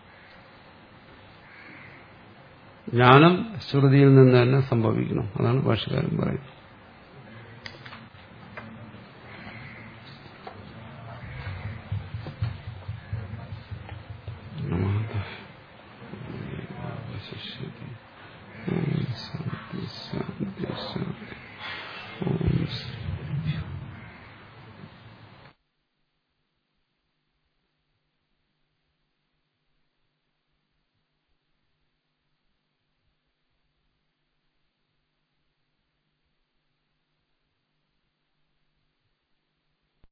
ജ്ഞാനം ശ്രുതിയിൽ നിന്ന് തന്നെ സംഭവിക്കണം അതാണ് ഭാഷകാരൻ പറയുന്നത് ശിഷ്യതി